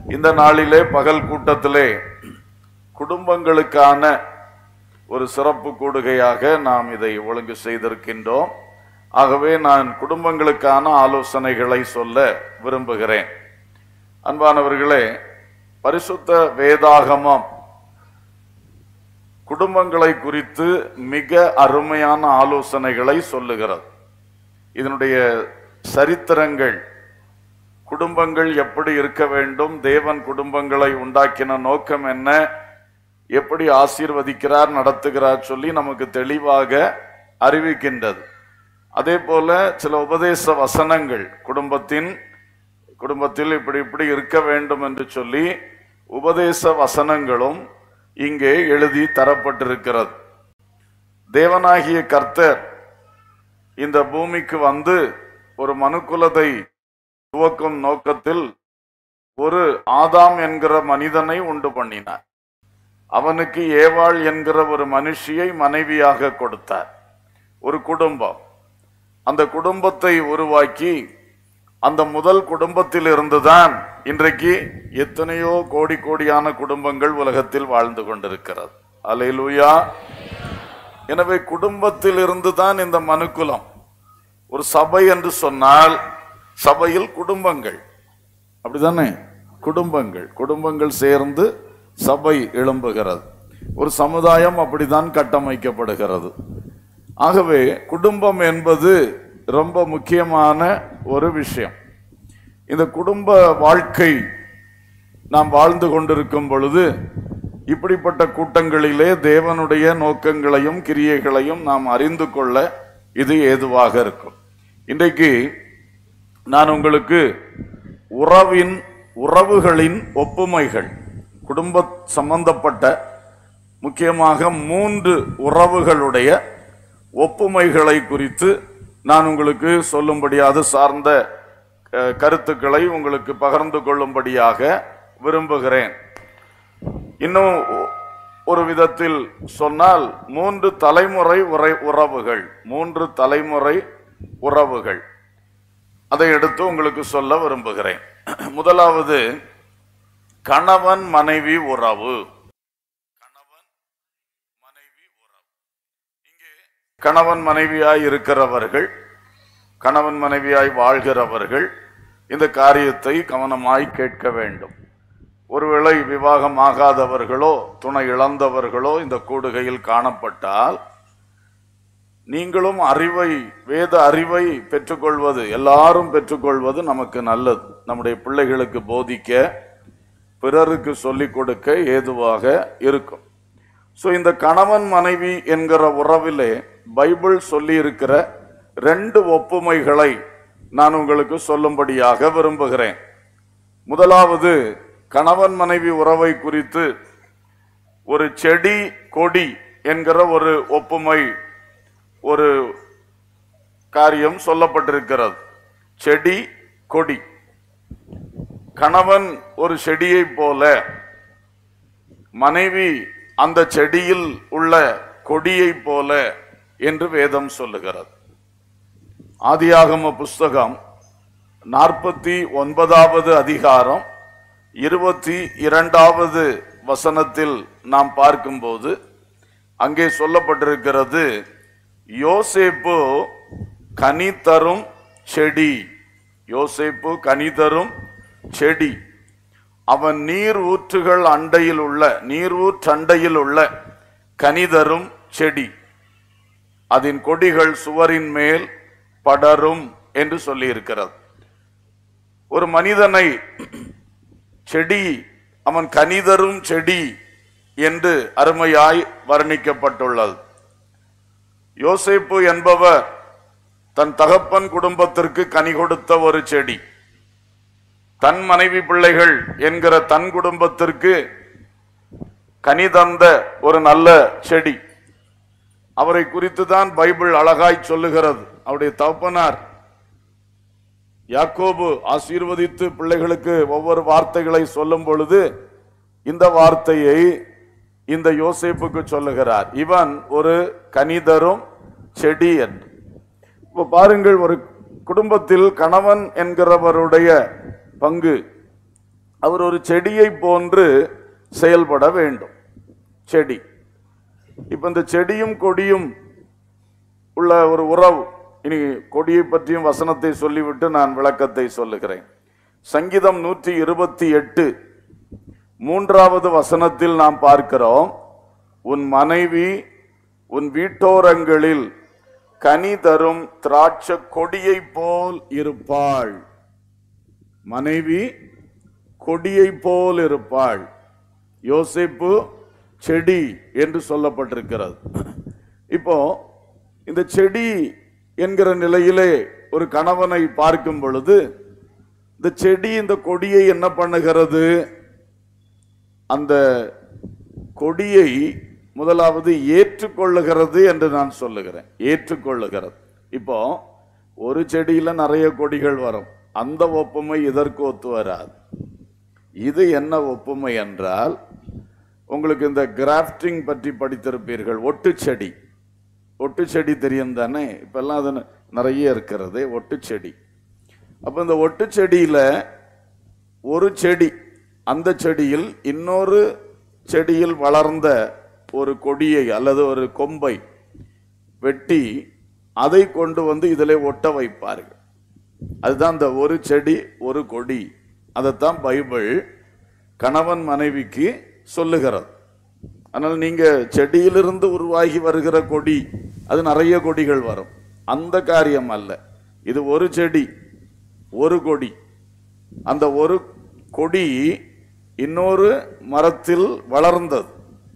இந்த நாளிலே பகல் கூட்டத்திலே குடும்பங்களுக்கான ஒரு சிறப்பு கூடுகையாக நாம் இதை ஒழுங்கு செய்திருக்கின்றோம் ஆகவே நான் குடும்பங்களுக்கான ஆலோசனைகளை சொல்ல விரும்புகிறேன் அன்பானவர்களே பரிசுத்த வேதாகமம் குடும்பங்களை குறித்து மிக அருமையான ஆலோசனைகளை சொல்லுகிறது இதனுடைய சரித்திரங்கள் குடும்பங்கள் எப்படி இருக்க வேண்டும் தேவன் குடும்பங்களை உண்டாக்கின நோக்கம் என்ன எப்படி ஆசீர்வதிக்கிறார் நடத்துகிறார் சொல்லி நமக்கு தெளிவாக அறிவிக்கின்றது அதே போல சில உபதேச வசனங்கள் குடும்பத்தின் குடும்பத்தில் இப்படி இப்படி இருக்க வேண்டும் என்று சொல்லி உபதேச வசனங்களும் இங்கே எழுதி தரப்பட்டிருக்கிறது தேவனாகிய கர்த்தர் இந்த பூமிக்கு வந்து ஒரு மனுக்குலத்தை துவக்கும் நோக்கத்தில் ஒரு ஆதாம் என்கிற மனிதனை உண்டு பண்ணினார் அவனுக்கு ஏவாள் என்கிற ஒரு மனுஷியை மனைவியாக கொடுத்தார் ஒரு குடும்பம் அந்த குடும்பத்தை உருவாக்கி அந்த முதல் குடும்பத்தில் இருந்துதான் இன்றைக்கு எத்தனையோ கோடி கோடியான குடும்பங்கள் உலகத்தில் வாழ்ந்து கொண்டிருக்கிறது அலையிலுயா எனவே குடும்பத்தில் இருந்துதான் இந்த மனுக்குலம் ஒரு சபை என்று சொன்னால் சபையில் குடும்பங்கள் அப்படிதானே குடும்பங்கள் குடும்பங்கள் சேர்ந்து சபை எழும்புகிறது ஒரு சமுதாயம் அப்படித்தான் கட்டமைக்கப்படுகிறது ஆகவே குடும்பம் என்பது ரொம்ப முக்கியமான ஒரு விஷயம் இந்த குடும்ப வாழ்க்கை நாம் வாழ்ந்து கொண்டிருக்கும் பொழுது இப்படிப்பட்ட கூட்டங்களிலே தேவனுடைய நோக்கங்களையும் கிரியைகளையும் நாம் அறிந்து கொள்ள இது ஏதுவாக இருக்கும் இன்றைக்கு நான் உங்களுக்கு உறவின் உறவுகளின் ஒப்புமைகள் குடும்ப சம்பந்தப்பட்ட முக்கியமாக மூன்று உறவுகளுடைய ஒப்புமைகளை குறித்து நான் உங்களுக்கு சொல்லும்படியாக சார்ந்த அஹ், கருத்துக்களை உங்களுக்கு பகிர்ந்து கொள்ளும்படியாக விரும்புகிறேன் இன்னும் ஒ- ஒரு விதத்தில் சொன்னால் மூன்று தலைமுறை உரை உறவுகள் மூன்று தலைமுறை உறவுகள் அதை எடுத்து உங்களுக்கு சொல்ல விரும்புகிறேன் முதலாவது கணவன் மனைவி உறவு கணவன் மனைவி உறவு இங்கே கணவன் மனைவியாய் இருக்கிறவர்கள் கணவன் மனைவியாய் வாழ்கிறவர்கள் இந்த காரியத்தை கவனமாய் கேட்க வேண்டும் ஒருவேளை விவாகம் ஆகாதவர்களோ துணை இழந்தவர்களோ இந்த கூடுகையில் காணப்பட்டால் நீங்களும் அறிவை வேத அறிவை பெற்றுக்கொள்வது எல்லாரும் பெற்றுக்கொள்வது நமக்கு நல்லது நம்முடைய பிள்ளைகளுக்கு போதிக்க பிறருக்கு சொல்லிக் கொடுக்க ஏதுவாக இருக்கும் ஸோ இந்த கணவன் மனைவி என்கிற உறவிலே பைபிள் சொல்லி இருக்கிற ரெண்டு ஒப்புமைகளை நான் உங்களுக்கு சொல்லும்படியாக விரும்புகிறேன் முதலாவது கணவன் மனைவி உறவை குறித்து ஒரு செடி கொடி என்கிற ஒரு ஒப்புமை ஒரு காரியம் சொல்லப்பட்டிருக்கிறது செடி கொடி கணவன் ஒரு செடியைப் போல மனைவி அந்த செடியில் உள்ள கொடியைப் போல என்று வேதம் சொல்லுகிறது ஆதியாகம புஸ்தகம் நாற்பத்தி ஒன்பதாவது அதிகாரம் இருபத்தி இரண்டாவது வசனத்தில் நாம் பார்க்கும்போது அங்கே சொல்லப்பட்டிருக்கிறது யோசேப்பு கனி தரும் செடி யோசேப்பு கனி தரும் செடி அவன் நீர் ஊற்றுகள் அண்டையில் உள்ள நீர் ஊற்றண்டையில் உள்ள கனிதரும் செடி அதன் கொடிகள் சுவரின் மேல் படரும் என்று சொல்லியிருக்கிறது ஒரு மனிதனை செடி அவன் கனிதரும் செடி என்று அருமையாய் வர்ணிக்கப்பட்டுள்ளது யோசேப்பு என்பவர் தன் தகப்பன் குடும்பத்திற்கு கனி கொடுத்த ஒரு செடி தன் மனைவி பிள்ளைகள் என்கிற தன் குடும்பத்திற்கு கனி தந்த ஒரு நல்ல செடி அவரை குறித்து தான் பைபிள் அழகாய் சொல்லுகிறது அவருடைய தகப்பனார் யாக்கோபு ஆசீர்வதித்து பிள்ளைகளுக்கு ஒவ்வொரு வார்த்தைகளை சொல்லும் பொழுது இந்த வார்த்தையை இந்த யோசேப்புக்கு சொல்லுகிறார் இவன் ஒரு கனிதரும் செடி என்று இப்போ பாருங்கள் ஒரு குடும்பத்தில் கணவன் என்கிறவருடைய பங்கு அவர் ஒரு செடியை போன்று செயல்பட வேண்டும் செடி இப்ப இந்த செடியும் கொடியும் உள்ள ஒரு உறவு இனி கொடியை பற்றியும் வசனத்தை சொல்லிவிட்டு நான் விளக்கத்தை சொல்லுகிறேன் சங்கீதம் நூற்றி இருபத்தி எட்டு மூன்றாவது வசனத்தில் நாம் பார்க்கிறோம் உன் மனைவி உன் வீட்டோரங்களில் கனி தரும் திராட்ச கொடியை போல் இருப்பாள் மனைவி கொடியை போல் இருப்பாள் யோசேப்பு செடி என்று சொல்லப்பட்டிருக்கிறது இப்போ இந்த செடி என்கிற நிலையிலே ஒரு கணவனை பார்க்கும் பொழுது இந்த செடி இந்த கொடியை என்ன பண்ணுகிறது அந்த கொடியை முதலாவது ஏற்றுக்கொள்ளுகிறது என்று நான் சொல்லுகிறேன் ஏற்றுக்கொள்ளுகிறது இப்போ ஒரு செடியில நிறைய கொடிகள் வரும் அந்த ஒப்புமை இதற்கு ஒத்து வராது இது என்ன ஒப்புமை என்றால் உங்களுக்கு இந்த கிராஃப்டிங் பற்றி படித்திருப்பீர்கள் ஒட்டு செடி ஒட்டு செடி தெரியும் தானே இப்பெல்லாம் அது நிறைய இருக்கிறது ஒட்டு செடி அப்போ இந்த ஒட்டு செடியில ஒரு செடி அந்த செடியில் இன்னொரு செடியில் வளர்ந்த ஒரு கொடியை அல்லது ஒரு கொம்பை வெட்டி அதை கொண்டு வந்து இதில் ஒட்ட வைப்பார்கள் அதுதான் இந்த ஒரு செடி ஒரு கொடி அதைத்தான் பைபிள் கணவன் மனைவிக்கு சொல்லுகிறது ஆனால் நீங்க செடியிலிருந்து உருவாகி வருகிற கொடி அது நிறைய கொடிகள் வரும் அந்த காரியம் அல்ல இது ஒரு செடி ஒரு கொடி அந்த ஒரு கொடி இன்னொரு மரத்தில் வளர்ந்தது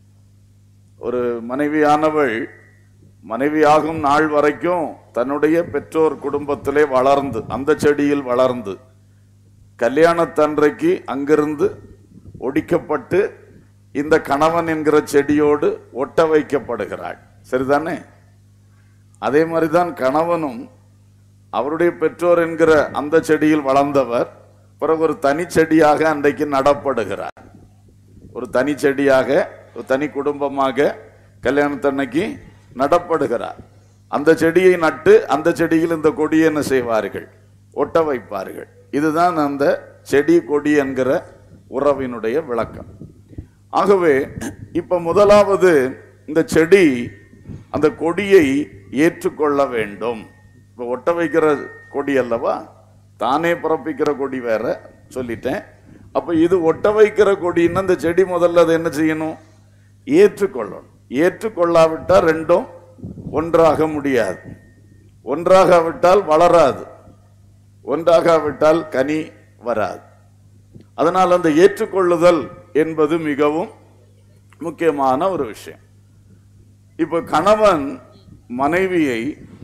ஒரு மனைவியானவள் மனைவியாகும் நாள் வரைக்கும் தன்னுடைய பெற்றோர் குடும்பத்திலே வளர்ந்து அந்த செடியில் வளர்ந்து கல்யாணத்தன்றைக்கு அங்கிருந்து ஒடிக்கப்பட்டு இந்த கணவன் என்கிற செடியோடு ஒட்ட வைக்கப்படுகிறாள் சரிதானே அதே மாதிரிதான் கணவனும் அவருடைய பெற்றோர் என்கிற அந்த செடியில் வளர்ந்தவர் பிறகு ஒரு தனி செடியாக அன்றைக்கு நடப்படுகிறார் ஒரு தனி செடியாக ஒரு தனி குடும்பமாக கல்யாணத்தன்னைக்கு நடப்படுகிறார் அந்த செடியை நட்டு அந்த செடியில் இந்த கொடியை என்ன செய்வார்கள் ஒட்ட வைப்பார்கள் இதுதான் அந்த செடி கொடி என்கிற உறவினுடைய விளக்கம் ஆகவே இப்ப முதலாவது இந்த செடி அந்த கொடியை ஏற்றுக்கொள்ள வேண்டும் இப்ப ஒட்ட வைக்கிற கொடி அல்லவா தானே பிறப்பிக்கிற கொடி வேற சொல்லிட்டேன் அப்ப இது ஒட்ட வைக்கிற கொடின்னா இந்த செடி முதல்ல அதை என்ன செய்யணும் ஏற்றுக்கொள்ளணும் ஏற்றுக்கொள்ளாவிட்டா ரெண்டும் ஒன்றாக முடியாது ஒன்றாகாவிட்டால் வளராது ஒன்றாகாவிட்டால் கனி வராது அதனால் அந்த ஏற்றுக்கொள்ளுதல் என்பது மிகவும் முக்கியமான ஒரு விஷயம் இப்ப கணவன் மனைவியை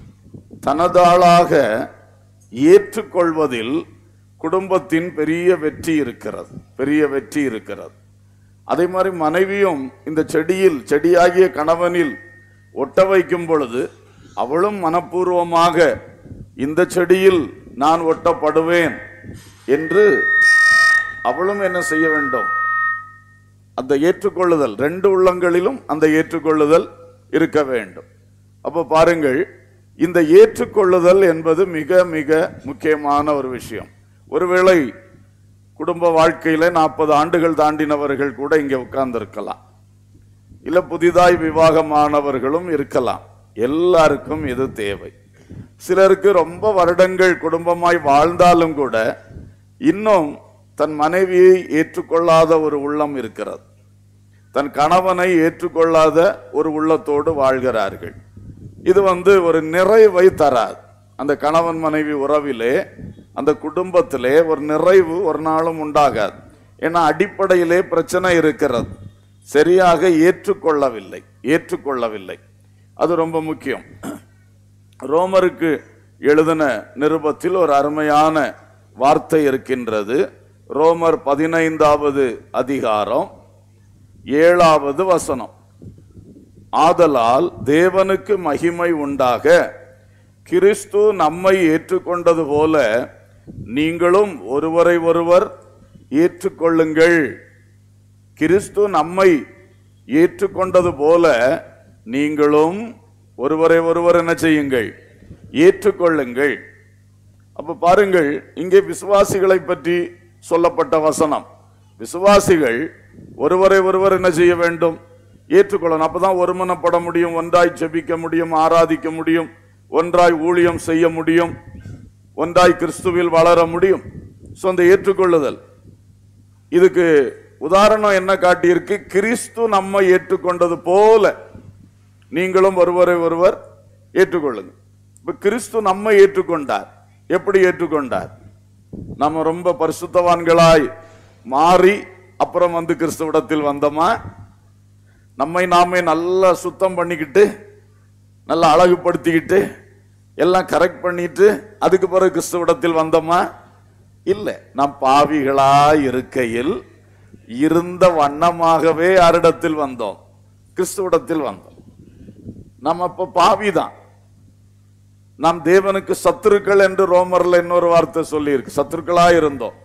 தனதாளாக ஏற்றுக்கொள்வதில் குடும்பத்தின் பெரிய வெற்றி இருக்கிறது பெரிய வெற்றி இருக்கிறது அதே மாதிரி மனைவியும் இந்த செடியில் செடியாகிய கணவனில் ஒட்ட வைக்கும் பொழுது அவளும் மனப்பூர்வமாக இந்த செடியில் நான் ஒட்டப்படுவேன் என்று அவளும் என்ன செய்ய வேண்டும் அந்த ஏற்றுக்கொள்ளுதல் ரெண்டு உள்ளங்களிலும் அந்த ஏற்றுக்கொள்ளுதல் இருக்க வேண்டும் அப்ப பாருங்கள் இந்த ஏற்றுக்கொள்ளுதல் என்பது மிக மிக முக்கியமான ஒரு விஷயம் ஒருவேளை குடும்ப வாழ்க்கையில நாற்பது ஆண்டுகள் தாண்டினவர்கள் கூட இங்க உட்கார்ந்து இருக்கலாம் இல்ல புதிதாய் விவாகமானவர்களும் இருக்கலாம் எல்லாருக்கும் இது தேவை சிலருக்கு ரொம்ப வருடங்கள் குடும்பமாய் வாழ்ந்தாலும் கூட இன்னும் தன் மனைவியை ஏற்றுக்கொள்ளாத ஒரு உள்ளம் இருக்கிறது தன் கணவனை ஏற்றுக்கொள்ளாத ஒரு உள்ளத்தோடு வாழ்கிறார்கள் இது வந்து ஒரு நிறைவை தராது அந்த கணவன் மனைவி உறவிலே அந்த குடும்பத்திலே ஒரு நிறைவு ஒரு நாளும் உண்டாகாது ஏன்னா அடிப்படையிலே பிரச்சனை இருக்கிறது சரியாக ஏற்றுக்கொள்ளவில்லை ஏற்றுக்கொள்ளவில்லை அது ரொம்ப முக்கியம் ரோமருக்கு எழுதின நிருபத்தில் ஒரு அருமையான வார்த்தை இருக்கின்றது ரோமர் பதினைந்தாவது அதிகாரம் ஏழாவது வசனம் ஆதலால் தேவனுக்கு மகிமை உண்டாக கிறிஸ்து நம்மை ஏற்றுக்கொண்டது போல நீங்களும் ஒருவரை ஒருவர் ஏற்றுக்கொள்ளுங்கள் கிறிஸ்து நம்மை ஏற்றுக்கொண்டது போல நீங்களும் ஒருவரை ஒருவர் என்ன செய்யுங்கள் ஏற்றுக்கொள்ளுங்கள் அப்ப பாருங்கள் இங்கே விசுவாசிகளை பற்றி சொல்லப்பட்ட வசனம் விசுவாசிகள் ஒருவரை ஒருவர் என்ன செய்ய வேண்டும் ஏற்றுக்கொள்ளணும் அப்பதான் ஒருமனப்பட முடியும் ஒன்றாய் ஜெபிக்க முடியும் ஆராதிக்க முடியும் ஒன்றாய் ஊழியம் செய்ய முடியும் ஒன்றாய் கிறிஸ்துவில் வளர முடியும் ஸோ அந்த ஏற்றுக்கொள்ளுதல் இதுக்கு உதாரணம் என்ன காட்டியிருக்கு கிறிஸ்து நம்மை ஏற்றுக்கொண்டது போல நீங்களும் ஒருவரை ஒருவர் ஏற்றுக்கொள்ளுங்க இப்ப கிறிஸ்து நம்மை ஏற்றுக்கொண்டார் எப்படி ஏற்றுக்கொண்டார் நம்ம ரொம்ப பரிசுத்தவான்களாய் மாறி அப்புறம் வந்து கிறிஸ்துவிடத்தில் வந்தோமா நம்மை நாமே நல்லா சுத்தம் பண்ணிக்கிட்டு நல்லா அழகுபடுத்திக்கிட்டு எல்லாம் கரெக்ட் பண்ணிட்டு அதுக்கு பிறகு கிறிஸ்துவிடத்தில் வந்தோமா இல்லை நாம் பாவிகளாய் இருக்கையில் இருந்த வண்ணமாகவே யாரிடத்தில் வந்தோம் கிறிஸ்துவிடத்தில் வந்தோம் நம்ம இப்ப பாவிதான் நாம் தேவனுக்கு சத்துருக்கள் என்று ரோமர்ல இன்னொரு வார்த்தை சொல்லியிருக்கு சத்துருக்களா இருந்தோம்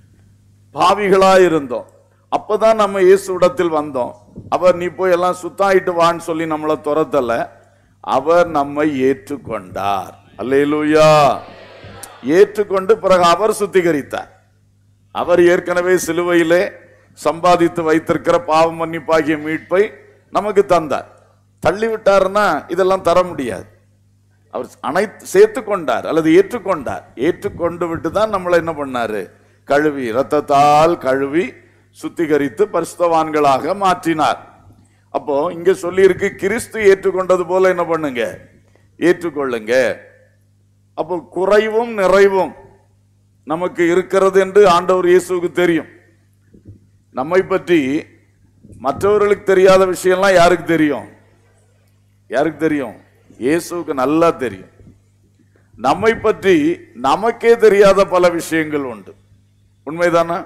பாவிகளா இருந்தோம் அப்பதான் நம்ம இயேசுவிடத்தில் வந்தோம் அவர் நீ போய் எல்லாம் சுத்தாயிட்டு வான்னு சொல்லி நம்மளை துரத்தல அவர் நம்மை ஏற்றுக்கொண்டார் அல்லேலூயா ஏற்றுக்கொண்டு பிறகு அவர் சுத்திகரித்தார் அவர் ஏற்கனவே சிலுவையிலே சம்பாதித்து வைத்திருக்கிற பாவ மன்னிப்பாகிய மீட்பை நமக்கு தந்தார் தள்ளி விட்டாருன்னா இதெல்லாம் தர முடியாது அவர் அனைத்து சேர்த்து கொண்டார் அல்லது ஏற்றுக்கொண்டார் ஏற்றுக்கொண்டு விட்டு தான் நம்மளை என்ன பண்ணாரு கழுவி ரத்தத்தால் கழுவி சுத்திகரித்து பரிசுத்தவான்களாக மாற்றினார் அப்போ இங்க சொல்லியிருக்கு கிறிஸ்து ஏற்றுக்கொண்டது போல என்ன பண்ணுங்க ஏற்றுக்கொள்ளுங்க அப்போ குறைவும் நிறைவும் நமக்கு இருக்கிறது என்று ஆண்டவர் இயேசுவுக்கு தெரியும் நம்மை பற்றி மற்றவர்களுக்கு தெரியாத விஷயம்லாம் யாருக்கு தெரியும் யாருக்கு தெரியும் இயேசுவுக்கு நல்லா தெரியும் நம்மை பற்றி நமக்கே தெரியாத பல விஷயங்கள் உண்டு உண்மைதானா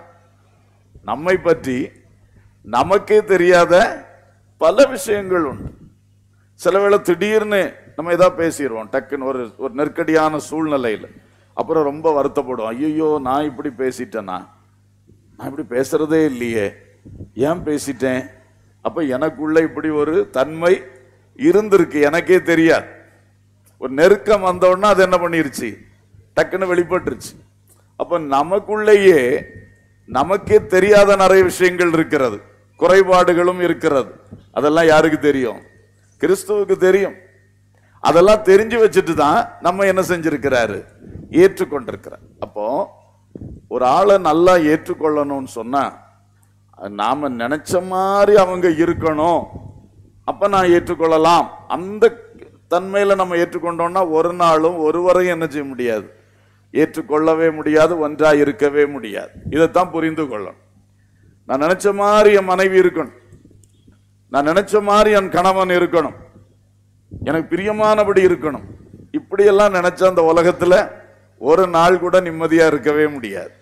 நம்மை பற்றி நமக்கே தெரியாத பல விஷயங்கள் உண்டு சில வேளை திடீர்னு நம்ம ஏதாவது பேசிடுவோம் டக்குன்னு ஒரு ஒரு நெருக்கடியான சூழ்நிலையில் அப்புறம் ரொம்ப வருத்தப்படுவோம் ஐயோ நான் இப்படி பேசிட்டேனா நான் இப்படி பேசுறதே இல்லையே ஏன் பேசிட்டேன் அப்ப எனக்குள்ள இப்படி ஒரு தன்மை இருந்திருக்கு எனக்கே தெரியாது ஒரு நெருக்கம் வந்தோடனே அது என்ன பண்ணிருச்சு டக்குன்னு வெளிப்பட்டுருச்சு அப்ப நமக்குள்ளேயே நமக்கே தெரியாத நிறைய விஷயங்கள் இருக்கிறது குறைபாடுகளும் இருக்கிறது அதெல்லாம் யாருக்கு தெரியும் கிறிஸ்துவுக்கு தெரியும் அதெல்லாம் தெரிஞ்சு வச்சுட்டு தான் நம்ம என்ன செஞ்சிருக்கிறாரு ஏற்றுக்கொண்டிருக்கிறார் அப்போ ஒரு ஆளை நல்லா ஏற்றுக்கொள்ளணும்னு சொன்னா அது நாம நினைச்ச மாதிரி அவங்க இருக்கணும் அப்ப நான் ஏற்றுக்கொள்ளலாம் அந்த தன்மையில நம்ம ஏற்றுக்கொண்டோம்னா ஒரு நாளும் ஒருவரையும் என்ன செய்ய முடியாது ஏற்றுக்கொள்ளவே முடியாது ஒன்றா இருக்கவே முடியாது இதைத்தான் புரிந்து கொள்ளணும் நான் நினைச்ச மாதிரி என் மனைவி இருக்கணும் நான் நினைச்ச மாதிரி என் கணவன் இருக்கணும் எனக்கு பிரியமானபடி இருக்கணும் இப்படியெல்லாம் நினைச்ச அந்த உலகத்துல ஒரு நாள் கூட நிம்மதியா இருக்கவே முடியாது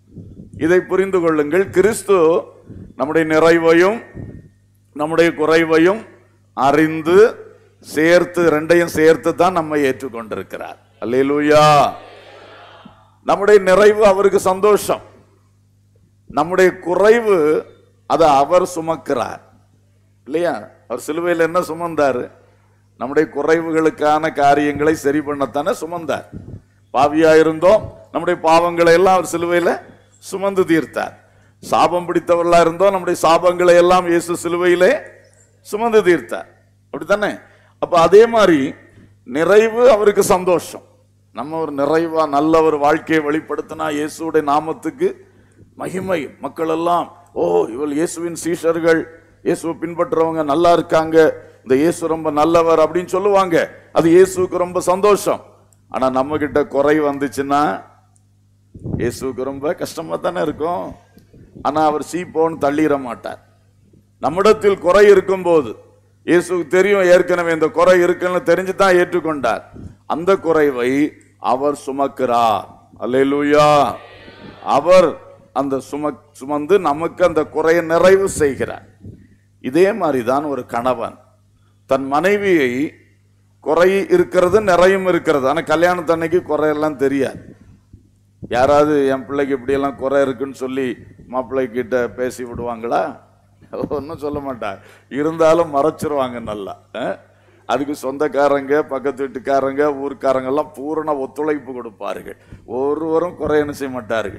இதை புரிந்து கொள்ளுங்கள் கிறிஸ்து நம்முடைய நிறைவையும் நம்முடைய குறைவையும் அறிந்து சேர்த்து ரெண்டையும் சேர்த்து தான் நம்மை ஏற்றுக்கொண்டிருக்கிறார் அல்லேலூயா நம்முடைய நிறைவு அவருக்கு சந்தோஷம் நம்முடைய குறைவு அதை அவர் சுமக்கிறார் இல்லையா அவர் சிலுவையில் என்ன சுமந்தாரு நம்முடைய குறைவுகளுக்கான காரியங்களை சரி பண்ணத்தானே சுமந்தார் பாவியா இருந்தோம் நம்முடைய பாவங்களை எல்லாம் அவர் சிலுவையில சுமந்து தீர்த்தார் சாபம் பிடித்தவர்களா இருந்தோம் நம்முடைய சாபங்களை எல்லாம் இயேசு சிலுவையிலே சுமந்து தீர்த்தார் அப்படித்தானே அப்ப அதே மாதிரி நிறைவு அவருக்கு சந்தோஷம் நம்ம ஒரு நிறைவா நல்ல ஒரு வாழ்க்கையை வெளிப்படுத்தினா இயேசுடைய நாமத்துக்கு மகிமை மக்கள் எல்லாம் ஓ இவள் இயேசுவின் சீஷர்கள் இயேசுவை பின்பற்றுறவங்க நல்லா இருக்காங்க இந்த இயேசு ரொம்ப நல்லவர் அப்படின்னு சொல்லுவாங்க அது இயேசுவுக்கு ரொம்ப சந்தோஷம் ஆனா நம்ம கிட்ட குறை வந்துச்சுன்னா இயேசுவுக்கு ரொம்ப கஷ்டமா தானே இருக்கும் ஆனா அவர் சீப்போன்னு தள்ளிட மாட்டார் நம்மிடத்தில் குறை இருக்கும்போது இயேசுவுக்கு தெரியும் ஏற்கனவே இந்த குறை இருக்குன்னு தெரிஞ்சு தான் ஏற்றுக்கொண்டார் அந்த குறைவை அவர் சுமக்கிறார் அல்லேலூயா அவர் அந்த சும சுமந்து நமக்கு அந்த குறையை நிறைவு செய்கிறார் இதே மாதிரி தான் ஒரு கணவன் தன் மனைவியை குறை இருக்கிறது நிறையும் இருக்கிறது ஆனா கல்யாணத்தன்னைக்கு குறையெல்லாம் தெரியாது யாராவது என் பிள்ளைக்கு இப்படியெல்லாம் குறை இருக்குன்னு சொல்லி மாப்பிள்ளை கிட்ட பேசி விடுவாங்களா ஒன்றும் சொல்ல மாட்டாங்க இருந்தாலும் மறைச்சிருவாங்க நல்லா அஹ்? அதுக்கு சொந்தக்காரங்க பக்கத்து வீட்டுக்காரங்க ஊர்க்காரங்க எல்லாம் பூரண ஒத்துழைப்பு கொடுப்பார்கள் ஒருவரும் குறை என்ன செய்ய மாட்டார்கள்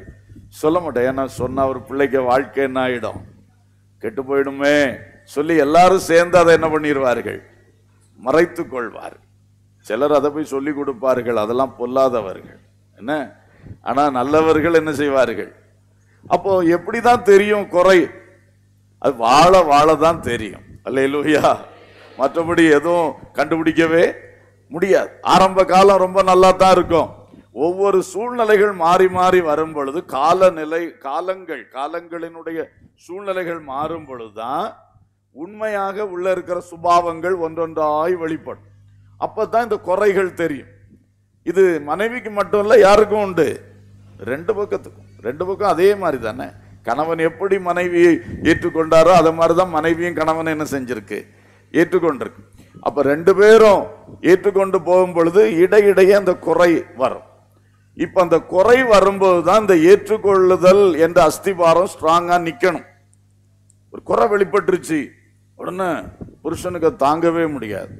சொல்ல மாட்டேன் ஏன்னா சொன்னா ஒரு பிள்ளைக்கு வாழ்க்கை என்ன ஆயிடும் கெட்டு போயிடுமே சொல்லி எல்லாரும் சேர்ந்து அதை என்ன பண்ணிடுவார்கள் மறைத்துக் கொள்வார் சிலர் அதை போய் சொல்லி கொடுப்பார்கள் அதெல்லாம் பொல்லாதவர்கள் என்ன ஆனா நல்லவர்கள் என்ன செய்வார்கள் அப்போ எப்படிதான் தெரியும் குறை அது வாழ வாழ தான் தெரியும் அல்லேலூயா மற்றபடி எதுவும் கண்டுபிடிக்கவே முடியாது ஆரம்ப காலம் ரொம்ப நல்லா தான் இருக்கும் ஒவ்வொரு சூழ்நிலைகள் மாறி மாறி வரும் பொழுது காலநிலை காலங்கள் காலங்களினுடைய சூழ்நிலைகள் மாறும் பொழுதுதான் உண்மையாக உள்ள இருக்கிற சுபாவங்கள் ஒன்றொன்றாய் வெளிப்படும் அப்பதான் இந்த குறைகள் தெரியும் இது மனைவிக்கு மட்டும் இல்ல யாருக்கும் உண்டு ரெண்டு பக்கத்துக்கும் ரெண்டு பக்கம் அதே மாதிரி தானே கணவன் எப்படி மனைவியை ஏற்றுக்கொண்டாரோ அது மாதிரிதான் மனைவியும் கணவன் என்ன செஞ்சிருக்கு ஏற்றுக்கொண்டிருக்கு அப்ப ரெண்டு பேரும் ஏற்றுக்கொண்டு போகும் பொழுது இடையிடையே அந்த குறை வரும் இப்ப அந்த குறை வரும்போது தான் இந்த ஏற்றுக்கொள்ளுதல் என்ற அஸ்திபாரம் ஸ்ட்ராங்கா நிக்கணும் ஒரு குறை வெளிப்பட்டுருச்சு உடனே புருஷனுக்கு அது தாங்கவே முடியாது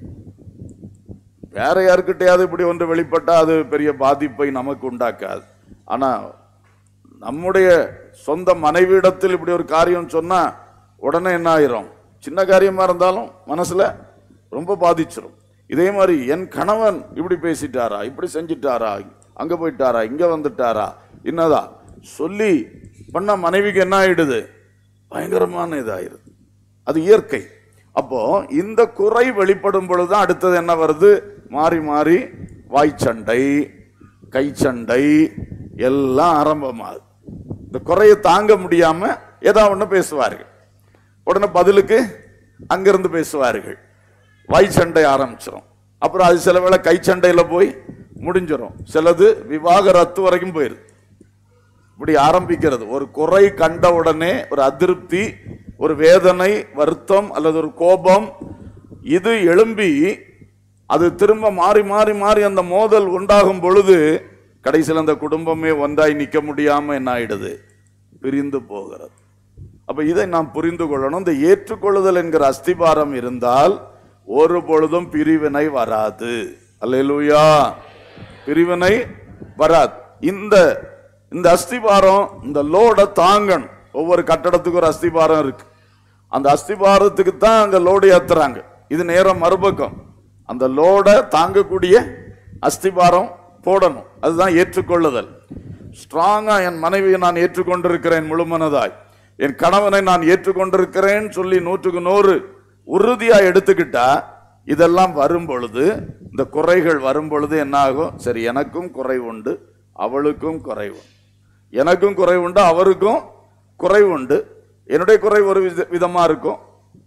வேற யாருக்கிட்டையாவது இப்படி ஒன்று வெளிப்பட்டா அது பெரிய பாதிப்பை நமக்கு உண்டாக்காது ஆனா நம்முடைய சொந்த மனைவியிடத்தில் இப்படி ஒரு காரியம் சொன்னா உடனே என்ன ஆயிரும் சின்ன காரியமா இருந்தாலும் மனசுல ரொம்ப பாதிச்சிரும் இதே மாதிரி என் கணவன் இப்படி பேசிட்டாரா இப்படி செஞ்சிட்டாரா அங்க போயிட்டாரா இங்க வந்துட்டாரா என்னதா சொல்லி பண்ண மனைவிக்கு என்ன ஆயிடுது பயங்கரமான இதாயிருது அது இயற்கை அப்போ இந்த குறை வெளிப்படும் பொழுதுதான் அடுத்தது என்ன வருது மாறி மாறி வாய்ச்சண்டை கைச்சண்டை எல்லாம் ஆரம்பமாகுது இந்த குறையை தாங்க முடியாம ஏதாவது ஒண்ணு பேசுவார்கள் உடனே பதிலுக்கு அங்கிருந்து பேசுவார்கள் வாய்ச்சண்டை ஆரம்பிச்சிடும் அப்புறம் அது சில வேளை கைச்சண்டையில போய் முடிஞ்சிடும் சிலது விவாகரத்து வரைக்கும் போயிருது இப்படி ஆரம்பிக்கிறது ஒரு குறை கண்ட உடனே ஒரு அதிருப்தி ஒரு வேதனை வருத்தம் அல்லது ஒரு கோபம் இது எழும்பி அது திரும்ப மாறி மாறி மாறி அந்த மோதல் உண்டாகும் பொழுது கடைசியில் அந்த குடும்பமே ஒன்றாய் நிக்க முடியாம என்ன ஆயிடுது பிரிந்து போகிறது அப்ப இதை நாம் புரிந்து கொள்ளணும் இந்த ஏற்றுக்கொள்ளுதல் என்கிற அஸ்திபாரம் இருந்தால் ஒரு பொழுதும் பிரிவினை வராது அல்லேலூயா பிரிவினை வராது இந்த இந்த அஸ்திபாரம் இந்த லோட தாங்கணும் ஒவ்வொரு கட்டடத்துக்கும் ஒரு அஸ்திபாரம் இருக்கு அந்த அஸ்திபாரத்துக்கு தான் அங்க லோடு ஏத்துறாங்க இது நேரம் மறுபக்கம் அந்த லோட தாங்கக்கூடிய அஸ்திபாரம் போடணும் அதுதான் ஏற்றுக்கொள்ளுதல் ஸ்ட்ராங்கா என் மனைவியை நான் ஏற்றுக்கொண்டிருக்கிறேன் முழுமனதாய் என் கணவனை நான் ஏற்றுக்கொண்டிருக்கிறேன் சொல்லி நூற்றுக்கு நூறு உறுதியா எடுத்துக்கிட்டா இதெல்லாம் வரும் பொழுது இந்த குறைகள் வரும் பொழுது என்ன ஆகும் சரி எனக்கும் குறை உண்டு அவளுக்கும் குறை உண்டு எனக்கும் குறை உண்டு அவருக்கும் குறை உண்டு என்னுடைய குறை ஒரு வித- விதமா இருக்கும்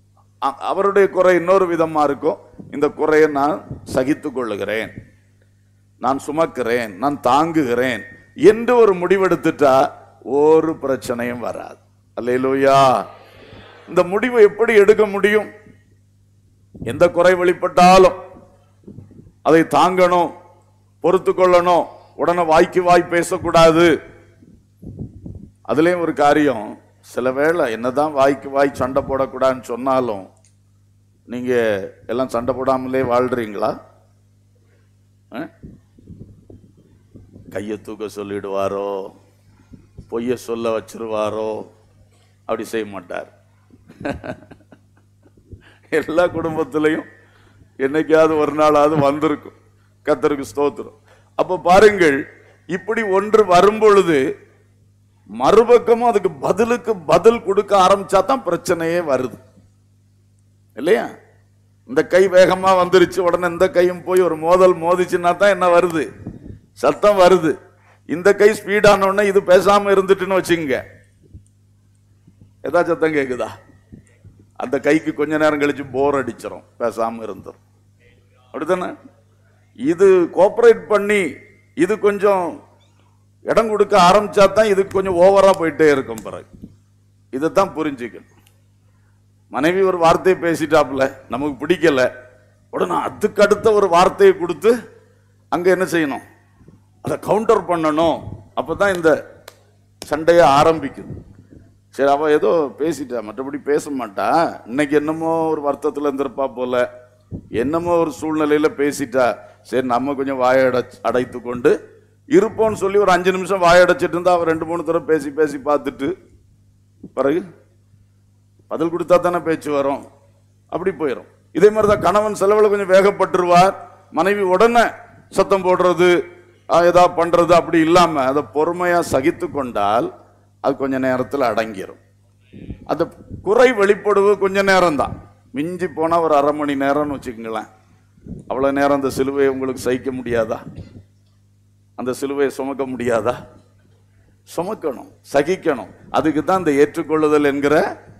அ- அவருடைய குறை இன்னொரு விதமா இருக்கும் இந்த குறையை நான் சகித்துக் கொள்ளுகிறேன் நான் சுமக்கிறேன் நான் தாங்குகிறேன் என்று ஒரு முடிவெடுத்துட்டா ஒரு பிரச்சனையும் வராது அல்லேலூயா இந்த முடிவை எப்படி எடுக்க முடியும் எந்த குறை வெளிப்பட்டாலும் அதை தாங்கணும் பொறுத்து கொள்ளணும் உடனே வாய்க்கு வாய் பேசக்கூடாது அதுலயும் ஒரு காரியம் சில வேளை என்னதான் வாய்க்கு வாய் சண்டை போடக்கூடாதுன்னு சொன்னாலும் நீங்க எல்லாம் சண்டை போடாமலே வாழ்றீங்களா ஆ? கையை தூக்க சொல்லிடுவாரோ பொய்ய சொல்ல வச்சிருவாரோ அப்படி செய்ய மாட்டார் எல்லா குடும்பத்திலையும் என்னைக்காவது ஒரு நாளாவது வந்திருக்கும் கத்தருக்கு ஸ்தோத்திரம் அப்ப பாருங்கள் இப்படி ஒன்று வரும் பொழுது மறுபக்கமும் அதுக்கு பதிலுக்கு பதில் கொடுக்க ஆரம்பிச்சா தான் பிரச்சனையே வருது இல்லையா இந்த கை வேகமா வந்துருச்சு உடனே இந்த கையும் போய் ஒரு மோதல் மோதிச்சுன்னா தான் என்ன வருது சத்தம் வருது இந்த கை ஸ்பீடான உடனே இது பேசாம இருந்துட்டுன்னு வச்சுங்க ஏதா சத்தம் கேக்குதா அந்த கைக்கு கொஞ்ச நேரம் கழிச்சு போர் அடிச்சிரும் பேசாம இருந்துரும் அப்படித்தானே இது கோஆபரேட் பண்ணி இது கொஞ்சம் இடம் கொடுக்க ஆரம்பிச்சா தான் இது கொஞ்சம் ஓவரா போயிட்டே இருக்கும் பிறகு இதைத்தான் புரிஞ்சுக்கணும் மனைவி ஒரு வார்த்தையை பேசிட்டாப்புல நமக்கு பிடிக்கல உடனே அதுக்கு அடுத்த ஒரு வார்த்தையை கொடுத்து அங்க என்ன செய்யணும் அதை கவுண்டர் பண்ணணும் அப்பதான் இந்த சண்டையை ஆரம்பிக்குது சரி அவ ஏதோ பேசிட்டா மற்றபடி பேச மாட்டா இன்னைக்கு என்னமோ ஒரு வருத்தத்துல இருந்திருப்பா போல என்னமோ ஒரு சூழ்நிலையில பேசிட்டா சரி நம்ம கொஞ்சம் வாயை அடை அடைத்து கொண்டு இருப்போம்னு சொல்லி ஒரு அஞ்சு நிமிஷம் வாயடைச்சிட்டு இருந்தா அவர் ரெண்டு மூணு தடவை பேசி பேசி பார்த்துட்டு பிறகு பதில் கொடுத்தா தானே பேச்சு வரும் அப்படி போயிடும் இதே மாதிரி தான் கணவன் செலவில் கொஞ்சம் வேகப்பட்டுருவார் மனைவி உடனே சத்தம் போடுறது ஆஹ், ஏதா பண்றது அப்படி இல்லாம அதை பொறுமையா சகித்து கொண்டால் அது கொஞ்ச நேரத்தில் அடங்கிரும் அந்த குறை வெளிப்படுவது கொஞ்ச நேரம் தான் மிஞ்சி போனா ஒரு அரை மணி நேரம்னு வச்சுக்கோங்களேன் அவ்வளவு நேரம் அந்த சிலுவையை உங்களுக்கு சகிக்க முடியாதா அந்த சிலுவையை சுமக்க முடியாதா சுமக்கணும் சகிக்கணும் அதுக்கு தான் இந்த ஏற்றுக்கொள்ளுதல் என்கிற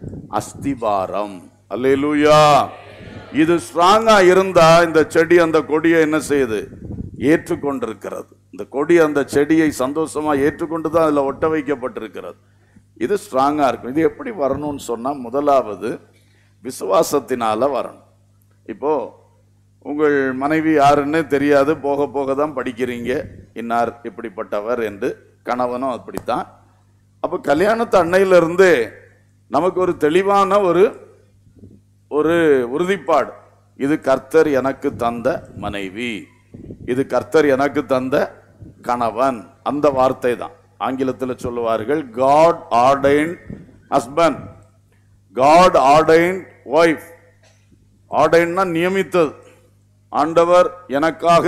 அஸ்திபாரம் அல்லேலூயா இது ஸ்ட்ராங்கா இருந்தா இந்த செடி அந்த கொடியை என்ன செய்யுது ஏற்றுக்கொண்டிருக்கிறது இந்த கொடி அந்த செடியை சந்தோஷமா ஏற்றுக்கொண்டு தான் அதுல ஒட்ட வைக்கப்பட்டிருக்கிறது இது ஸ்ட்ராங்கா இருக்கும் இது எப்படி வரணும்னு சொன்னா முதலாவது விசுவாசத்தினால வரணும் இப்போ உங்கள் மனைவி யாருன்னு தெரியாது போக போக தான் படிக்கிறீங்க இன்னார் இப்படிப்பட்டவர் என்று கணவனும் அப்படித்தான் அப்போ கல்யாணத்து அன்னையிலிருந்து நமக்கு ஒரு தெளிவான ஒரு ஒரு உறுதிப்பாடு இது கர்த்தர் எனக்கு தந்த மனைவி இது கர்த்தர் எனக்கு தந்த கணவன் அந்த வார்த்தை தான் ஆங்கிலத்தில் சொல்லுவார்கள் God ordained husband God ordained wife ஆர்டைன்னா நியமித்தது ஆண்டவர் எனக்காக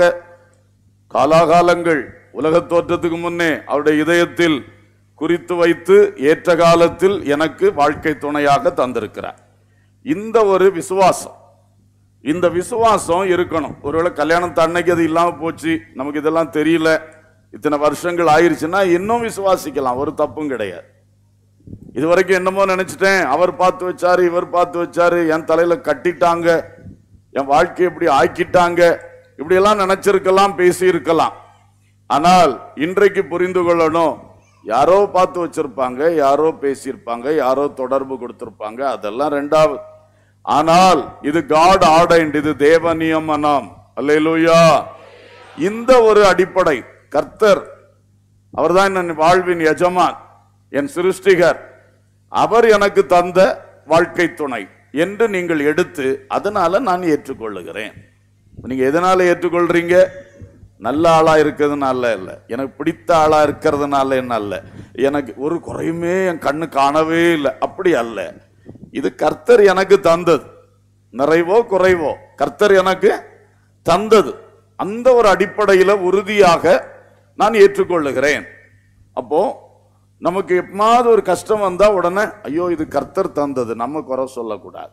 காலாகாலங்கள் உலகத் தோற்றத்துக்கு முன்னே அவருடைய இதயத்தில் குறித்து வைத்து ஏற்ற காலத்தில் எனக்கு வாழ்க்கை துணையாக தந்திருக்கிறார் இந்த ஒரு விசுவாசம் இந்த விசுவாசம் இருக்கணும் ஒருவேளை கல்யாணத்து அன்னைக்கு அது இல்லாம போச்சு நமக்கு இதெல்லாம் தெரியல இத்தனை வருஷங்கள் ஆயிருச்சுன்னா இன்னும் விசுவாசிக்கலாம் ஒரு தப்பும் கிடையாது இது வரைக்கும் என்னமோ நினைச்சிட்டேன் அவர் பார்த்து வச்சாரு இவர் பார்த்து வச்சாரு என் தலையில கட்டிட்டாங்க என் வாழ்க்கையை இப்படி ஆக்கிட்டாங்க இப்படி எல்லாம் நினைச்சிருக்கலாம் பேசி இருக்கலாம் ஆனால் இன்றைக்கு புரிந்து கொள்ளணும் யாரோ பார்த்து வச்சிருப்பாங்க யாரோ பேசியிருப்பாங்க யாரோ தொடர்பு கொடுத்திருப்பாங்க அதெல்லாம் ரெண்டாவது ஆனால் இது காட் ஆர்டைண்ட் இது தேவ நியமனம் அல்லேலூயா இந்த ஒரு அடிப்படை கர்த்தர் அவர்தான் என் வாழ்வின் எஜமான் என் சிருஷ்டிகர் அவர் எனக்கு தந்த வாழ்க்கை துணை என்று நீங்கள் எடுத்து அதனால நான் ஏற்றுக்கொள்ளுகிறேன் நீங்க எதனால ஏற்றுக்கொள்றீங்க நல்ல ஆளா இருக்கிறதுனால இல்ல எனக்கு பிடித்த ஆளா இருக்கிறதுனால என்ன அல்ல எனக்கு ஒரு குறையுமே என் கண்ணு காணவே இல்லை அப்படி அல்ல இது கர்த்தர் எனக்கு தந்தது நிறைவோ குறைவோ கர்த்தர் எனக்கு தந்தது அந்த ஒரு அடிப்படையில உறுதியாக நான் ஏற்றுக்கொள்ளுகிறேன் அப்போ நமக்கு எப்பமாவது ஒரு கஷ்டம் வந்தா உடனே ஐயோ இது கர்த்தர் தந்தது நம்ம குறை சொல்லக்கூடாது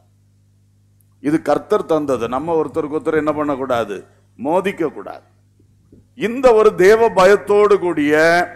இது கர்த்தர் தந்தது நம்ம ஒருத்தருக்கு ஒருத்தர் என்ன பண்ணக்கூடாது மோதிக்க கூடாது இந்த ஒரு தேவ பயத்தோடு கூடிய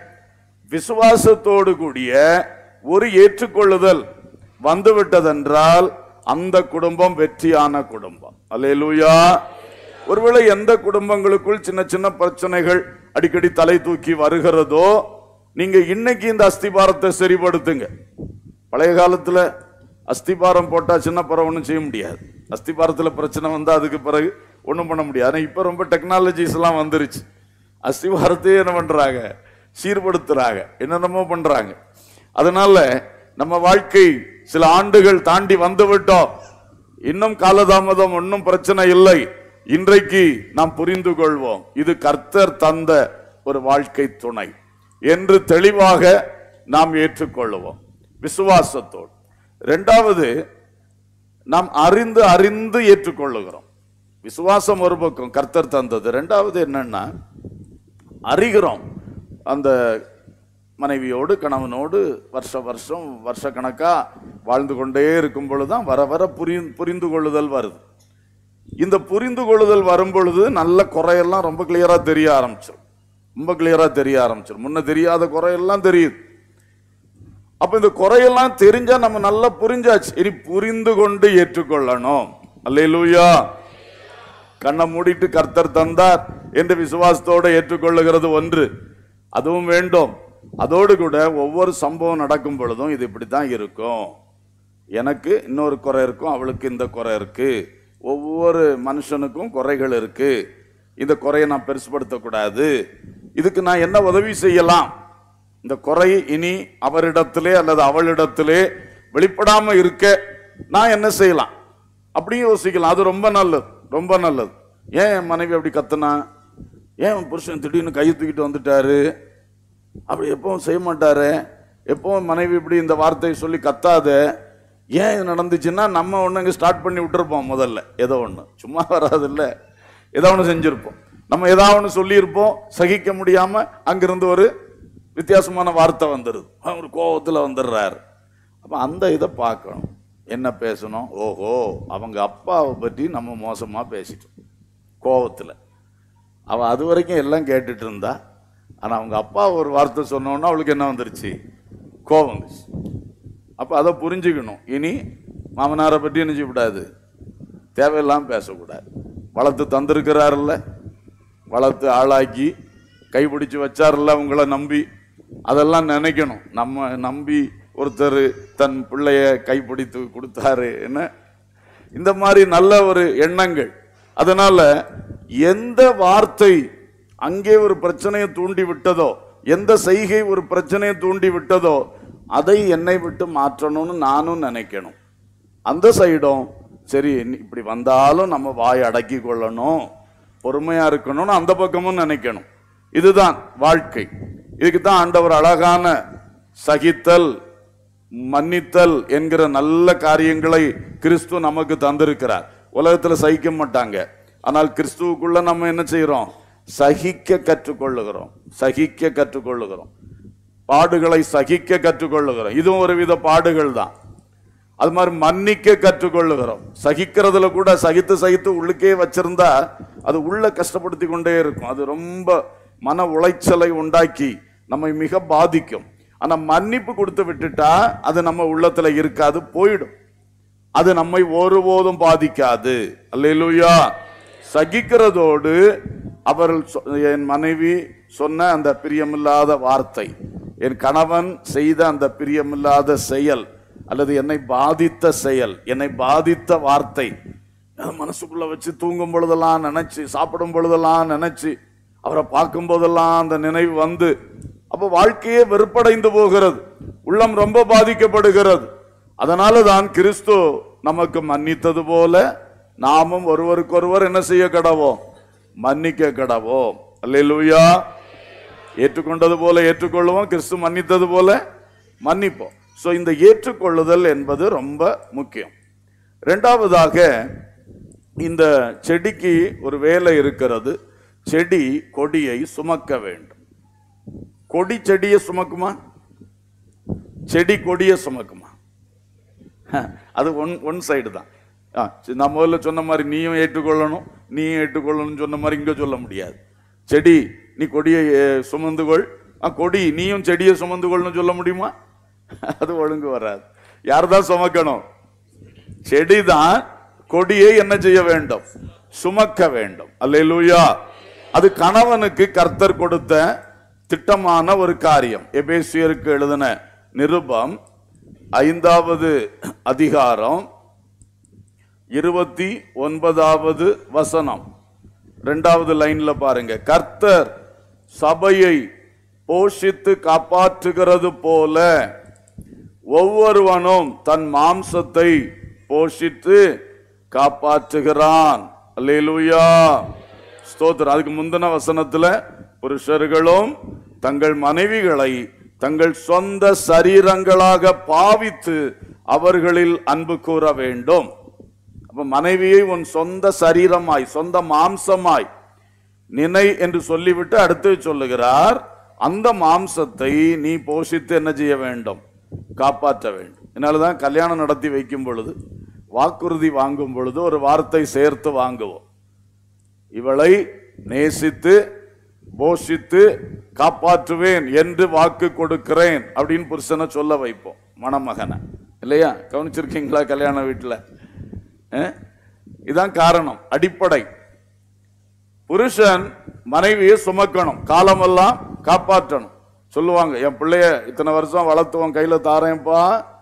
விசுவாசத்தோடு கூடிய ஒரு ஏற்றுக்கொள்ளுதல் வந்துவிட்டதென்றால் அந்த குடும்பம் வெற்றியான குடும்பம் அல்லேலூயா ஒருவேளை எந்த குடும்பங்களுக்குள் சின்ன சின்ன பிரச்சனைகள் அடிக்கடி தலை தூக்கி வருகிறதோ நீங்க இன்னைக்கு இந்த அஸ்திபாரத்தை சரிப்படுத்துங்க பழைய காலத்துல அஸ்திபாரம் போட்டா சின்ன பிறகு ஒன்றும் செய்ய முடியாது அஸ்திபாரத்துல பிரச்சனை வந்தா அதுக்கு பிறகு ஒன்றும் பண்ண முடியாது ஆனா இப்ப ரொம்ப டெக்னாலஜிஸ் எல்லாம் வந்துருச்சு அஸ்திவாரத்தையே என்ன பண்றாங்க சீர்படுத்துறாங்க என்னென்னமோ பண்றாங்க அதனால நம்ம வாழ்க்கை சில ஆண்டுகள் தாண்டி வந்து விட்டோம் இன்னும் காலதாமதம் ஒன்றும் பிரச்சனை இல்லை இன்றைக்கு நாம் புரிந்து கொள்வோம் இது கர்த்தர் தந்த ஒரு வாழ்க்கை துணை என்று தெளிவாக நாம் ஏற்றுக்கொள்வோம் விசுவாசத்தோடு இரண்டாவது நாம் அறிந்து அறிந்து ஏற்றுக்கொள்ளுகிறோம் விசுவாசம் ஒரு பக்கம் கர்த்தர் தந்தது ரெண்டாவது என்னன்னா அறிகிறோம் அந்த மனைவியோடு கணவனோடு வருஷ வருஷம் வருஷ கணக்கா வாழ்ந்து கொண்டே இருக்கும் பொழுதுதான் வர வர புரி புரிந்து கொள்ளுதல் வருது இந்த புரிந்து கொள்ளுதல் வரும் பொழுது நல்ல குறையெல்லாம் ரொம்ப கிளியரா தெரிய ஆரம்பிச்சிடும் ரொம்ப கிளியரா தெரிய ஆரம்பிச்சிடும் முன்ன தெரியாத குறையெல்லாம் தெரியுது அப்ப இந்த குறையெல்லாம் தெரிஞ்சா நம்ம நல்லா புரிஞ்சாச்சு இனி புரிந்து கொண்டு ஏற்றுக்கொள்ளணும் அல்லேலூயா கண்ணை மூடிட்டு கர்த்தர் தந்தார் என்று விசுவாசத்தோடு ஏற்றுக்கொள்ளுகிறது ஒன்று அதுவும் வேண்டும் அதோடு கூட ஒவ்வொரு சம்பவம் நடக்கும் பொழுதும் இது இப்படித்தான் இருக்கும் எனக்கு இன்னொரு குறை இருக்கும் அவளுக்கு இந்த குறை இருக்கு ஒவ்வொரு மனுஷனுக்கும் குறைகள் இருக்கு இந்த குறையை நான் பெருசுபடுத்தக்கூடாது இதுக்கு நான் என்ன உதவி செய்யலாம் இந்த குறை இனி அவரிடத்திலே அல்லது அவளிடத்திலே வெளிப்படாம இருக்க நான் என்ன செய்யலாம் அப்படியும் யோசிக்கலாம் அது ரொம்ப நல்லது ரொம்ப நல்லது ஏன் என் மனைவி அப்படி கத்துனா ஏன் உன் புருஷன் திடீர்னு கையை தூக்கிட்டு வந்துட்டாரு அப்படி எப்பவும் செய்ய மாட்டாரு எப்பவும் மனைவி இப்படி இந்த வார்த்தையை சொல்லி கத்தாத ஏன் இது நடந்துச்சுன்னா நம்ம ஒன்று இங்கே ஸ்டார்ட் பண்ணி விட்டுருப்போம் முதல்ல ஏதோ ஒன்று சும்மா வராதுல்ல ஏதோ ஒன்று செஞ்சுருப்போம் நம்ம ஏதாவது ஒன்று சொல்லியிருப்போம் சகிக்க முடியாமல் அங்கிருந்து ஒரு வித்தியாசமான வார்த்தை வந்துடுது அவர் கோபத்தில் வந்துடுறாரு அப்போ அந்த இதை பார்க்கணும் என்ன பேசணும் ஓஹோ அவங்க அப்பாவை பற்றி நம்ம மோசமாக பேசிட்டோம் கோபத்தில் அவள் அது வரைக்கும் எல்லாம் கேட்டுட்டு இருந்தா ஆனால் அவங்க அப்பா ஒரு வார்த்தை சொன்னோன்னா அவளுக்கு என்ன வந்துருச்சு கோபம் வந்துச்சு அப்போ அதை புரிஞ்சுக்கணும் இனி மாமனாரை பற்றி என்ன செய்யக்கூடாது தேவையில்லாமல் பேசக்கூடாது வளர்த்து தந்திருக்கிறாருல்ல வளர்த்து ஆளாக்கி கைப்பிடிச்சு வச்சாருல்ல உங்களை நம்பி அதெல்லாம் நினைக்கணும் நம்ம நம்பி ஒருத்தர் தன் பிள்ளைய கைப்பிடித்து கொடுத்தாரு என்ன இந்த மாதிரி நல்ல ஒரு எண்ணங்கள் அதனால எந்த வார்த்தை அங்கே ஒரு பிரச்சனையை தூண்டி விட்டதோ எந்த செய்கை ஒரு பிரச்சனையை தூண்டி விட்டதோ அதை என்னை விட்டு மாற்றணும்னு நானும் நினைக்கணும் அந்த சைடும் சரி இனி இப்படி வந்தாலும் நம்ம வாய் அடக்கி கொள்ளணும் பொறுமையா இருக்கணும்னு அந்த பக்கமும் நினைக்கணும் இதுதான் வாழ்க்கை இதுக்கு தான் ஆண்டவர் அழகான சகித்தல் மன்னித்தல் என்கிற நல்ல காரியங்களை கிறிஸ்து நமக்கு தந்திருக்கிறார் உலகத்துல சகிக்க மாட்டாங்க ஆனால் கிறிஸ்துவுக்குள்ள நம்ம என்ன செய்யறோம் சகிக்க கற்றுக்கொள்ளுகிறோம் சகிக்க கற்றுக்கொள்ளுகிறோம் பாடுகளை சகிக்க கற்றுக்கொள்ளுகிறோம் இதுவும் ஒரு வித பாடுகள் தான் அது மாதிரி மன்னிக்க கற்றுக்கொள்ளுகிறோம் சகிக்கிறதுல கூட சகித்து சகித்து உள்ளுக்கே வச்சிருந்தா அது உள்ள கஷ்டப்படுத்தி கொண்டே இருக்கும் அது ரொம்ப மன உளைச்சலை உண்டாக்கி நம்மை மிக பாதிக்கும் ஆனா மன்னிப்பு கொடுத்து விட்டுட்டா அது நம்ம உள்ளத்துல இருக்காது போயிடும் அது நம்மை ஒருபோதும் பாதிக்காது அல்லேலூயா சகிக்கிறதோடு அவர்கள் சொ- என் மனைவி சொன்ன அந்த பிரியமில்லாத வார்த்தை என் கணவன் செய்த அந்த பிரியமில்லாத செயல் அல்லது என்னை பாதித்த செயல் என்னை பாதித்த வார்த்தை அதை மனசுக்குள்ள வச்சு தூங்கும் பொழுதெல்லாம் நினைச்சு சாப்பிடும் பொழுதெல்லாம் நினைச்சு அவரை பார்க்கும் போதெல்லாம் அந்த நினைவு வந்து அப்ப வாழ்க்கையே வெறுப்படைந்து போகிறது உள்ளம் ரொம்ப பாதிக்கப்படுகிறது அதனால தான் கிறிஸ்து நமக்கு மன்னித்தது போல நாமும் ஒருவருக்கொருவர் என்ன செய்ய கடவோம் மன்னிக்க கடவோம் அல்லேலூயா ஏற்றுக்கொண்டது போல ஏற்றுக்கொள்வோம் கிறிஸ்து மன்னித்தது போல மன்னிப்போம் சோ இந்த ஏற்றுக்கொள்ளுதல் என்பது ரொம்ப முக்கியம் ரெண்டாவதாக இந்த செடிக்கு ஒரு வேலை இருக்கிறது செடி கொடியை சுமக்க வேண்டும் கொடி செடியை சுமக்குமா செடி கொடியை சுமக்குமா அது ஒன் ஒன் சைடு தான் ஆ, சரி, நான் முதல்ல சொன்ன மாதிரி நீயும் ஏற்றுக்கொள்ளணும் நீயும் ஏற்றுக்கொள்ளணும்னு சொன்ன மாதிரி இங்க சொல்ல முடியாது செடி நீ கொடியை ஏ, சுமந்து கொள் ஆ, கொடி நீயும் செடியை சுமந்து கொள்னு சொல்ல முடியுமா அது ஒழுங்கு வராது யார் தான் சுமக்கணும் செடி தான் கொடியை என்ன செய்ய வேண்டும் சுமக்க வேண்டும் அல்லேலூயா அது கணவனுக்கு கர்த்தர் கொடுத்த திட்டமான ஒரு காரியம் எபேசியருக்கு எழுதின நிருபம் ஐந்தாவது அதிகாரம் இருபத்தி ஒன்பதாவது வசனம் ரெண்டாவது லைன்ல பாருங்க கர்த்தர் சபையை போஷித்து காப்பாற்றுகிறது போல ஒவ்வொருவனும் தன் மாம்சத்தை போஷித்து காப்பாற்றுகிறான் அல்லேலூயா ஸ்தோத்திரம் அதுக்கு முந்தின வசனத்துல புருஷர்களும் தங்கள் மனைவிகளை தங்கள் சொந்த சரீரங்களாக பாவித்து அவர்களில் அன்பு கூற வேண்டும் அப்ப மனைவியை உன் சொந்த சரீரமாய் சொந்த மாம்சமாய் நினை என்று சொல்லிவிட்டு அடுத்து சொல்லுகிறார் அந்த மாம்சத்தை நீ போஷித்து என்ன செய்ய வேண்டும் காப்பாற்ற வேண்டும் இதனாலதான் கல்யாணம் நடத்தி வைக்கும் பொழுது வாக்குறுதி வாங்கும் பொழுது ஒரு வார்த்தை சேர்த்து வாங்குவோம் இவளை நேசித்து போஷித்து காப்பாற்றுவேன் என்று வாக்கு கொடுக்கிறேன் அப்படின்னு புருஷனை சொல்ல வைப்போம் மணமகனை இல்லையா கவனிச்சிருக்கீங்களா கல்யாண வீட்டுல அஹ்? இதான் காரணம் அடிப்படை புருஷன் மனைவியை சுமக்கணும் காலமெல்லாம் காப்பாற்றணும் சொல்லுவாங்க என் பிள்ளைய இத்தனை வருஷம் வளர்த்துவன் கையில தாரேன்ப்பா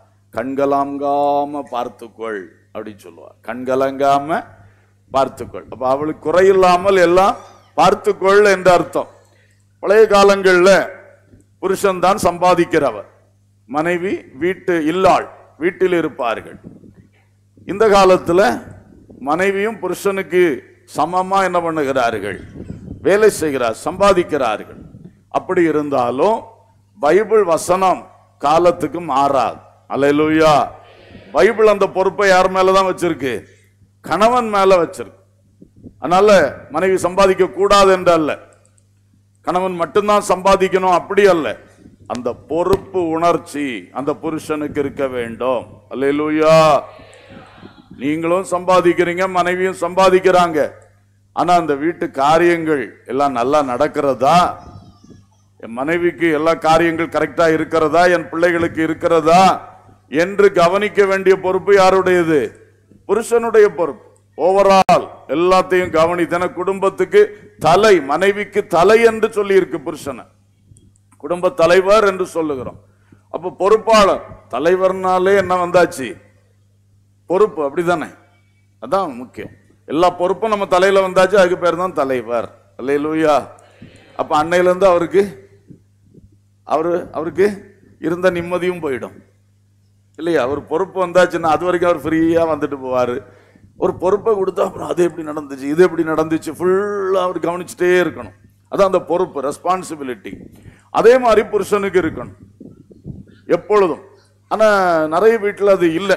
கண்கலாங்காம பார்த்துக்கொள் அப்படின்னு சொல்லுவார் கண்கலங்காம பார்த்துக்கொள் அப்ப அவளுக்கு குறையில்லாமல் எல்லாம் பார்த்துக்கொள் என்று அர்த்தம் பழைய காலங்கள்ல புருஷன் தான் சம்பாதிக்கிறவர் மனைவி வீட்டு இல்லாள் வீட்டில் இருப்பார்கள் இந்த காலத்துல மனைவியும் புருஷனுக்கு சமமா என்ன பண்ணுகிறார்கள் வேலை செய்கிறார் சம்பாதிக்கிறார்கள் அப்படி இருந்தாலும் பைபிள் வசனம் காலத்துக்கு மாறாது அல்லேலூயா பைபிள் அந்த பொறுப்பை யார் மேலதான் வச்சிருக்கு கணவன் மேல வச்சிருக்கு அதனால மனைவி சம்பாதிக்க கூடாது என்று அல்ல கணவன் மட்டும்தான் சம்பாதிக்கணும் அப்படி அல்ல அந்த பொறுப்பு உணர்ச்சி அந்த புருஷனுக்கு இருக்க வேண்டும் அல்லேலூயா நீங்களும் சம்பாதிக்கிறீங்க மனைவியும் சம்பாதிக்கிறாங்க ஆனா அந்த வீட்டு காரியங்கள் எல்லாம் நல்லா நடக்கிறதா என் மனைவிக்கு எல்லா காரியங்கள் கரெக்டா இருக்கிறதா என் பிள்ளைகளுக்கு இருக்கிறதா என்று கவனிக்க வேண்டிய பொறுப்பு யாருடையது புருஷனுடைய பொறுப்பு ஓவரால் எல்லாத்தையும் கவனித்தன குடும்பத்துக்கு தலை மனைவிக்கு தலை என்று சொல்லி இருக்கு புருஷனை குடும்ப தலைவர் என்று சொல்லுகிறோம் அப்ப பொறுப்பாளர் தலைவர்னாலே என்ன வந்தாச்சு பொறுப்பு அப்படிதானே அதான் முக்கியம் எல்லா பொறுப்பும் நம்ம தலையில வந்தாச்சு அதுக்கு பேர் தான் தலைவர் அல்லேலூயா அப்ப அன்னையில இருந்து அவருக்கு அவரு அவருக்கு இருந்த நிம்மதியும் போயிடும் இல்லையா அவர் பொறுப்பு வந்தாச்சுன்னா அது வரைக்கும் அவர் ஃப்ரீயா வந்துட்டு போவாரு ஒரு பொறுப்பை கொடுத்தா அப்புறம் அது எப்படி நடந்துச்சு இது எப்படி நடந்துச்சு ஃபுல்லா அவர் கவனிச்சுட்டே இருக்கணும் அதான் அந்த பொறுப்பு ரெஸ்பான்சிபிலிட்டி அதே மாதிரி புருஷனுக்கு இருக்கணும் எப்பொழுதும் ஆனா நிறைய வீட்டில் அது இல்லை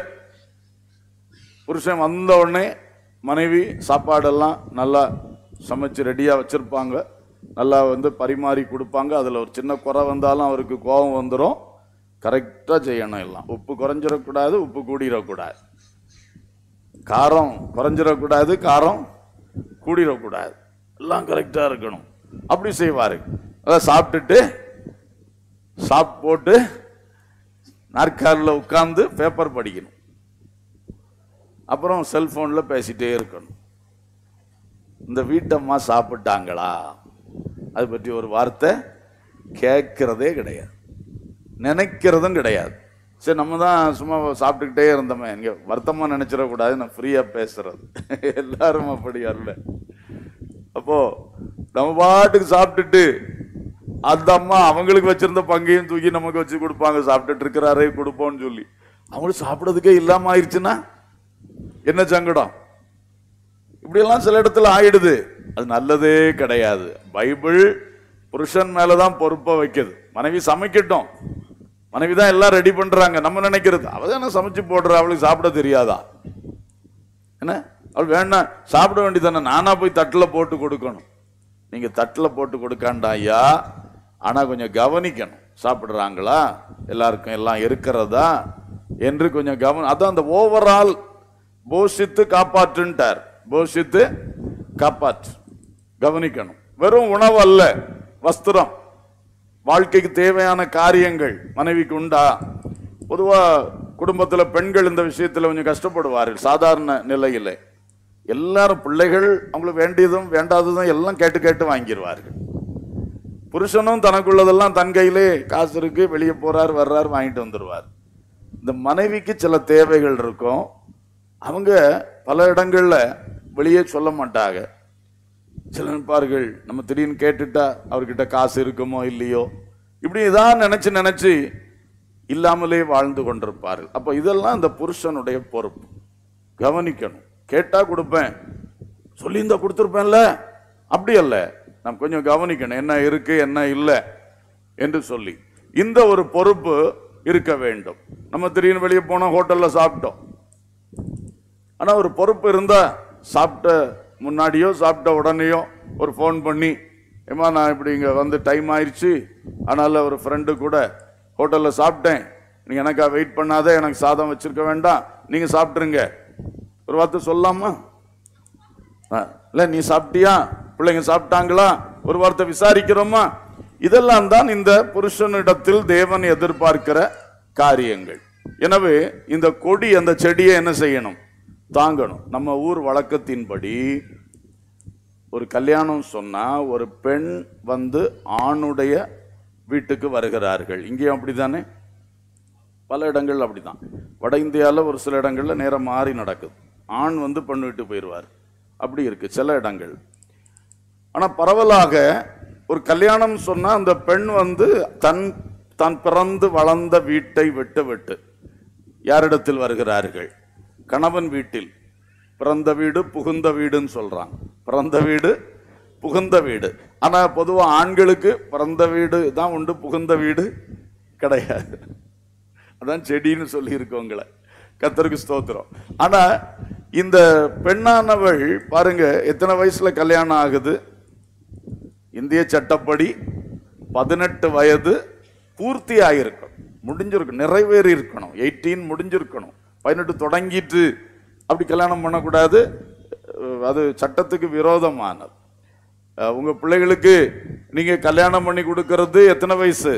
புருஷன் வந்த உடனே மனைவி சாப்பாடெல்லாம் நல்லா சமைச்சு ரெடியாக வச்சிருப்பாங்க நல்லா வந்து பரிமாறி கொடுப்பாங்க அதில் ஒரு சின்ன குறை வந்தாலும் அவருக்கு கோபம் வந்துடும் கரெக்டாக செய்யணும் எல்லாம் உப்பு குறைஞ்சிடக்கூடாது உப்பு கூடிடக்கூடாது காரம் குறைஞ்சிடக்கூடாது காரம் கூடிடக்கூடாது எல்லாம் கரெக்டாக இருக்கணும் அப்படி செய்வாரு அதான் சாப்பிட்டுட்டு சாப்பிட்டு போட்டு நாற்காலில் உட்கார்ந்து பேப்பர் படிக்கணும் அப்புறம் செல்போனில் பேசிட்டே இருக்கணும் இந்த வீட்டம்மா சாப்பிட்டாங்களா அது பற்றி ஒரு வார்த்தை கேட்கறதே கிடையாது நினைக்கிறதும் கிடையாது சரி நம்ம தான் சும்மா சாப்பிட்டுக்கிட்டே இருந்தோமே இங்கே வருத்தமாக நினைச்சிடக்கூடாது நான் ஃப்ரீயாக பேசுறது எல்லாரும் அப்படி அல்ல அப்போ நம்ம பாட்டுக்கு சாப்பிட்டுட்டு அந்த அம்மா அவங்களுக்கு வச்சிருந்த பங்கையும் தூக்கி நமக்கு வச்சு கொடுப்பாங்க சாப்பிட்டுட்டு இருக்கிறாரே கொடுப்போம்னு சொல்லி அவங்களுக்கு சாப்பிடறதுக்கே இல்லாம ஆயிடுச்சுன்னா என்ன சங்கடம் இப்படியெல்லாம் சில இடத்துல ஆயிடுது அது நல்லதே கிடையாது பைபிள் புருஷன் மேலதான் பொறுப்பை வைக்குது மனைவி சமைக்கட்டும் மனைவி தான் எல்லாம் ரெடி பண்றாங்க நம்ம நினைக்கிறது அவ தானே சமைச்சு போடுறா அவளுக்கு சாப்பிட தெரியாதா என்ன அவள் வேணாம் சாப்பிட வேண்டியதானே நானா போய் தட்டில் போட்டு கொடுக்கணும் நீங்க தட்டில் போட்டு கொடுக்காண்டா ஐயா ஆனா கொஞ்சம் கவனிக்கணும் சாப்பிடுறாங்களா எல்லாருக்கும் எல்லாம் இருக்கிறதா என்று கொஞ்சம் கவனம் அதான் அந்த ஓவரால் போஷித்து காப்பாற்றுன்ட்டார் போஷித்து காப்பாற்று கவனிக்கணும் வெறும் உணவு அல்ல வஸ்திரம் வாழ்க்கைக்கு தேவையான காரியங்கள் மனைவிக்கு உண்டா பொதுவா குடும்பத்துல பெண்கள் இந்த விஷயத்துல கொஞ்சம் கஷ்டப்படுவார்கள் சாதாரண நிலையில எல்லாரும் பிள்ளைகள் அவங்களுக்கு வேண்டியதும் வேண்டாததும் எல்லாம் கேட்டு கேட்டு வாங்கிடுவார்கள் புருஷனும் தனக்குள்ளதெல்லாம் தன் கையிலே காசு இருக்கு வெளியே போறார் வர்றார் வாங்கிட்டு வந்துடுவார் இந்த மனைவிக்கு சில தேவைகள் இருக்கும் அவங்க பல இடங்கள்ல வெளியே சொல்ல மாட்டாங்க சில நினைப்பார்கள் நம்ம திடீர்னு கேட்டுட்டா அவர்கிட்ட காசு இருக்குமோ இல்லையோ இப்படி இதான் நினைச்சு நினைச்சு இல்லாமலே வாழ்ந்து கொண்டிருப்பார்கள் அப்போ இதெல்லாம் இந்த புருஷனுடைய பொறுப்பு கவனிக்கணும் கேட்டா கொடுப்பேன் சொல்லியிருந்தா கொடுத்துருப்பேன்ல அப்படி அல்ல நாம் கொஞ்சம் கவனிக்கணும் என்ன இருக்கு என்ன இல்லை என்று சொல்லி இந்த ஒரு பொறுப்பு இருக்க வேண்டும் நம்ம திடீர்னு வெளியே போனோம் ஹோட்டல்ல சாப்பிட்டோம் ஆனா ஒரு பொறுப்பு இருந்தா சாப்பிட்ட முன்னாடியோ சாப்பிட்ட உடனேயோ ஒரு ஃபோன் பண்ணி ஏமா நான் இப்படி இங்க வந்து டைம் ஆயிடுச்சு அதனால ஒரு ஃப்ரெண்டு கூட ஹோட்டல்ல சாப்பிட்டேன் நீங்க எனக்கா வெயிட் பண்ணாத எனக்கு சாதம் வச்சிருக்க வேண்டாம் நீங்க சாப்பிட்டுருங்க ஒரு வார்த்தை சொல்லலாமா ஆ, இல்ல நீ சாப்பிட்டியா பிள்ளைங்க சாப்பிட்டாங்களா ஒரு வார்த்தை விசாரிக்கிறோமா இதெல்லாம் தான் இந்த புருஷனிடத்தில் தேவன் எதிர்பார்க்கிற காரியங்கள் எனவே இந்த கொடி அந்த செடியை என்ன செய்யணும் தாங்கணும் நம்ம ஊர் வழக்கத்தின்படி ஒரு கல்யாணம் சொன்னா ஒரு பெண் வந்து ஆணுடைய வீட்டுக்கு வருகிறார்கள் இங்கேயும் அப்படிதானே பல இடங்கள் அப்படிதான் வட இந்தியாவில் ஒரு சில இடங்கள்ல நேரம் மாறி நடக்குது ஆண் வந்து பெண் வீட்டு போயிடுவார் அப்படி இருக்கு சில இடங்கள் ஆனா பரவலாக ஒரு கல்யாணம் சொன்னா அந்த பெண் வந்து தன் தான் பிறந்து வளர்ந்த வீட்டை விட்டு விட்டு யாரிடத்தில் வருகிறார்கள் கணவன் வீட்டில் பிறந்த வீடு புகுந்த வீடுன்னு சொல்றாங்க பிறந்த வீடு புகுந்த வீடு ஆனா பொதுவா ஆண்களுக்கு பிறந்த வீடு தான் உண்டு புகுந்த வீடு கிடையாது அதான் செடின்னு சொல்லி இருக்கவங்கள கத்தருக்கு ஸ்தோத்திரம் ஆனா இந்த பெண்ணானவள் பாருங்க எத்தனை வயசுல கல்யாணம் ஆகுது இந்திய சட்டப்படி பதினெட்டு வயது பூர்த்தி ஆகிருக்கணும் முடிஞ்சிருக்கணும் நிறைவேறி இருக்கணும் எயிட்டீன் முடிஞ்சிருக்கணும் பதினெட்டு தொடங்கிட்டு அப்படி கல்யாணம் பண்ணக்கூடாது அஹ் அது சட்டத்துக்கு விரோதமானது அஹ் உங்க பிள்ளைகளுக்கு நீங்க கல்யாணம் பண்ணி கொடுக்கறது எத்தனை வயசு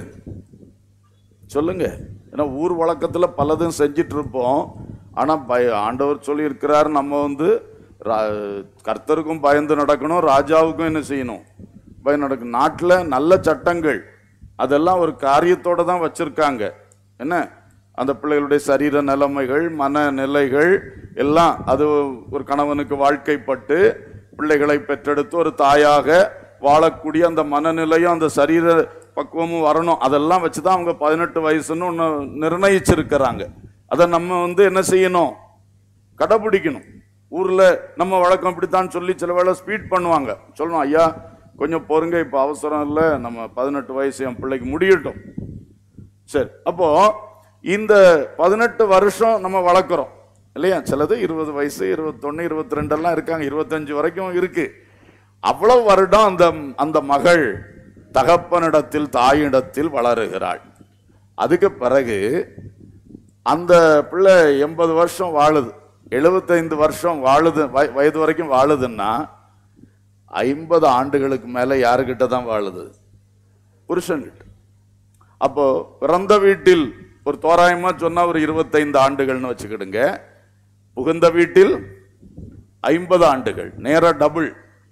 சொல்லுங்க ஏன்னா ஊர் வழக்கத்துல பலதும் செஞ்சிட்டு இருப்போம் ஆனா பய ஆண்டவர் சொல்லி இருக்கிறார் நம்ம வந்து ரா- கர்த்தருக்கும் பயந்து நடக்கணும் ராஜாவுக்கும் என்ன செய்யணும் பயம் நடக்கணும் நாட்டுல நல்ல சட்டங்கள் அதெல்லாம் ஒரு காரியத்தோட தான் வச்சிருக்காங்க என்ன அந்த பிள்ளைகளுடைய சரீர நிலைமைகள் மன நிலைகள் எல்லாம் அது ஒரு கணவனுக்கு வாழ்க்கைப்பட்டு பிள்ளைகளை பெற்றெடுத்து ஒரு தாயாக வாழக்கூடிய அந்த மனநிலையும் அந்த சரீர பக்குவமும் வரணும் அதெல்லாம் வச்சு தான் அவங்க பதினெட்டு வயசுன்னு ஒன்று நிர்ணயிச்சிருக்கிறாங்க அதை நம்ம வந்து என்ன செய்யணும் கடைபிடிக்கணும் ஊர்ல நம்ம வழக்கம் இப்படித்தான் சொல்லி சில வேளை ஸ்பீட் பண்ணுவாங்க சொல்லணும் ஐயா கொஞ்சம் பொறுங்க இப்ப அவசரம் இல்லை நம்ம பதினெட்டு வயசு என் பிள்ளைக்கு முடியட்டும் சரி அப்போ இந்த பதினெட்டு வருஷம் நம்ம வளர்க்குறோம் இல்லையா சிலது இருபது வயசு இருபத்தொன்னு இருபத்தி ரெண்டெல்லாம் இருக்காங்க இருபத்தஞ்சு வரைக்கும் இருக்கு அவ்வளவு வருடம் அந்த அந்த மகள் தகப்பனிடத்தில் தாயிடத்தில் வளருகிறாள் அதுக்கு பிறகு அந்த பிள்ளை எண்பது வருஷம் வாழுது எழுபத்தைந்து வருஷம் வாழுது வய- வயது வரைக்கும் வாழுதுன்னா ஐம்பது ஆண்டுகளுக்கு மேல யாருக்கிட்ட தான் வாழுது புருஷன்கிட்ட அப்போ பிறந்த வீட்டில் ஒரு தோராயமா சொன்னா ஒரு இருபத்தைந்து ஆண்டுகள்னு வச்சுக்கிடுங்க புகுந்த வீட்டில் ஐம்பது ஆண்டுகள் நேரா டபுள்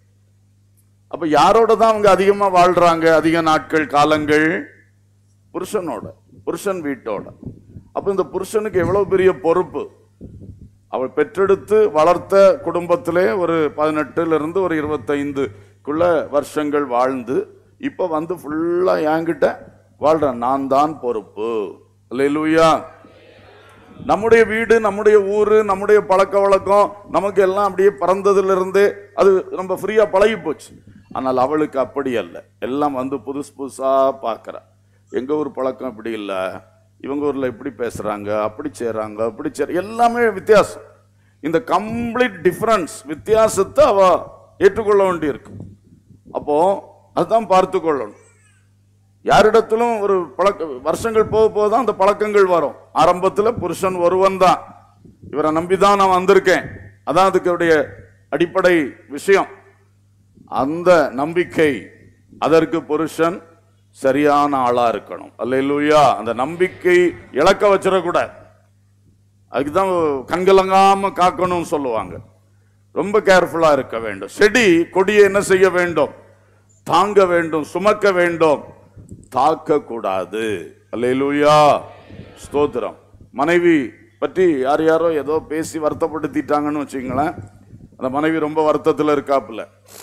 அப்ப யாரோட தான் அவங்க அதிகமா வாழ்றாங்க அதிக நாட்கள் காலங்கள் புருஷனோட புருஷன் வீட்டோட அப்ப இந்த புருஷனுக்கு எவ்வளவு பெரிய பொறுப்பு அவள் பெற்றெடுத்து வளர்த்த குடும்பத்திலே ஒரு பதினெட்டுல இருந்து ஒரு இருபத்தைந்துக்குள்ள வருஷங்கள் வாழ்ந்து இப்ப வந்து ஃபுல்லா என்கிட்ட வாழ்றேன் நான் தான் பொறுப்பு அல்லேலூயா நம்முடைய வீடு நம்முடைய ஊரு நம்முடைய பழக்க வழக்கம் நமக்கு எல்லாம் அப்படியே பிறந்ததுல இருந்தே அது நம்ம ஃப்ரீயா பழகி போச்சு ஆனால் அவளுக்கு அப்படி அல்ல எல்லாம் வந்து புதுசு புதுசா பார்க்கறா எங்க ஊர் பழக்கம் இப்படி இல்ல இவங்க ஊர்ல இப்படி பேசுறாங்க அப்படி செய்றாங்க அப்படி செய்ற எல்லாமே வித்தியாசம் இந்த கம்ப்ளீட் டிஃபரன்ஸ் வித்தியாசத்தை அவ ஏற்றுக்கொள்ள வேண்டியிருக்கு அப்போ அதுதான் பார்த்து கொள்ளணும் யாரிடத்திலும் ஒரு பழக்க வருஷங்கள் போக போக தான் அந்த பழக்கங்கள் வரும் ஆரம்பத்துல புருஷன் ஒருவன் தான் இவரை நம்பிதான் நான் வந்திருக்கேன் அதான் அதுக்குடைய அடிப்படை விஷயம் அந்த நம்பிக்கை அதற்கு புருஷன் சரியான ஆளா இருக்கணும் அல்லேலூயா அந்த நம்பிக்கை இழக்க வச்சிடக்கூடாது அதுக்குதான் கண்கலங்காம காக்கணும்னு சொல்லுவாங்க ரொம்ப கேர்ஃபுல்லா இருக்க வேண்டும் செடி கொடியை என்ன செய்ய வேண்டும் தாங்க வேண்டும் சுமக்க வேண்டும் தாக்க கூடாது அல்லேலூயா ஸ்தோத்திரம் மனைவி பற்றி யார் யாரோ ஏதோ பேசி வருத்தப்படுத்திட்டாங்கன்னு வச்சுங்களேன் அந்த மனைவி ரொம்ப வருத்தத்தில் இருக்காப்புல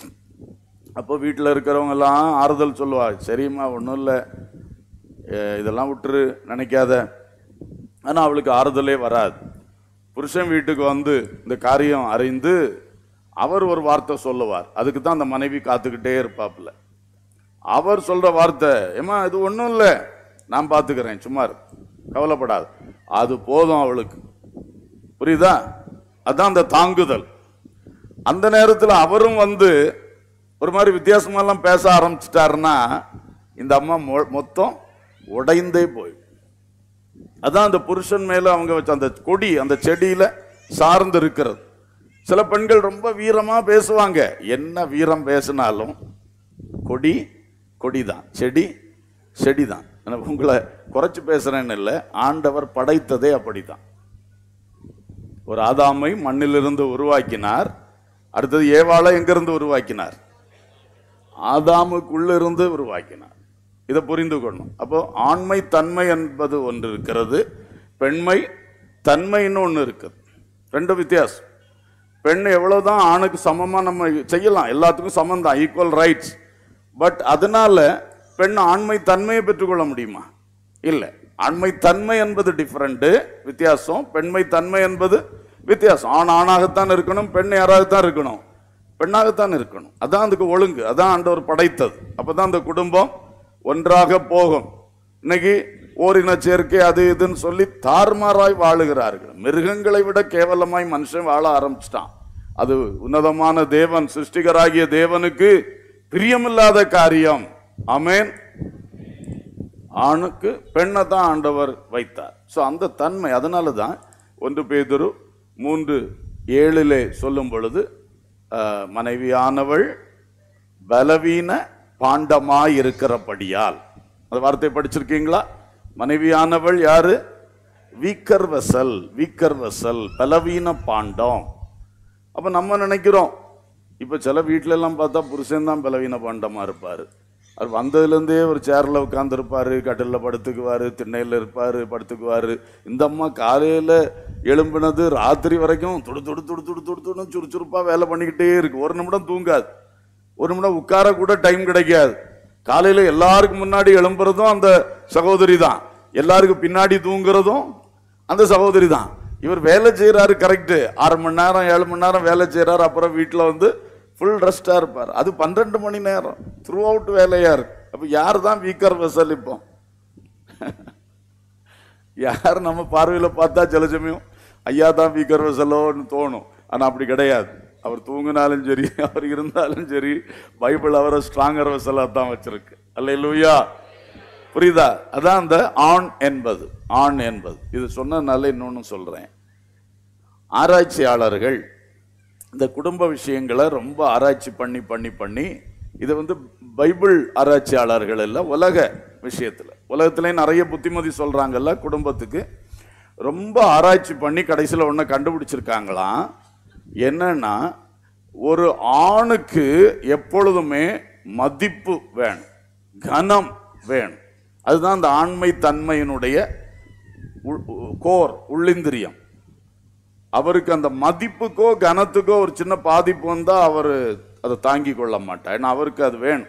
அப்போ வீட்டில் இருக்கிறவங்க எல்லாம் ஆறுதல் சொல்லுவா சரிம்மா ஒன்றும் இல்லை இதெல்லாம் விட்டுரு நினைக்காத ஆனால் அவளுக்கு ஆறுதலே வராது புருஷன் வீட்டுக்கு வந்து இந்த காரியம் அறிந்து அவர் ஒரு வார்த்தை சொல்லுவார் அதுக்கு தான் அந்த மனைவி காத்துக்கிட்டே இருப்பாப்புல அவர் சொல்ற வார்த்தை ஏமா இது ஒன்றும் இல்லை நான் பார்த்துக்கிறேன் சும்மா இரு. கவலைப்படாது அது போதும் அவளுக்கு புரியுதா அதான் அந்த தாங்குதல் அந்த நேரத்தில் அவரும் வந்து ஒரு மாதிரி வித்தியாசமெல்லாம் பேச ஆரம்பிச்சிட்டாருன்னா இந்த அம்மா மொ- மொத்தம் உடைந்தே போய் அதான் அந்த புருஷன் மேல அவங்க வச்ச அந்த கொடி அந்த செடியில சார்ந்து இருக்கிறது சில பெண்கள் ரொம்ப வீரமா பேசுவாங்க என்ன வீரம் பேசினாலும் கொடி கொடிதான் செடி செடிதான் நான் உங்களை குறைச்சு பேசுறேன்னு இல்லை ஆண்டவர் படைத்ததே அப்படிதான் ஒரு ஆதாமை மண்ணிலிருந்து உருவாக்கினார் அடுத்தது ஏவாளை எங்கிருந்து உருவாக்கினார் ஆதாமுக்குள்ள இருந்து உருவாக்கினார் இதை புரிந்து கொள்ளணும் அப்போ ஆண்மை தன்மை என்பது ஒன்று இருக்கிறது பெண்மை தன்மைன்னு ஒன்று இருக்குது ரெண்டு வித்தியாசம் பெண் எவ்வளவுதான் ஆணுக்கு சமமா நம்ம செய்யலாம் எல்லாத்துக்கும் சமம் தான் ஈக்குவல் ரைட்ஸ் பட் அதனால பெண் ஆண்மை தன்மையை பெற்றுக்கொள்ள முடியுமா இல்லை ஆண்மை தன்மை என்பது டிஃபரெண்ட் வித்தியாசம் பெண்மை தன்மை என்பது வித்தியாசம் ஆண் ஆணாகத்தான் இருக்கணும் பெண் யாராகத்தான் இருக்கணும் பெண்ணாகத்தான் இருக்கணும் அதான் அதுக்கு ஒழுங்கு அதான் ஆண்டவர் படைத்தது அப்பதான் அந்த குடும்பம் ஒன்றாக போகும் இன்னைக்கு ஓரின சேர்க்கை அது இதுன்னு சொல்லி தாறுமாறாய் வாழுகிறார்கள் மிருகங்களை விட கேவலமாய் மனுஷன் வாழ ஆரம்பிச்சிட்டான் அது உன்னதமான தேவன் சிருஷ்டிகராகிய தேவனுக்கு பிரியமில்லாத காரியம் ஆமென் ஆணுக்கு பெண்ணை தான் ஆண்டவர் வைத்தார் ஸோ அந்த தன்மை அதனால தான் ஒன்று பேதுரு மூன்று ஏழிலே சொல்லும் பொழுது அஹ், மனைவியானவள் பலவீன பாண்டமாய் இருக்கிறபடியால் அந்த வார்த்தை படிச்சிருக்கீங்களா மனைவியானவள் யாரு வீக்கர் வெசல் வீக்கர் வெசல் பலவீன பாண்டம் அப்ப நம்ம நினைக்கிறோம் இப்ப சில வீட்ல எல்லாம் பார்த்தா புருஷன் தான் பலவீன பாண்டமா இருப்பாரு அவர் வந்ததுலேருந்தே ஒரு சேர்ல உட்காந்துருப்பாரு கட்டில்ல படுத்துக்குவாரு திண்ணையில இருப்பாரு படுத்துக்குவாரு இந்த அம்மா காலையில எழும்பினது ராத்திரி வரைக்கும் துடு துடு துடு துடு துடு துடுன்னு சுறுசுறுப்பா வேலை பண்ணிக்கிட்டே இருக்கு ஒரு நிமிடம் தூங்காது ஒரு நிமிடம் உட்கார கூட டைம் கிடைக்காது காலையில எல்லாருக்கும் முன்னாடி எழும்புறதும் அந்த சகோதரி தான் எல்லாருக்கும் பின்னாடி தூங்குறதும் அந்த சகோதரி தான் இவர் வேலை செய்யறாரு கரெக்ட் ஆறு மணி நேரம் ஏழு மணி நேரம் வேலை செய்யறாரு அப்புறம் வீட்டில் வந்து ஃபுல் ரெஸ்டா இருப்பார் அது பன்னெண்டு மணி நேரம் த்ரூ அவுட் வேலையா இருக்கு அப்ப யார் தான் வீக்கர் வெசல் இப்போ யார் நம்ம பார்வையில பார்த்தா சில சமயம் ஐயா தான் வீக்கர் வெசலோன்னு தோணும் ஆனா அப்படி கிடையாது அவர் தூங்கினாலும் சரி அவர் இருந்தாலும் சரி பைபிள் அவரை ஸ்ட்ராங்கர் வெசலா தான் வச்சிருக்கு அல்ல லூயா புரியுதா அதான் அந்த ஆண் என்பது ஆண் என்பது இது சொன்னதுனால இன்னொன்னு சொல்றேன் ஆராய்ச்சியாளர்கள் இந்த குடும்ப விஷயங்களை ரொம்ப ஆராய்ச்சி பண்ணி பண்ணி பண்ணி இது வந்து பைபிள் ஆராய்ச்சியாளர்கள் இல்ல உலக விஷயத்துல உலகத்திலே நிறைய புத்திமதி சொல்றாங்கல்ல குடும்பத்துக்கு ரொம்ப ஆராய்ச்சி பண்ணி கடைசியில் ஒன்று கண்டுபிடிச்சிருக்காங்களாம் என்னன்னா ஒரு ஆணுக்கு எப்பொழுதுமே மதிப்பு வேணும் கனம் வேணும் அதுதான் அந்த ஆண்மை தன்மையினுடைய உள்- கோர் உள்ளிந்திரியம் அவருக்கு அந்த மதிப்புக்கோ கனத்துக்கோ ஒரு சின்ன பாதிப்பு வந்தா அவர் அதை தாங்கி கொள்ள மாட்டார் ஏன்னா அவருக்கு அது வேணும்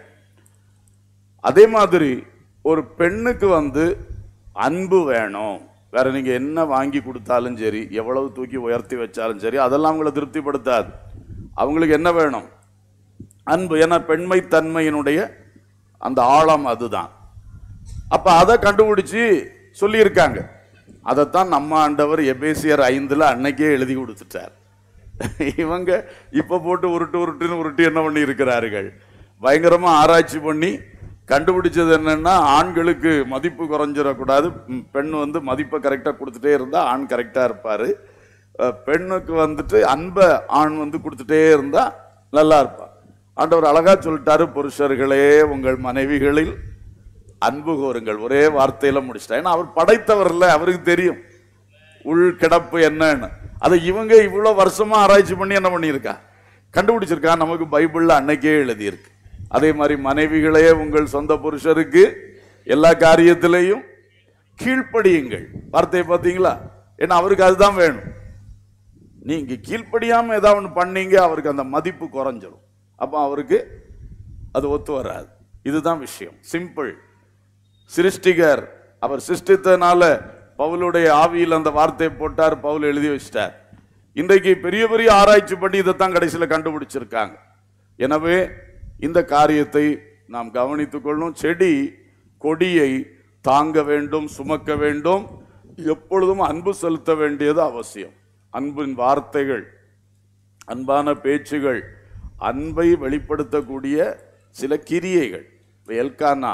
அதே மாதிரி ஒரு பெண்ணுக்கு வந்து அன்பு வேணும் வேற நீங்க என்ன வாங்கி கொடுத்தாலும் சரி எவ்வளவு தூக்கி உயர்த்தி வச்சாலும் சரி அதெல்லாம் அவங்கள திருப்திப்படுத்தாது அவங்களுக்கு என்ன வேணும் அன்பு ஏன்னா பெண்மை தன்மையினுடைய அந்த ஆழம் அதுதான் அப்ப அதை கண்டுபிடிச்சு சொல்லியிருக்காங்க அதைத்தான் நம்ம ஆண்டவர் எபேசியர் ஐந்துல அன்னைக்கே எழுதி கொடுத்துட்டார் இவங்க இப்ப போட்டு உருட்டு உருட்டுன்னு உருட்டி என்ன பண்ணி இருக்கிறார்கள் பயங்கரமா ஆராய்ச்சி பண்ணி கண்டுபிடிச்சது என்னன்னா ஆண்களுக்கு மதிப்பு குறைஞ்சிடக்கூடாது ம், பெண் வந்து மதிப்பை கரெக்டா கொடுத்துட்டே இருந்தா ஆண் கரெக்டா இருப்பாரு அஹ், பெண்ணுக்கு வந்துட்டு அன்பை ஆண் வந்து கொடுத்துட்டே இருந்தா நல்லா இருப்பா ஆண்டவர் அழகா சொல்லிட்டாரு புருஷர்களே உங்கள் மனைவிகளில் அன்பு கோருங்கள் ஒரே வார்த்தையில முடிச்சிட்டா ஏன்னா அவர் படைத்தவர்ல அவருக்கு தெரியும் உள் கிடப்பு என்னன்னு அதை இவங்க இவ்வளவு வருஷமா ஆராய்ச்சி பண்ணி என்ன பண்ணியிருக்கா கண்டுபிடிச்சிருக்கா நமக்கு பைபிள்ல அன்னைக்கே எழுதியிருக்கு அதே மாதிரி மனைவிகளே உங்கள் சொந்த புருஷருக்கு எல்லா காரியத்திலையும் கீழ்ப்படியுங்கள் வார்த்தையை பார்த்தீங்களா ஏன்னா அவருக்கு அதுதான் வேணும் நீங்க கீழ்ப்படியாம ஏதாவது ஒன்று பண்ணீங்க அவருக்கு அந்த மதிப்பு குறைஞ்சிரும் அப்போ அவருக்கு அது ஒத்து வராது இதுதான் விஷயம் சிம்பிள் சிருஷ்டிகர் அவர் சிருஷ்டித்தனால பவுலுடைய ஆவியில் அந்த வார்த்தையை போட்டார் பவுல் எழுதி வச்சிட்டார் இன்றைக்கு பெரிய பெரிய ஆராய்ச்சி பண்ணி இதைத்தான் கடைசியில் கண்டுபிடிச்சிருக்காங்க எனவே இந்த காரியத்தை நாம் கவனித்துக் கொள்ளும் செடி கொடியை தாங்க வேண்டும் சுமக்க வேண்டும் எப்பொழுதும் அன்பு செலுத்த வேண்டியது அவசியம் அன்பின் வார்த்தைகள் அன்பான பேச்சுகள் அன்பை வெளிப்படுத்தக்கூடிய சில கிரியைகள் இப்ப எல்கானா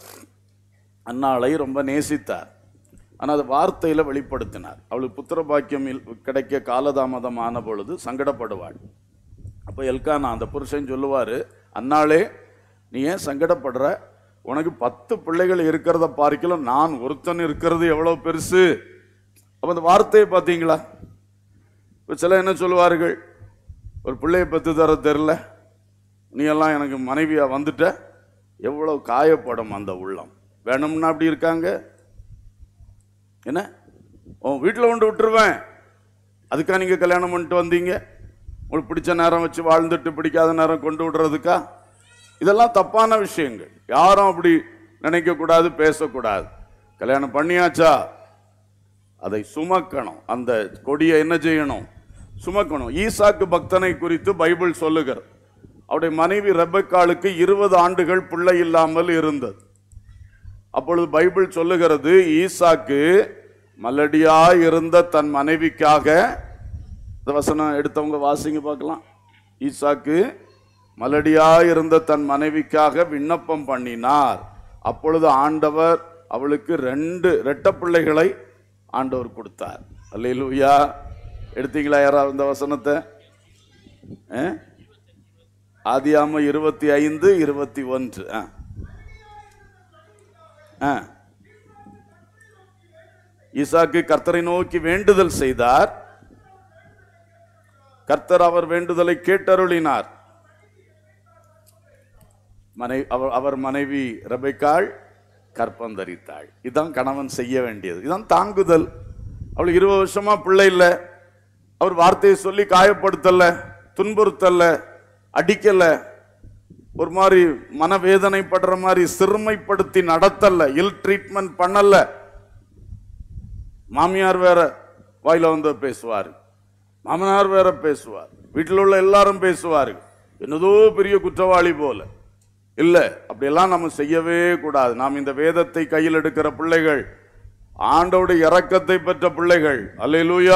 அன்னாளை ரொம்ப நேசித்தார் ஆனால் அது வார்த்தையில் வெளிப்படுத்தினார் அவளுக்கு புத்திர பாக்கியம் இல்- கிடைக்க காலதாமதமான பொழுது சங்கடப்படுவாள் அப்போ எல்கானா அந்த புருஷன் சொல்லுவார் அன்னாளே நீ ஏன் சங்கடப்படுற உனக்கு பத்து பிள்ளைகள் இருக்கிறத பார்க்கலாம் நான் ஒருத்தன் இருக்கிறது எவ்வளோ பெருசு அப்போ அந்த வார்த்தையை பார்த்தீங்களா இப்போ சில என்ன சொல்லுவார்கள் ஒரு பிள்ளையை பெற்று தர தெரில நீ எல்லாம் எனக்கு மனைவியா வந்துட்ட எவ்வளவு காயப்படும் அந்த உள்ளம் வேணும்னா அப்படி இருக்காங்க என்ன உன் வீட்டில் கொண்டு விட்டுருவேன் அதுக்கா நீங்கள் கல்யாணம் பண்ணிட்டு வந்தீங்க உங்களுக்கு பிடிச்ச நேரம் வச்சு வாழ்ந்துட்டு பிடிக்காத நேரம் கொண்டு விடுறதுக்கா இதெல்லாம் தப்பான விஷயங்கள் யாரும் அப்படி நினைக்கக்கூடாது பேசக்கூடாது கல்யாணம் பண்ணியாச்சா அதை சுமக்கணும் அந்த கொடியை என்ன செய்யணும் சுமக்கணும் ஈசாக்கு பக்தனை குறித்து பைபிள் சொல்லுகிறது அவருடைய மனைவி ரெபக்காளுக்கு இருபது ஆண்டுகள் பிள்ளை இல்லாமல் இருந்தது அப்பொழுது பைபிள் சொல்லுகிறது ஈசாக்கு மலடியாய் இருந்த தன் மனைவிக்காக இந்த வசனம் எடுத்தவங்க வாசிங்க பார்க்கலாம் ஈசாக்கு மலடியாய் இருந்த தன் மனைவிக்காக விண்ணப்பம் பண்ணினார் அப்பொழுது ஆண்டவர் அவளுக்கு ரெண்டு ரெட்ட பிள்ளைகளை ஆண்டவர் கொடுத்தார் அல்லேலூயா எடுத்தீங்களா யாராவது இந்த வசனத்தை ஆ? ஆதியாம இருபத்தி ஐந்து இருபத்தி ஒன்று ஆ ஆ. ஈசாக்கு கர்த்தரை நோக்கி வேண்டுதல் செய்தார் கர்த்தர் அவர் வேண்டுதலை கேட்டருளினார் மனை அவர் அவர் மனைவி ரெபெக்காள் கற்பந்தரித்தாள் இதான் கணவன் செய்ய வேண்டியது இதான் தாங்குதல் அவளுக்கு இருபது வருஷமா பிள்ளை இல்லை அவர் வார்த்தையை சொல்லி காயப்படுத்தல துன்புறுத்தல அடிக்கல ஒரு மாதிரி மனவேதனைப்படுற மாதிரி சிறுமைப்படுத்தி நடத்தல இல் ட்ரீட்மெண்ட் பண்ணல மாமியார் வேற வாயில வந்து பேசுவார் மாமனார் வேற பேசுவார் வீட்டில் உள்ள எல்லாரும் பேசுவார் என்னதோ பெரிய குற்றவாளி போல இல்ல அப்படியெல்லாம் நம்ம செய்யவே கூடாது நாம் இந்த வேதத்தை கையில் எடுக்கிற பிள்ளைகள் ஆண்டோடைய இரக்கத்தை பெற்ற பிள்ளைகள் அல்லேலூயா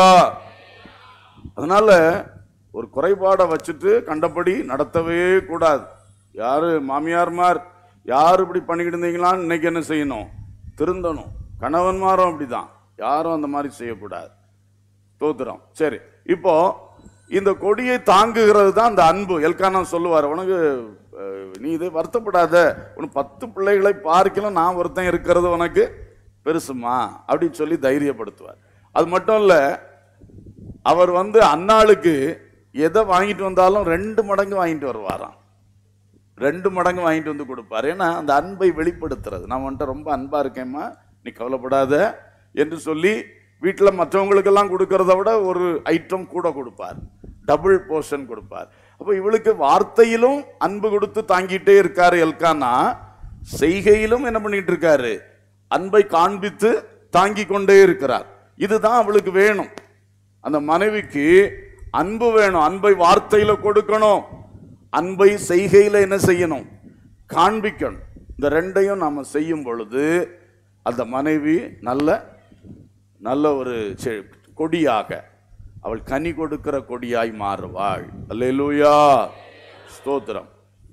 அதனால ஒரு குறைபாடை வச்சுட்டு கண்டபடி நடத்தவே கூடாது யாரு மாமியார்மார் யார் இப்படி பண்ணிக்கிட்டு இருந்தீங்களான்னு இன்னைக்கு என்ன செய்யணும் திருந்தணும் கணவன்மாரும் அப்படிதான் யாரும் அந்த மாதிரி செய்யக்கூடாது தோத்துறோம் சரி இப்போ இந்த கொடியை தாங்குகிறது தான் அந்த அன்பு எல்கானா சொல்லுவார் உனக்கு அஹ், நீ இதை வருத்தப்படாத உனக்கு பத்து பிள்ளைகளை பார்க்கலாம் நான் ஒருத்தன் இருக்கிறது உனக்கு பெருசுமா அப்படின்னு சொல்லி தைரியப்படுத்துவார் அது மட்டும் இல்லை அவர் வந்து அன்னாளுக்கு எதை வாங்கிட்டு வந்தாலும் ரெண்டு மடங்கு வாங்கிட்டு வருவாராம் ரெண்டு மடங்கு வாங்கிட்டு வந்து கொடுப்பார் ஏன்னா அந்த அன்பை வெளிப்படுத்துறது நான் வந்துட்டு ரொம்ப அன்பா இருக்கேம்மா நீ கவலைப்படாத என்று சொல்லி வீட்டில் மற்றவங்களுக்கெல்லாம் கொடுக்கறத விட ஒரு ஐட்டம் கூட கொடுப்பார் டபுள் போர்ஷன் கொடுப்பார் அப்போ இவளுக்கு வார்த்தையிலும் அன்பு கொடுத்து தாங்கிட்டே இருக்காரு எல்கானா செய்கையிலும் என்ன பண்ணிட்டு இருக்காரு அன்பை காண்பித்து தாங்கி கொண்டே இருக்கிறார் இதுதான் அவளுக்கு வேணும் அந்த மனைவிக்கு அன்பு வேணும் அன்பை வார்த்தையில கொடுக்கணும் அன்பை செய்கையில என்ன செய்யணும் காண்பிக்கணும் இந்த ரெண்டையும் நாம செய்யும் பொழுது அந்த மனைவி நல்ல நல்ல ஒரு செ- கொடியாக அவள் கனி கொடுக்கிற கொடியாய் மாறுவாள் அல்லேலூயா ஸ்தோத்திரம்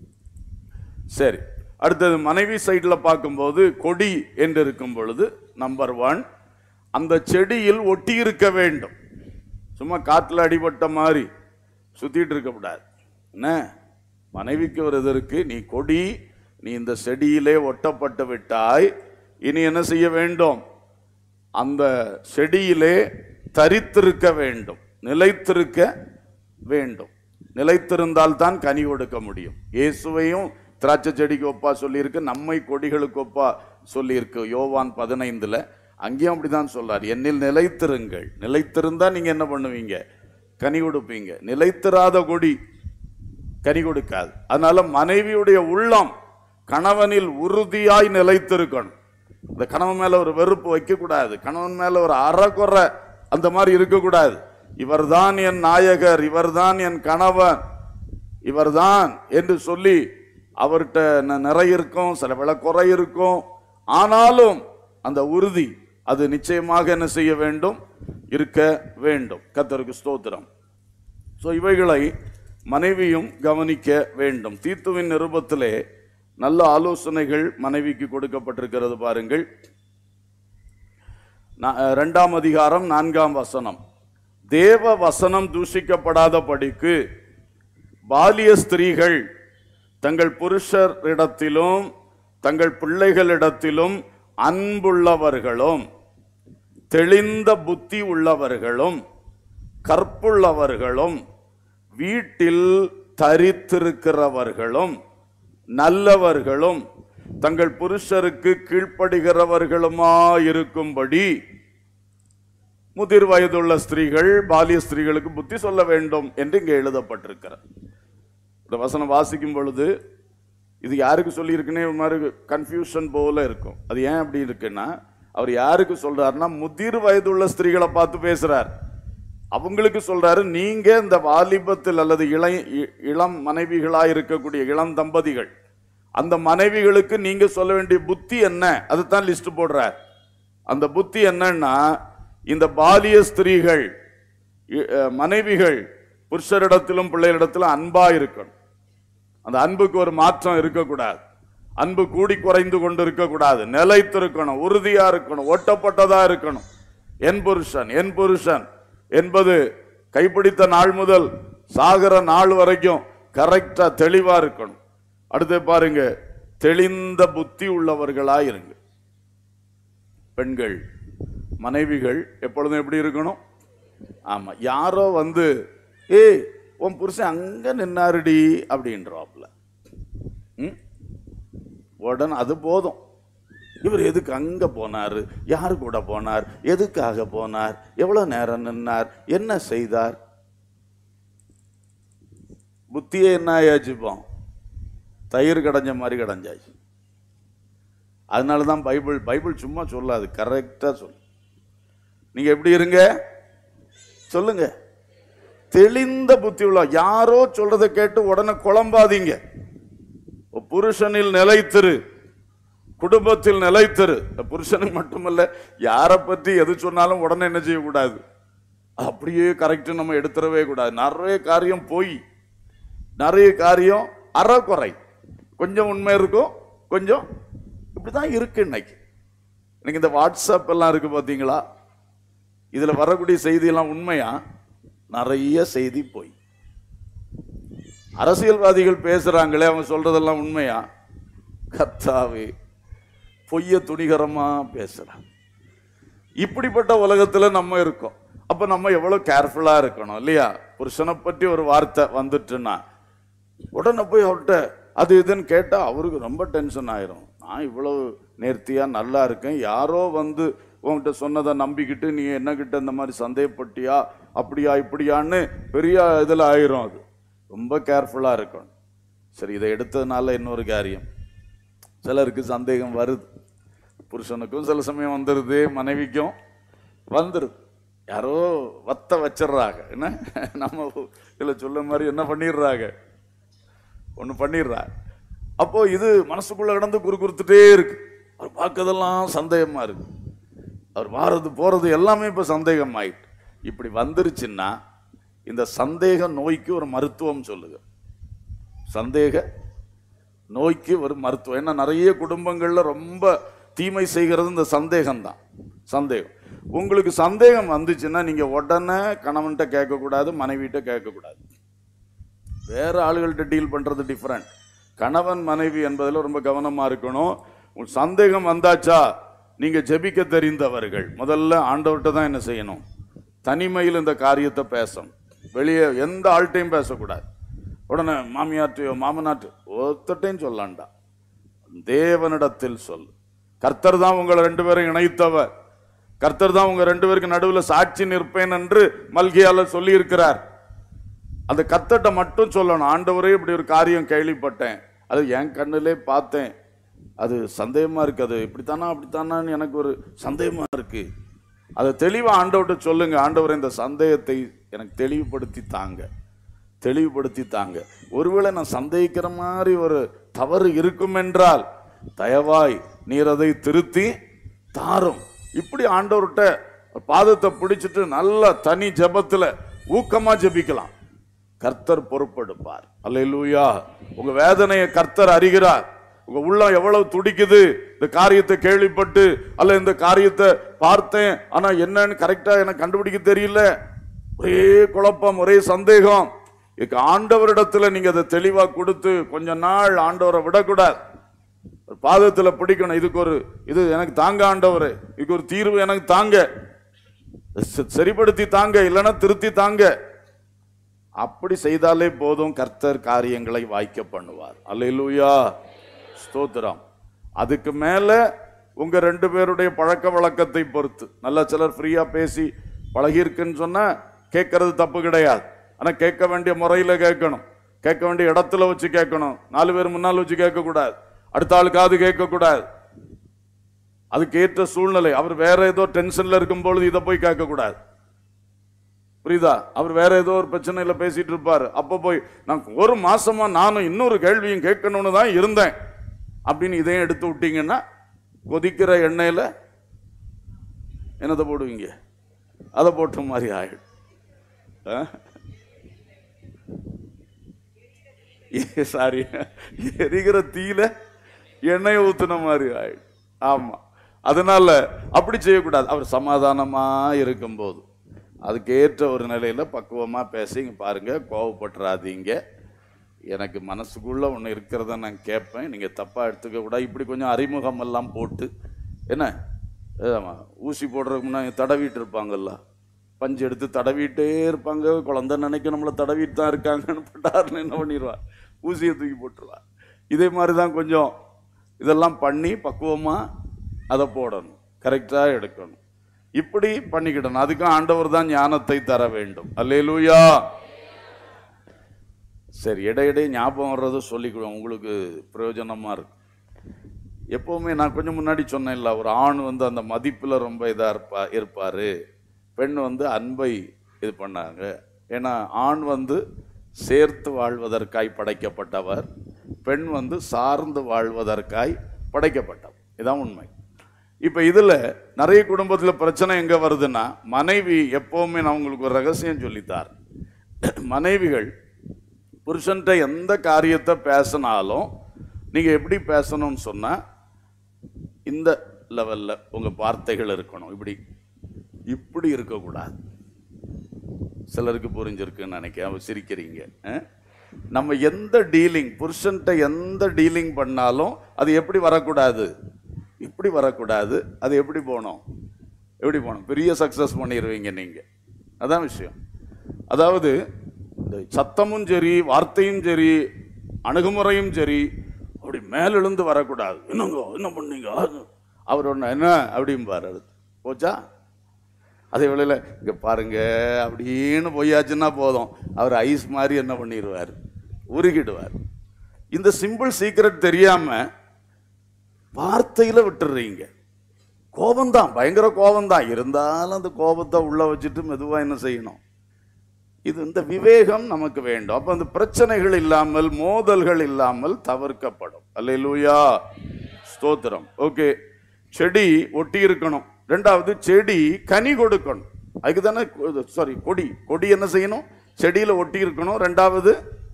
சரி அடுத்தது மனைவி சைடில் பார்க்கும்போது கொடி என்று இருக்கும் பொழுது நம்பர் ஒன் அந்த செடியில் ஒட்டி இருக்க வேண்டும் சும்மா காற்றுல அடிபட்ட மாதிரி சுத்திட்டு இருக்கக்கூடாது என்ன மனைவிக்கு ஒரு இது இருக்கு நீ கொடி நீ இந்த செடியிலே ஒட்டப்பட்டு விட்டாய் இனி என்ன செய்ய வேண்டும் அந்த செடியிலே தரித்திருக்க வேண்டும் நிலைத்திருக்க வேண்டும் நிலைத்திருந்தால் தான் கனி கொடுக்க முடியும் இயேசுவையும் திராட்சை செடிக்கு ஒப்பா சொல்லியிருக்கு நம்மை கொடிகளுக்கு ஒப்பா சொல்லியிருக்கு யோவான் பதினைந்துல அங்கேயும் அப்படிதான் சொல்றார் என்னில் நிலைத்திருங்கள் நிலைத்திருந்தா நீங்க என்ன பண்ணுவீங்க கனி கொடுப்பீங்க நிலைத்திராத கொடி கனி கொடுக்காது அதனால மனைவியுடைய உள்ளம் கணவனில் உறுதியாய் நிலைத்திருக்கணும் இந்த கணவன் மேல ஒரு வெறுப்பு வைக்கக்கூடாது கணவன் மேல ஒரு அறக்குறை அந்த மாதிரி இருக்கக்கூடாது இவர்தான் என் நாயகர் இவர்தான் என் கணவன் இவர்தான் என்று சொல்லி அவர்கிட்ட ந- நிறை இருக்கும் சில வேளை குறை இருக்கும் ஆனாலும் அந்த உறுதி அது நிச்சயமாக என்ன செய்ய வேண்டும் இருக்க வேண்டும் கர்த்தருக்கு ஸ்தோத்திரம் ஸோ இவைகளை மனைவியும் கவனிக்க வேண்டும் தீத்துவின் நிருபத்திலே நல்ல ஆலோசனைகள் மனைவிக்கு கொடுக்கப்பட்டிருக்கிறது பாருங்கள் நா- அஹ், இரண்டாம் அதிகாரம் நான்காம் வசனம் தேவ வசனம் தூஷிக்கப்படாத படிக்கு பாலிய ஸ்திரீகள் தங்கள் புருஷரிடத்திலும் தங்கள் பிள்ளைகளிடத்திலும் அன்புள்ளவர்களும் தெளிந்த புத்தி உள்ளவர்களும் கற்புள்ளவர்களும் வீட்டில் தரித்திருக்கிறவர்களும் நல்லவர்களும் தங்கள் புருஷருக்கு கீழ்ப்படுகிறவர்களுமாயிருக்கும்படி முதிர் வயதுள்ள ஸ்திரீகள் பாலிய ஸ்திரீகளுக்கு புத்தி சொல்ல வேண்டும் என்று இங்கே எழுதப்பட்டிருக்கிறது இந்த வசனம் வாசிக்கும் பொழுது இது யாருக்கு சொல்லியிருக்குன்னே ஒரு மாதிரி கன்ஃபியூஷன் போல இருக்கும் அது ஏன் அப்படி இருக்குன்னா அவர் யாருக்கு சொல்றாருன்னா முதிர் வயதுள்ள ஸ்திரீகளை பார்த்து பேசுறார் அவங்களுக்கு சொல்றாரு நீங்க இந்த வாலிபத்தில் அல்லது இளை இ- இளம் மனைவிகளாய் இருக்கக்கூடிய இளம் தம்பதிகள் அந்த மனைவிகளுக்கு நீங்க சொல்ல வேண்டிய புத்தி என்ன அதுதான் லிஸ்ட் போடுறார் அந்த புத்தி என்னன்னா இந்த பாலிய ஸ்திரீகள் இ- அஹ், மனைவிகள் புருஷரிடத்திலும் பிள்ளைகளிடத்திலும் அன்பா இருக்கணும் அந்த அன்புக்கு ஒரு மாற்றம் இருக்கக்கூடாது அன்பு கூடி குறைந்து கொண்டு இருக்கக்கூடாது நிலைத்திருக்கணும் உறுதியா இருக்கணும் ஒட்டப்பட்டதா இருக்கணும் என் புருஷன் என் புருஷன் என்பது கைப்பிடித்த நாள் முதல் சாகர நாள் வரைக்கும் கரெக்டா தெளிவா இருக்கணும் அடுத்து பாருங்க தெளிந்த புத்தி உள்ளவர்களா இருங்க பெண்கள் மனைவிகள் எப்பொழுதும் எப்படி இருக்கணும் ஆமா யாரோ வந்து ஏய் உன் புருஷன் அங்க நின்னாருடி அப்படின்றாப்ல ம்? உடனே அது போதும் இவர் எதுக்கு அங்க போனாரு யாரு கூட போனார் எதுக்காக போனார் எவ்வளவு நேரம் நின்னார் என்ன செய்தார் புத்தியே என்ன ஆயாச்சுப்போம் தயிர் கடைஞ்ச மாதிரி கடைஞ்சாச்சு அதனால தான் பைபிள் பைபிள் சும்மா சொல்லாது கரெக்டா சொல்லு நீங்க எப்படி இருங்க சொல்லுங்க தெளிந்த புத்தி உள்ள யாரோ சொல்றதை கேட்டு உடனே குழம்பாதீங்க புருஷனில் நிலைத்திரு குடும்பத்தில் நிலைத்திரு இந்த புருஷனுக்கு மட்டுமல்ல யாரை பற்றி எது சொன்னாலும் உடனே என்ன செய்யக்கூடாது அப்படியே கரெக்ட் நம்ம எடுத்துடவே கூடாது நிறைய காரியம் போய் நிறைய காரியம் அறக்குறை கொஞ்சம் உண்மை இருக்கும் கொஞ்சம் இப்படிதான் இருக்கு இன்னைக்கு இன்னைக்கு இந்த வாட்ஸ்அப் எல்லாம் இருக்கு பாத்தீங்களா இதுல வரக்கூடிய செய்தியெல்லாம் உண்மையா நிறைய செய்தி போய் அரசியல்வாதிகள் பேசுறாங்களே அவங்க சொல்றதெல்லாம் உண்மையா கர்த்தாவே பொய்ய துணிகரமா பேசுறான் இப்படிப்பட்ட உலகத்துல நம்ம இருக்கோம் அப்ப நம்ம எவ்வளவு கேர்ஃபுல்லா இருக்கணும் இல்லையா புருஷனை பற்றி ஒரு வார்த்தை வந்துட்டுன்னா உடனே போய் அவர்கிட்ட அது இதுன்னு கேட்டா அவருக்கு ரொம்ப டென்ஷன் ஆயிரும் நான் இவ்வளவு நேர்த்தியா நல்லா இருக்கேன் யாரோ வந்து உன்கிட்ட சொன்னதை நம்பிக்கிட்டு நீ என்ன கிட்ட இந்த மாதிரி சந்தேகப்பட்டியா அப்படியா இப்படியான்னு பெரிய இதுல ஆயிரும் அது ரொம்ப கேர்ஃபுல்லா இருக்கணும் சரி இதை எடுத்ததுனால இன்னொரு காரியம் சிலருக்கு சந்தேகம் வருது புருஷனுக்கும் சில சமயம் வந்துடுது மனைவிக்கும் வந்துடுது யாரோ வத்த வச்சிடுறாங்க என்ன நம்ம இதில் சொல்ல மாதிரி என்ன பண்ணிடுறாங்க ஒன்று பண்ணிடுறாங்க அப்போ இது மனசுக்குள்ள கிடந்து குறு குறுத்துட்டே இருக்கு அவர் பார்க்கறதெல்லாம் சந்தேகமா இருக்கு அவர் வாரது போறது எல்லாமே இப்போ சந்தேகம் ஆயிட்டு இப்படி வந்துருச்சுன்னா இந்த சந்தேக நோய்க்கு ஒரு மருத்துவம் சொல்லுங்க சந்தேக நோய்க்கு ஒரு மருத்துவம் ஏன்னா நிறைய குடும்பங்கள்ல ரொம்ப தீமை செய்கிறது இந்த சந்தேகம்தான் சந்தேகம் உங்களுக்கு சந்தேகம் வந்துச்சுன்னா நீங்க உடனே கணவன்கிட்ட கேட்கக்கூடாது மனைவிட்ட கேட்கக்கூடாது வேற ஆளுகள்கிட்ட டீல் பண்றது டிஃப்ரெண்ட் கணவன் மனைவி என்பதில் ரொம்ப கவனமா இருக்கணும் உங்க சந்தேகம் வந்தாச்சா நீங்க ஜெபிக்க தெரிந்தவர்கள் முதல்ல ஆண்டவர்கிட்ட தான் என்ன செய்யணும் தனிமையில் இந்த காரியத்தை பேசணும் வெளியே எந்த ஆள்கிட்டையும் பேசக்கூடாது உடனே மாமியார்ட்டையோ மாமனாட்டு ஒருத்தட்டையும் சொல்லாண்டா தேவனிடத்தில் சொல் கர்த்தர் தான் உங்களை ரெண்டு பேரும் இணைத்தவர் கர்த்தர் தான் உங்க ரெண்டு பேருக்கு நடுவில் சாட்சி நிற்பேன் என்று மல்கியால சொல்லி இருக்கிறார் அந்த கத்தட்ட மட்டும் சொல்லணும் ஆண்டவரே இப்படி ஒரு காரியம் கேள்விப்பட்டேன் அது என் கண்ணிலே பார்த்தேன் அது சந்தேகமா இருக்கு அது இப்படித்தானா அப்படித்தானான்னு எனக்கு ஒரு சந்தேகமா இருக்கு அதை தெளிவா ஆண்டவர்கிட்ட சொல்லுங்க ஆண்டவர் இந்த சந்தேகத்தை எனக்கு தெளிவுபடுத்தி தாங்க தெளிவுபடுத்தி தாங்க ஒருவேளை நான் சந்தேகிக்கிற மாதிரி ஒரு தவறு இருக்கும் என்றால் தயவாய் நீர் அதை திருத்தி தாரும் இப்படி ஆண்டவர்கிட்ட பாதத்தை பிடிச்சிட்டு நல்ல தனி ஜெபத்துல ஊக்கமா ஜெபிக்கலாம் கர்த்தர் பொறுப்பெடுப்பார் அல்லேலூயா உங்க வேதனையை கர்த்தர் அறிகிறார் உங்க உள்ளம் எவ்வளவு துடிக்குது இந்த காரியத்தை கேள்விப்பட்டு அல்ல இந்த காரியத்தை பார்த்தேன் ஆனா என்னன்னு கரெக்டா எனக்கு கண்டுபிடிக்க தெரியல ஒரே குழப்பம் ஒரே சந்தேகம் இதுக்கு ஆண்டவரிடத்துல நீங்க அதை தெளிவா கொடுத்து கொஞ்ச நாள் ஆண்டவரை விடக்கூடாது ஒரு பாதத்துல பிடிக்கணும் இதுக்கு ஒரு இது எனக்கு தாங்க ஆண்டவரே இதுக்கு ஒரு தீர்வு எனக்கு தாங்க ச- சரிப்படுத்தி தாங்க இல்லைன்னா திருத்தி தாங்க அப்படி செய்தாலே போதும் கர்த்தர் காரியங்களை வாய்க்க பண்ணுவார் அல்லேலூயா ஸ்தோத்திரம் அதுக்கு மேல உங்க ரெண்டு பேருடைய பழக்க வழக்கத்தை பொறுத்து நல்லா சிலர் ஃப்ரீயா பேசி பழகியிருக்குன்னு சொன்னா கேட்கறது தப்பு கிடையாது ஆனா கேட்க வேண்டிய முறையில கேட்கணும் கேட்க வேண்டிய இடத்துல வச்சு கேட்கணும் நாலு பேர் முன்னால் வச்சு கேட்க கூடாது அடுத்த ஆள் காது கேட்க கூடாது அதுக்கு ஏற்ற சூழ்நிலை அவர் வேற ஏதோ டென்ஷன்ல இருக்கும் பொழுது இதை போய் கேட்க கூடாது புரியுதா அவர் வேற ஏதோ ஒரு பிரச்சனையில பேசிட்டு இருப்பாரு அப்ப போய் நான் ஒரு மாசமா நானும் இன்னொரு கேள்வியும் கேட்கணும்னு தான் இருந்தேன் அப்படின்னு இதையும் எடுத்து விட்டீங்கன்னா கொதிக்கிற எண்ணெயில என்னத்தை போடுவீங்க அதை போட்ட மாதிரி ஆயிடும் ஆ? சாரி எரிகிற தீயில எண்ணெயை ஊத்துன மாதிரி ஆயிடும் ஆமா அதனால அப்படி செய்யக்கூடாது அவர் சமாதானமா இருக்கும்போது அதுக்கேற்ற ஒரு நிலையில பக்குவமா பேசி இங்க பாருங்க கோவப்பட்டுறாதீங்க எனக்கு மனசுக்குள்ள ஒன்று இருக்கிறத நான் கேட்பேன் நீங்க தப்பா எடுத்துக்க கூடாது இப்படி கொஞ்சம் அறிமுகம் எல்லாம் போட்டு என்ன ஆமா ஊசி போடுறதுக்கு முன்னாடி தடவிட்டு இருப்பாங்கல்ல பஞ்சு எடுத்து தடவிட்டே இருப்பாங்க குழந்தை நினைக்க நம்மளை தடவிட்டு தான் இருக்காங்கன்னு பட்டாருன்னு என்ன பண்ணிடுவா ஊசியை தூக்கி போட்டுருவா இதே மாதிரி தான் கொஞ்சம் இதெல்லாம் பண்ணி பக்குவமா அதை போடணும் கரெக்டாக எடுக்கணும் இப்படி பண்ணிக்கிடணும் அதுக்கும் ஆண்டவர் தான் ஞானத்தை தர வேண்டும் அல்லேலூயா சரி இடையிடையே ஞாபகம் வர்றதை சொல்லிக்கிடுவோம் உங்களுக்கு பிரயோஜனமா இருக்கு எப்பவுமே நான் கொஞ்சம் முன்னாடி சொன்னேன்ல ஒரு ஆண் வந்து அந்த மதிப்புல ரொம்ப இதா இருப்பா இருப்பாரு பெண் வந்து அன்பை இது பண்ணாங்க ஏன்னா ஆண் வந்து சேர்த்து வாழ்வதற்காய் படைக்கப்பட்டவர் பெண் வந்து சார்ந்து வாழ்வதற்காய் படைக்கப்பட்டவர் இதான் உண்மை இப்ப இதுல நிறைய குடும்பத்துல பிரச்சனை எங்க வருதுன்னா மனைவி எப்பவுமே நான் உங்களுக்கு ஒரு ரகசியம் சொல்லித்தார் மனைவிகள் புருஷன்ட்ட எந்த காரியத்தை பேசினாலும் நீங்க எப்படி பேசணும்னு சொன்னா இந்த லெவல்ல உங்க வார்த்தைகள் இருக்கணும் இப்படி இப்படி இருக்கக்கூடாது சிலருக்கு புரிஞ்சிருக்குன்னு நினைக்கிறேன் அவ சிரிக்கிறீங்க அஹ்? நம்ம எந்த டீலிங் புருஷன்ட்ட எந்த டீலிங் பண்ணாலும் அது எப்படி வரக்கூடாது இப்படி வரக்கூடாது அது எப்படி போகணும் எப்படி போகணும் பெரிய சக்சஸ் பண்ணிடுவீங்க நீங்க அதான் விஷயம் அதாவது இந்த சத்தமும் சரி வார்த்தையும் சரி அணுகுமுறையும் சரி அப்படி மேலெழுந்து வரக்கூடாது என்னங்க என்ன பண்ணீங்க அவர் ஒன்று என்ன அப்படிம்பார் அடுத்து போச்சா அதே வேளையில் இங்கே பாருங்க அப்படின்னு போயாச்சுன்னா போதும் அவர் ஐஸ் மாதிரி என்ன பண்ணிடுவார் உருகிடுவார் இந்த சிம்பிள் சீக்ரெட் தெரியாம வார்த்தையில விட்டுடுறீங்க கோபம்தான் பயங்கர கோபம்தான் இருந்தாலும் அந்த கோபத்தை உள்ள வச்சுட்டு மெதுவா என்ன செய்யணும் இது இந்த விவேகம் நமக்கு வேண்டும் அப்ப அந்த பிரச்சனைகள் இல்லாமல் மோதல்கள் இல்லாமல் தவிர்க்கப்படும் அல்லேலூயா ஸ்தோத்திரம் ஓகே செடி ஒட்டி இருக்கணும் ரெண்டாவது செடி கனி கொடுக்கணும் அதுக்கு தானே சாரி கொடி கொடி என்ன செய்யணும் செடியில ஒட்டி இருக்கணும் ரெண்டாவது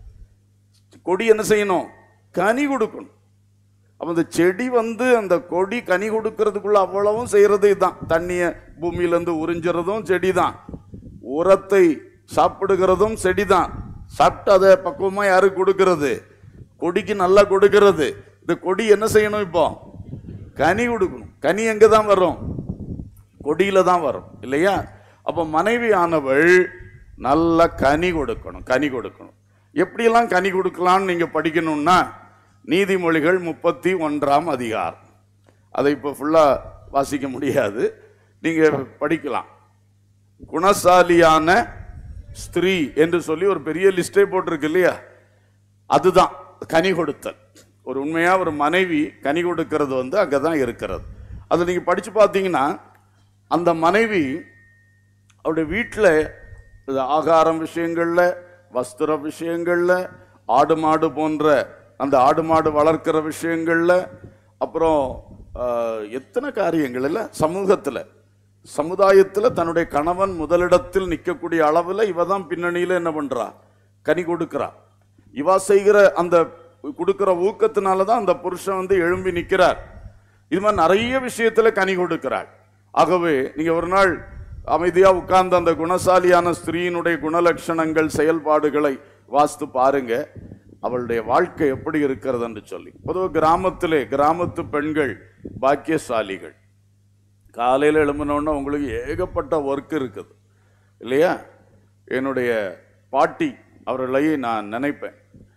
கொடி என்ன செய்யணும் கனி கொடுக்கணும் அப்ப அந்த செடி வந்து அந்த கொடி கனி கொடுக்கறதுக்குள்ள அவ்வளவும் செய்யறது இதுதான் தண்ணிய பூமியில இருந்து உறிஞ்சுறதும் செடி தான் உரத்தை சாப்பிடுகிறதும் செடி தான் சாப்பிட்டு அதை பக்குவமா யாருக்கு கொடுக்கிறது கொடிக்கு நல்லா கொடுக்கிறது இந்த கொடி என்ன செய்யணும் இப்போ கனி கொடுக்கணும் கனி எங்க தான் வரும் கொடியில தான் வரும் இல்லையா அப்ப மனைவி ஆனவள் நல்ல கனி கொடுக்கணும் கனி கொடுக்கணும் எப்படியெல்லாம் கனி கொடுக்கலாம்னு நீங்க படிக்கணும்னா நீதிமொழிகள் முப்பத்தி ஒன்றாம் அதிகாரம் அதை இப்போ ஃபுல்லா வாசிக்க முடியாது நீங்க படிக்கலாம் குணசாலியான ஸ்திரீ என்று சொல்லி ஒரு பெரிய லிஸ்டே போட்டிருக்கு இல்லையா அதுதான் கனி கொடுத்தல் ஒரு உண்மையா ஒரு மனைவி கனி கொடுக்கிறது வந்து அங்கதான் இருக்கிறது அதை நீங்க படிச்சு பார்த்தீங்கன்னா அந்த மனைவி அவருடைய வீட்டில் ஆகாரம் விஷயங்கள்ல வஸ்திர விஷயங்கள்ல ஆடு மாடு போன்ற அந்த ஆடு மாடு வளர்க்கிற விஷயங்கள்ல அப்புறம் ஆஹ், எத்தனை காரியங்கள் இல்ல சமூகத்துல சமுதாயத்துல தன்னுடைய கணவன் முதலிடத்தில் நிற்கக்கூடிய அளவுல இவ தான் பின்னணியில என்ன பண்றா கனி கொடுக்கிறா இவா செய்கிற அந்த கொடுக்கிற ஊக்கத்தினால தான் அந்த புருஷன் வந்து எழும்பி நிற்கிறார் இது மாதிரி நிறைய விஷயத்துல கனி கொடுக்கிறாள் ஆகவே நீங்க ஒரு நாள் அமைதியா உட்கார்ந்து அந்த குணசாலியான ஸ்திரீயினுடைய குணலட்சணங்கள் செயல்பாடுகளை வாஸ்து பாருங்க அவளுடைய வாழ்க்கை எப்படி இருக்கிறது என்று சொல்லி பொதுவாக கிராமத்திலே கிராமத்து பெண்கள் பாக்கியசாலிகள் காலையில் எழும்பினோன்னா உங்களுக்கு ஏகப்பட்ட ஒர்க் இருக்குது இல்லையா என்னுடைய பாட்டி அவர்களை நான் நினைப்பேன்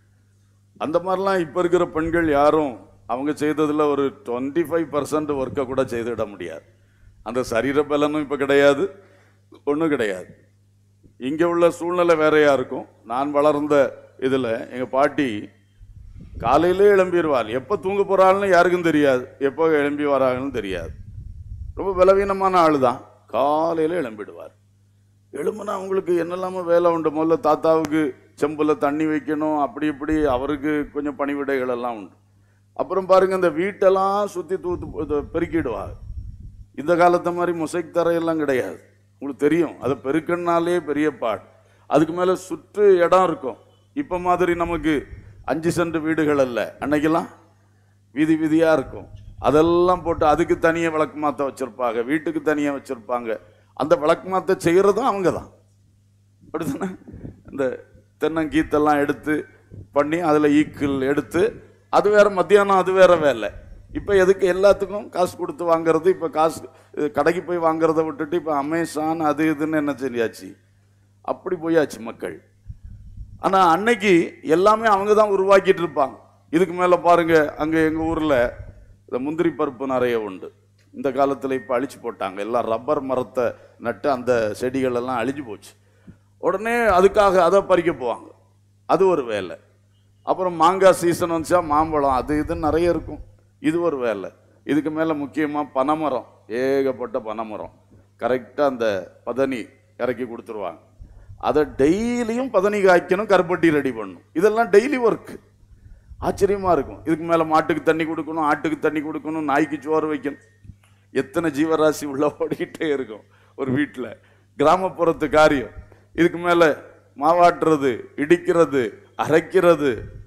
அந்த மாதிரிலாம் இப்போ இருக்கிற பெண்கள் யாரும் அவங்க செய்ததில் ஒரு டுவெண்ட்டி ஃபைவ் பர்சன்ட் ஒர்க்கை கூட செய்துவிட முடியாது அந்த சரீர பலனும் இப்போ கிடையாது ஒன்றும் கிடையாது இங்கே உள்ள சூழ்நிலை வேறையா இருக்கும் நான் வளர்ந்த இதில் எங்கள் பாட்டி காலையிலே எழும்பிடுவாள் எப்போ தூங்க போகிறாள்னு யாருக்கும் தெரியாது எப்போ எழும்பி வராங்கன்னு தெரியாது ரொம்ப பலவீனமான ஆள் தான் காலையில் எழும்பிடுவார் எழும்புனா அவங்களுக்கு என்னெல்லாமோ வேலை உண்டு முதல்ல தாத்தாவுக்கு செம்புல தண்ணி வைக்கணும் அப்படி இப்படி அவருக்கு கொஞ்சம் பணிவிடைகள் எல்லாம் உண்டு அப்புறம் பாருங்க இந்த வீட்டெல்லாம் சுத்தி தூத்து இது பெருக்கிடுவாங்க இந்த காலத்து மாதிரி மொசைக் தரையெல்லாம் கிடையாது உங்களுக்கு தெரியும் அதை பெருக்கனாலே பெரிய பாடு அதுக்கு மேல சுற்று இடம் இருக்கும் இப்ப மாதிரி நமக்கு அஞ்சு சென்ட் வீடுகள் அல்ல அன்னைக்கெல்லாம் வீதி வீதியா இருக்கும் அதெல்லாம் போட்டு அதுக்கு தனியா விளக்கு மாத்த வச்சிருப்பாங்க வீட்டுக்கு தனியா வச்சிருப்பாங்க அந்த விளக்கு மாத்த செய்யறதும் அவங்க தான் அப்படித்தானே இந்த தென்னங்கீத்தெல்லாம் எடுத்து பண்ணி அதுல ஈக்கிள் எடுத்து அது வேற மத்தியானம் அது வேற வேலை இப்ப எதுக்கு எல்லாத்துக்கும் காசு கொடுத்து வாங்குறது இப்ப காசு இது கடைக்கு போய் வாங்குறத விட்டுட்டு இப்ப அமேசான் அது இதுன்னு என்ன செஞ்சாச்சு அப்படி போயாச்சு மக்கள் ஆனா அன்னைக்கு எல்லாமே அவங்க தான் உருவாக்கிட்டு இருப்பாங்க இதுக்கு மேல பாருங்க அங்க எங்க ஊர்ல இந்த முந்திரி பருப்பு நிறைய உண்டு இந்த காலத்துல இப்ப அழிச்சு போட்டாங்க எல்லாம் ரப்பர் மரத்தை நட்டு அந்த செடிகள் எல்லாம் அழிஞ்சு போச்சு உடனே அதுக்காக அதை பறிக்க போவாங்க அது ஒரு வேலை அப்புறம் மாங்காய் சீசன் வந்துச்சா மாம்பழம் அது இது நிறைய இருக்கும் இது ஒரு வேலை இதுக்கு மேல முக்கியமா பனைமரம் ஏகப்பட்ட பனைமரம் கரெக்டா அந்த பதனி இறக்கி கொடுத்துருவாங்க அதை டெய்லியும் பதனி காய்க்கணும் கருப்பட்டி ரெடி பண்ணணும் இதெல்லாம் டெய்லி ஒர்க் ஆச்சரியமா இருக்கும் இதுக்கு மேல மாட்டுக்கு தண்ணி கொடுக்கணும் ஆட்டுக்கு தண்ணி கொடுக்கணும் நாய்க்கு சோறு வைக்கணும் எத்தனை ஜீவராசி உள்ள ஓடிக்கிட்டே இருக்கும் ஒரு வீட்டில் கிராமப்புறத்து காரியம் இதுக்கு மேல மாவாட்டுறது இடிக்கிறது அரைக்கிறது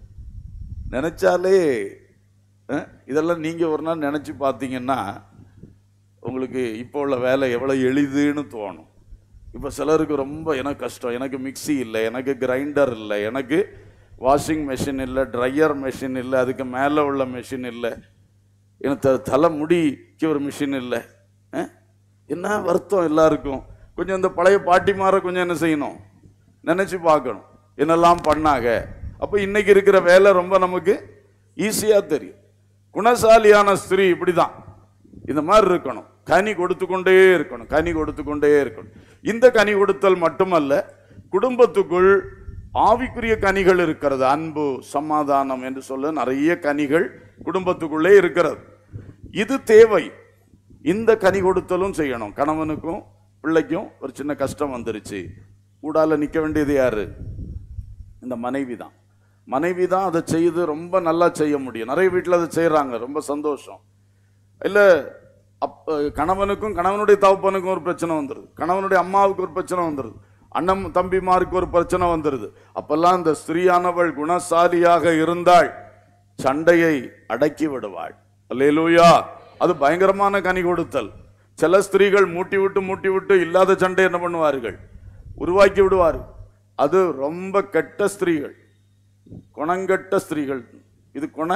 நினைச்சாலே அஹ், இதெல்லாம் நீங்க ஒரு நாள் நினைச்சு பார்த்தீங்கன்னா உங்களுக்கு இப்போ உள்ள வேலை எவ்வளவு எளிதுன்னு தோணும் இப்போ சிலருக்கு ரொம்ப எனக்கு கஷ்டம் எனக்கு மிக்ஸி இல்லை எனக்கு கிரைண்டர் இல்லை எனக்கு வாஷிங் மெஷின் இல்லை ட்ரையர் மெஷின் இல்லை அதுக்கு மேலே உள்ள மெஷின் இல்லை எனக்கு த- தலை முடிக்கு ஒரு மிஷின் இல்லை அஹ்? என்ன வருத்தம் எல்லாருக்கும் கொஞ்சம் இந்த பழைய பாட்டிமாரை கொஞ்சம் என்ன செய்யணும் நினைச்சு பார்க்கணும் என்னெல்லாம் பண்ணாங்க அப்போ இன்னைக்கு இருக்கிற வேலை ரொம்ப நமக்கு ஈஸியா தெரியும் குணசாலியான ஸ்திரீ இப்படிதான் இந்த மாதிரி இருக்கணும் கனி கொடுத்து கொண்டே இருக்கணும் கனி கொடுத்து கொண்டே இருக்கணும் இந்த கனி கொடுத்தல் மட்டுமல்ல குடும்பத்துக்குள் ஆவிக்குரிய கனிகள் இருக்கிறது அன்பு சமாதானம் என்று சொல்ல நிறைய கனிகள் குடும்பத்துக்குள்ளே இருக்கிறது இது தேவை இந்த கனி கொடுத்தலும் செய்யணும் கணவனுக்கும் பிள்ளைக்கும் ஒரு சின்ன கஷ்டம் வந்துருச்சு கூடால நிக்க வேண்டியது யாரு இந்த மனைவி தான் மனைவி தான் அதை செய்து ரொம்ப நல்லா செய்ய முடியும் நிறைய வீட்டில் அதை செய்கிறாங்க ரொம்ப சந்தோஷம் இல்லை அப் கணவனுக்கும் கணவனுடைய தகப்பனுக்கும் ஒரு பிரச்சனை வந்துடுது கணவனுடைய அம்மாவுக்கு ஒரு பிரச்சனை வந்துடுது அண்ணன் தம்பிமாருக்கு ஒரு பிரச்சனை வந்துடுது அப்பெல்லாம் இந்த ஸ்திரீயானவள் குணசாலியாக இருந்தாள் சண்டையை அடக்கி விடுவாள் அல்லேலூயா அது பயங்கரமான கனி கொடுத்தல் சில ஸ்திரீகள் மூட்டி விட்டு மூட்டி விட்டு இல்லாத சண்டை என்ன பண்ணுவார்கள் உருவாக்கி விடுவார்கள் அது ரொம்ப கெட்ட ஸ்திரீகள் குணங்கெட்ட ஸ்திரீகள் இது குண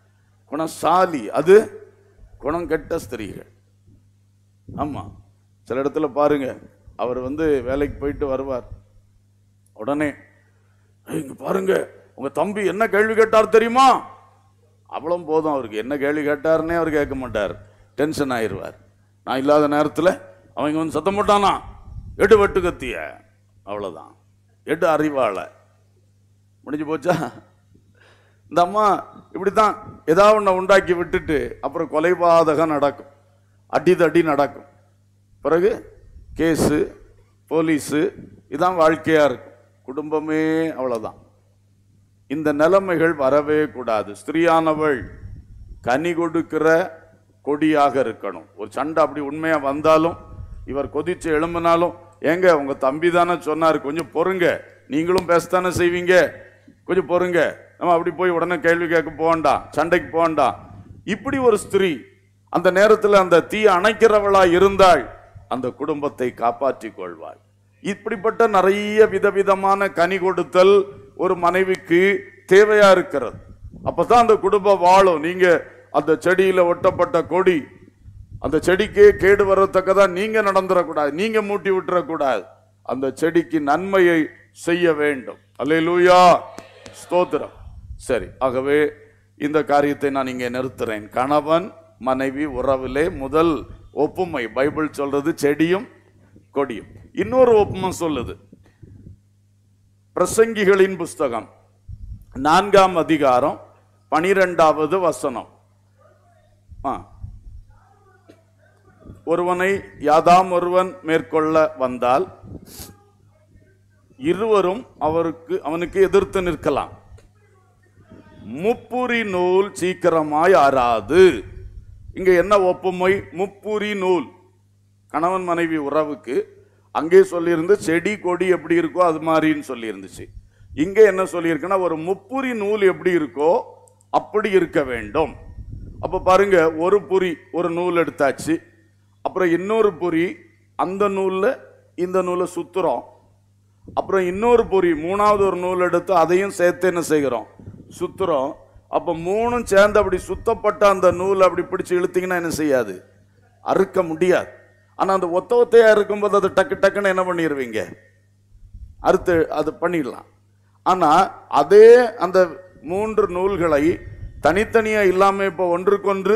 குணசாலி அது குணங்கெட்ட ஸ்திரீகள் ஆமா சில இடத்துல பாருங்க அவர் வந்து வேலைக்கு போயிட்டு வருவார் உடனே "ஏய், இங்க பாருங்க உங்க தம்பி என்ன கேள்வி கேட்டார் தெரியுமா அவ்வளவு போதும் அவருக்கு என்ன கேள்வி கேட்டாருன்னே அவர் கேட்க மாட்டார் டென்ஷன் ஆயிருவார் நான் இல்லாத நேரத்தில் அவங்க வந்து சத்தம் போட்டானா எடு வெட்டு கத்திய அவ்வளவுதான் எடு அறிவாள முடிஞ்சு போச்சா இந்த அம்மா இப்படித்தான் ஏதாவது ஒன்றை உண்டாக்கி விட்டுட்டு அப்புறம் கொலைபாதகம் நடக்கும் அடி தடி நடக்கும் பிறகு கேஸு போலீஸு இதான் வாழ்க்கையா இருக்கும் குடும்பமே அவ்வளவுதான் இந்த நிலைமைகள் வரவே கூடாது ஸ்திரீயானவள் கனி கொடுக்கிற கொடியாக இருக்கணும் ஒரு சண்டை அப்படி உண்மையா வந்தாலும் இவர் கொதிச்சு எழும்பினாலும் ஏங்க உங்க தம்பி தானே சொன்னாரு கொஞ்சம் பொறுங்க நீங்களும் பேசத்தானே செய்வீங்க கொஞ்சம் பொறுங்க நம்ம அப்படி போய் உடனே கேள்வி கேட்க போகண்டாம் சண்டைக்கு போகண்டாம் இப்படி ஒரு ஸ்திரீ அந்த நேரத்தில் அந்த தீ அணைக்கிறவளா இருந்தாள் அந்த குடும்பத்தை காப்பாற்றிக் கொள்வாள் இப்படிப்பட்ட நிறைய விதவிதமான கனி கொடுத்தல் ஒரு மனைவிக்கு தேவையா இருக்கிறது அப்பதான் அந்த குடும்பம் வாழும் நீங்க அந்த செடியில ஒட்டப்பட்ட கொடி அந்த செடிக்கே கேடு வரத்தக்கதா நீங்க நடந்துடக்கூடாது நீங்க மூட்டி விட்டுறக்கூடாது அந்த செடிக்கு நன்மையை செய்ய வேண்டும் அல்லேலூயா ஸ்தோத்திரம் சரி ஆகவே இந்த காரியத்தை நான் இங்கே நிறுத்துறேன் கணவன் மனைவி உறவிலே முதல் ஒப்புமை பைபிள் சொல்றது செடியும் கொடியும் இன்னொரு ஒப்புமை சொல்லுது பிரசங்கிகளின் புஸ்தகம் நான்காம் அதிகாரம் பனிரெண்டாவது வசனம் ஆ. ஒருவனை யாதாம் ஒருவன் மேற்கொள்ள வந்தால் இருவரும் அவருக்கு அவனுக்கு எதிர்த்து நிற்கலாம் முப்புரி நூல் சீக்கிரமாய் ஆறாது இங்க என்ன ஒப்புமை முப்புரி நூல் கணவன் மனைவி உறவுக்கு அங்கே சொல்லியிருந்து செடி கொடி எப்படி இருக்கோ அது மாதிரின்னு சொல்லியிருந்துச்சு இங்க என்ன சொல்லியிருக்குன்னா ஒரு முப்புரி நூல் எப்படி இருக்கோ அப்படி இருக்க வேண்டும் அப்ப பாருங்க ஒரு புரி ஒரு நூல் எடுத்தாச்சு அப்புறம் இன்னொரு புரி அந்த நூல்ல இந்த நூலை சுத்துறோம் அப்புறம் இன்னொரு பொறி மூணாவது ஒரு நூல் எடுத்து அதையும் சேர்த்து என்ன செய்கிறோம் சுத்துறோம் அப்ப மூணும் சேர்ந்து அப்படி சுத்தப்பட்ட அந்த நூல் அப்படி பிடிச்சு இழுத்தீங்கன்னா என்ன செய்யாது அறுக்க முடியாது ஆனா அந்த ஒத்த ஒத்தையா இருக்கும்போது அது டக்கு டக்குன்னு என்ன பண்ணிடுவீங்க அறுத்து அது பண்ணிடலாம் ஆனா அதே அந்த மூன்று நூல்களை தனித்தனியா இல்லாம இப்போ ஒன்றுக்கொன்று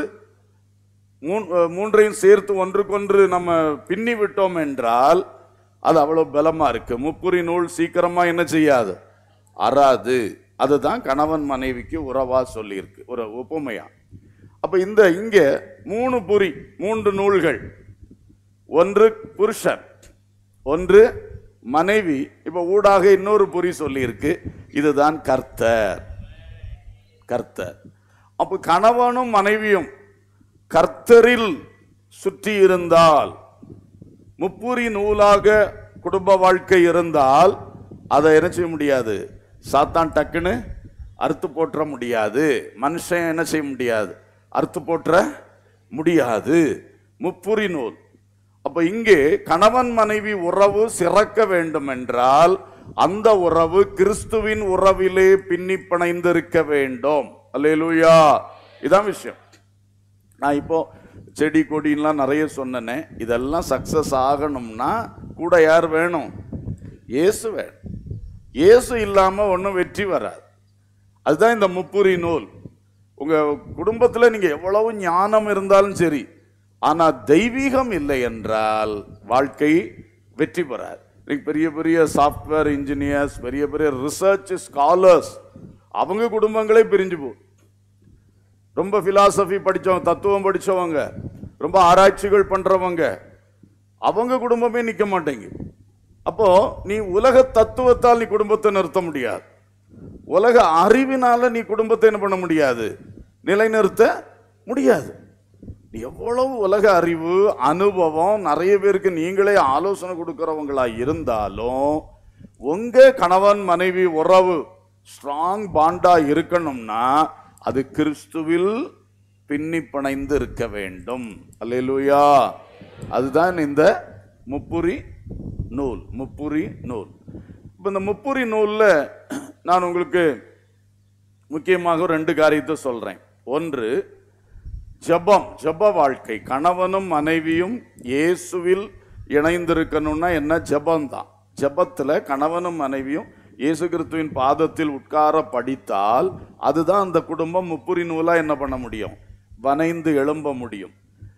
மூன்- அஹ் மூன்றையும் சேர்த்து ஒன்றுக்கொன்று நம்ம பின்னி விட்டோம் என்றால் அது அவ்வளவு பலமா இருக்கு முப்புரி நூல் சீக்கிரமா என்ன செய்யாது அறாது அதுதான் கணவன் மனைவிக்கு உறவா சொல்லியிருக்கு ஒரு ஒப்புமையா அப்ப இந்த இங்க மூணு புரி மூன்று நூல்கள் ஒன்று புருஷன் ஒன்று மனைவி இப்ப ஊடாக இன்னொரு புரி சொல்லியிருக்கு இதுதான் கர்த்தர் கர்த்தர் அப்ப கணவனும் மனைவியும் கர்த்தரில் சுற்றி இருந்தால் முப்புரி நூலாக குடும்ப வாழ்க்கை இருந்தால் அதை என்ன செய்ய முடியாது சாத்தான் டக்குன்னு அறுத்து போற்ற முடியாது மனுஷன் என்ன செய்ய முடியாது அறுத்து போற்ற முடியாது முப்புரி நூல் அப்ப இங்கே கணவன் மனைவி உறவு சிறக்க வேண்டும் என்றால் அந்த உறவு கிறிஸ்துவின் உறவிலே பின்னி பிணைந்திருக்க வேண்டும் அல்லேலூயா இதான் விஷயம் நான் இப்போ செடி கொடின்லாம் நிறைய சொன்னேனே இதெல்லாம் சக்சஸ் ஆகணும்னா கூட யார் வேணும் இயேசு வேணும் இயேசு இல்லாம ஒன்றும் வெற்றி வராது அதுதான் இந்த முப்புரி நூல் உங்க குடும்பத்துல நீங்க எவ்வளவு ஞானம் இருந்தாலும் சரி ஆனா தெய்வீகம் இல்லை என்றால் வாழ்க்கை வெற்றி பெறாது இன்னைக்கு பெரிய பெரிய சாஃப்ட்வேர் இன்ஜினியர்ஸ் பெரிய பெரிய ரிசர்ச் ஸ்காலர்ஸ் அவங்க குடும்பங்களே பிரிஞ்சு போ ரொம்ப பிலாசபி படிச்சவங்க தத்துவம் படிச்சவங்க ரொம்ப ஆராய்ச்சிகள் பண்றவங்க அவங்க குடும்பமே நிக்க மாட்டேங்குது அப்போ நீ உலக தத்துவத்தால் நீ குடும்பத்தை நிறுத்த முடியாது உலக அறிவினால நீ குடும்பத்தை என்ன பண்ண முடியாது நிலைநிறுத்த முடியாது நீ எவ்வளவு உலக அறிவு அனுபவம் நிறைய பேருக்கு நீங்களே ஆலோசனை கொடுக்கறவங்களா இருந்தாலும் உங்க கணவன் மனைவி உறவு ஸ்ட்ராங் பாண்டா இருக்கணும்னா அது கிறிஸ்துவில் பின்னி பிணைந்து இருக்க வேண்டும் அல்லேலூயா அதுதான் இந்த முப்புரி நூல் முப்புரி நூல் இப்போ இந்த முப்புரி நூல்ல நான் உங்களுக்கு முக்கியமாக ரெண்டு காரியத்தை சொல்றேன் ஒன்று ஜெபம் ஜெப வாழ்க்கை கணவனும் மனைவியும் இயேசுவில் இணைந்திருக்கணும்னா என்ன ஜெபம் தான் ஜெபத்துல கணவனும் மனைவியும் இயேசு கிறிஸ்துவின் பாதத்தில் உட்கார படித்தால் அதுதான் அந்த குடும்பம் முப்புரி நூலா என்ன பண்ண முடியும் வனைந்து எழும்ப முடியும்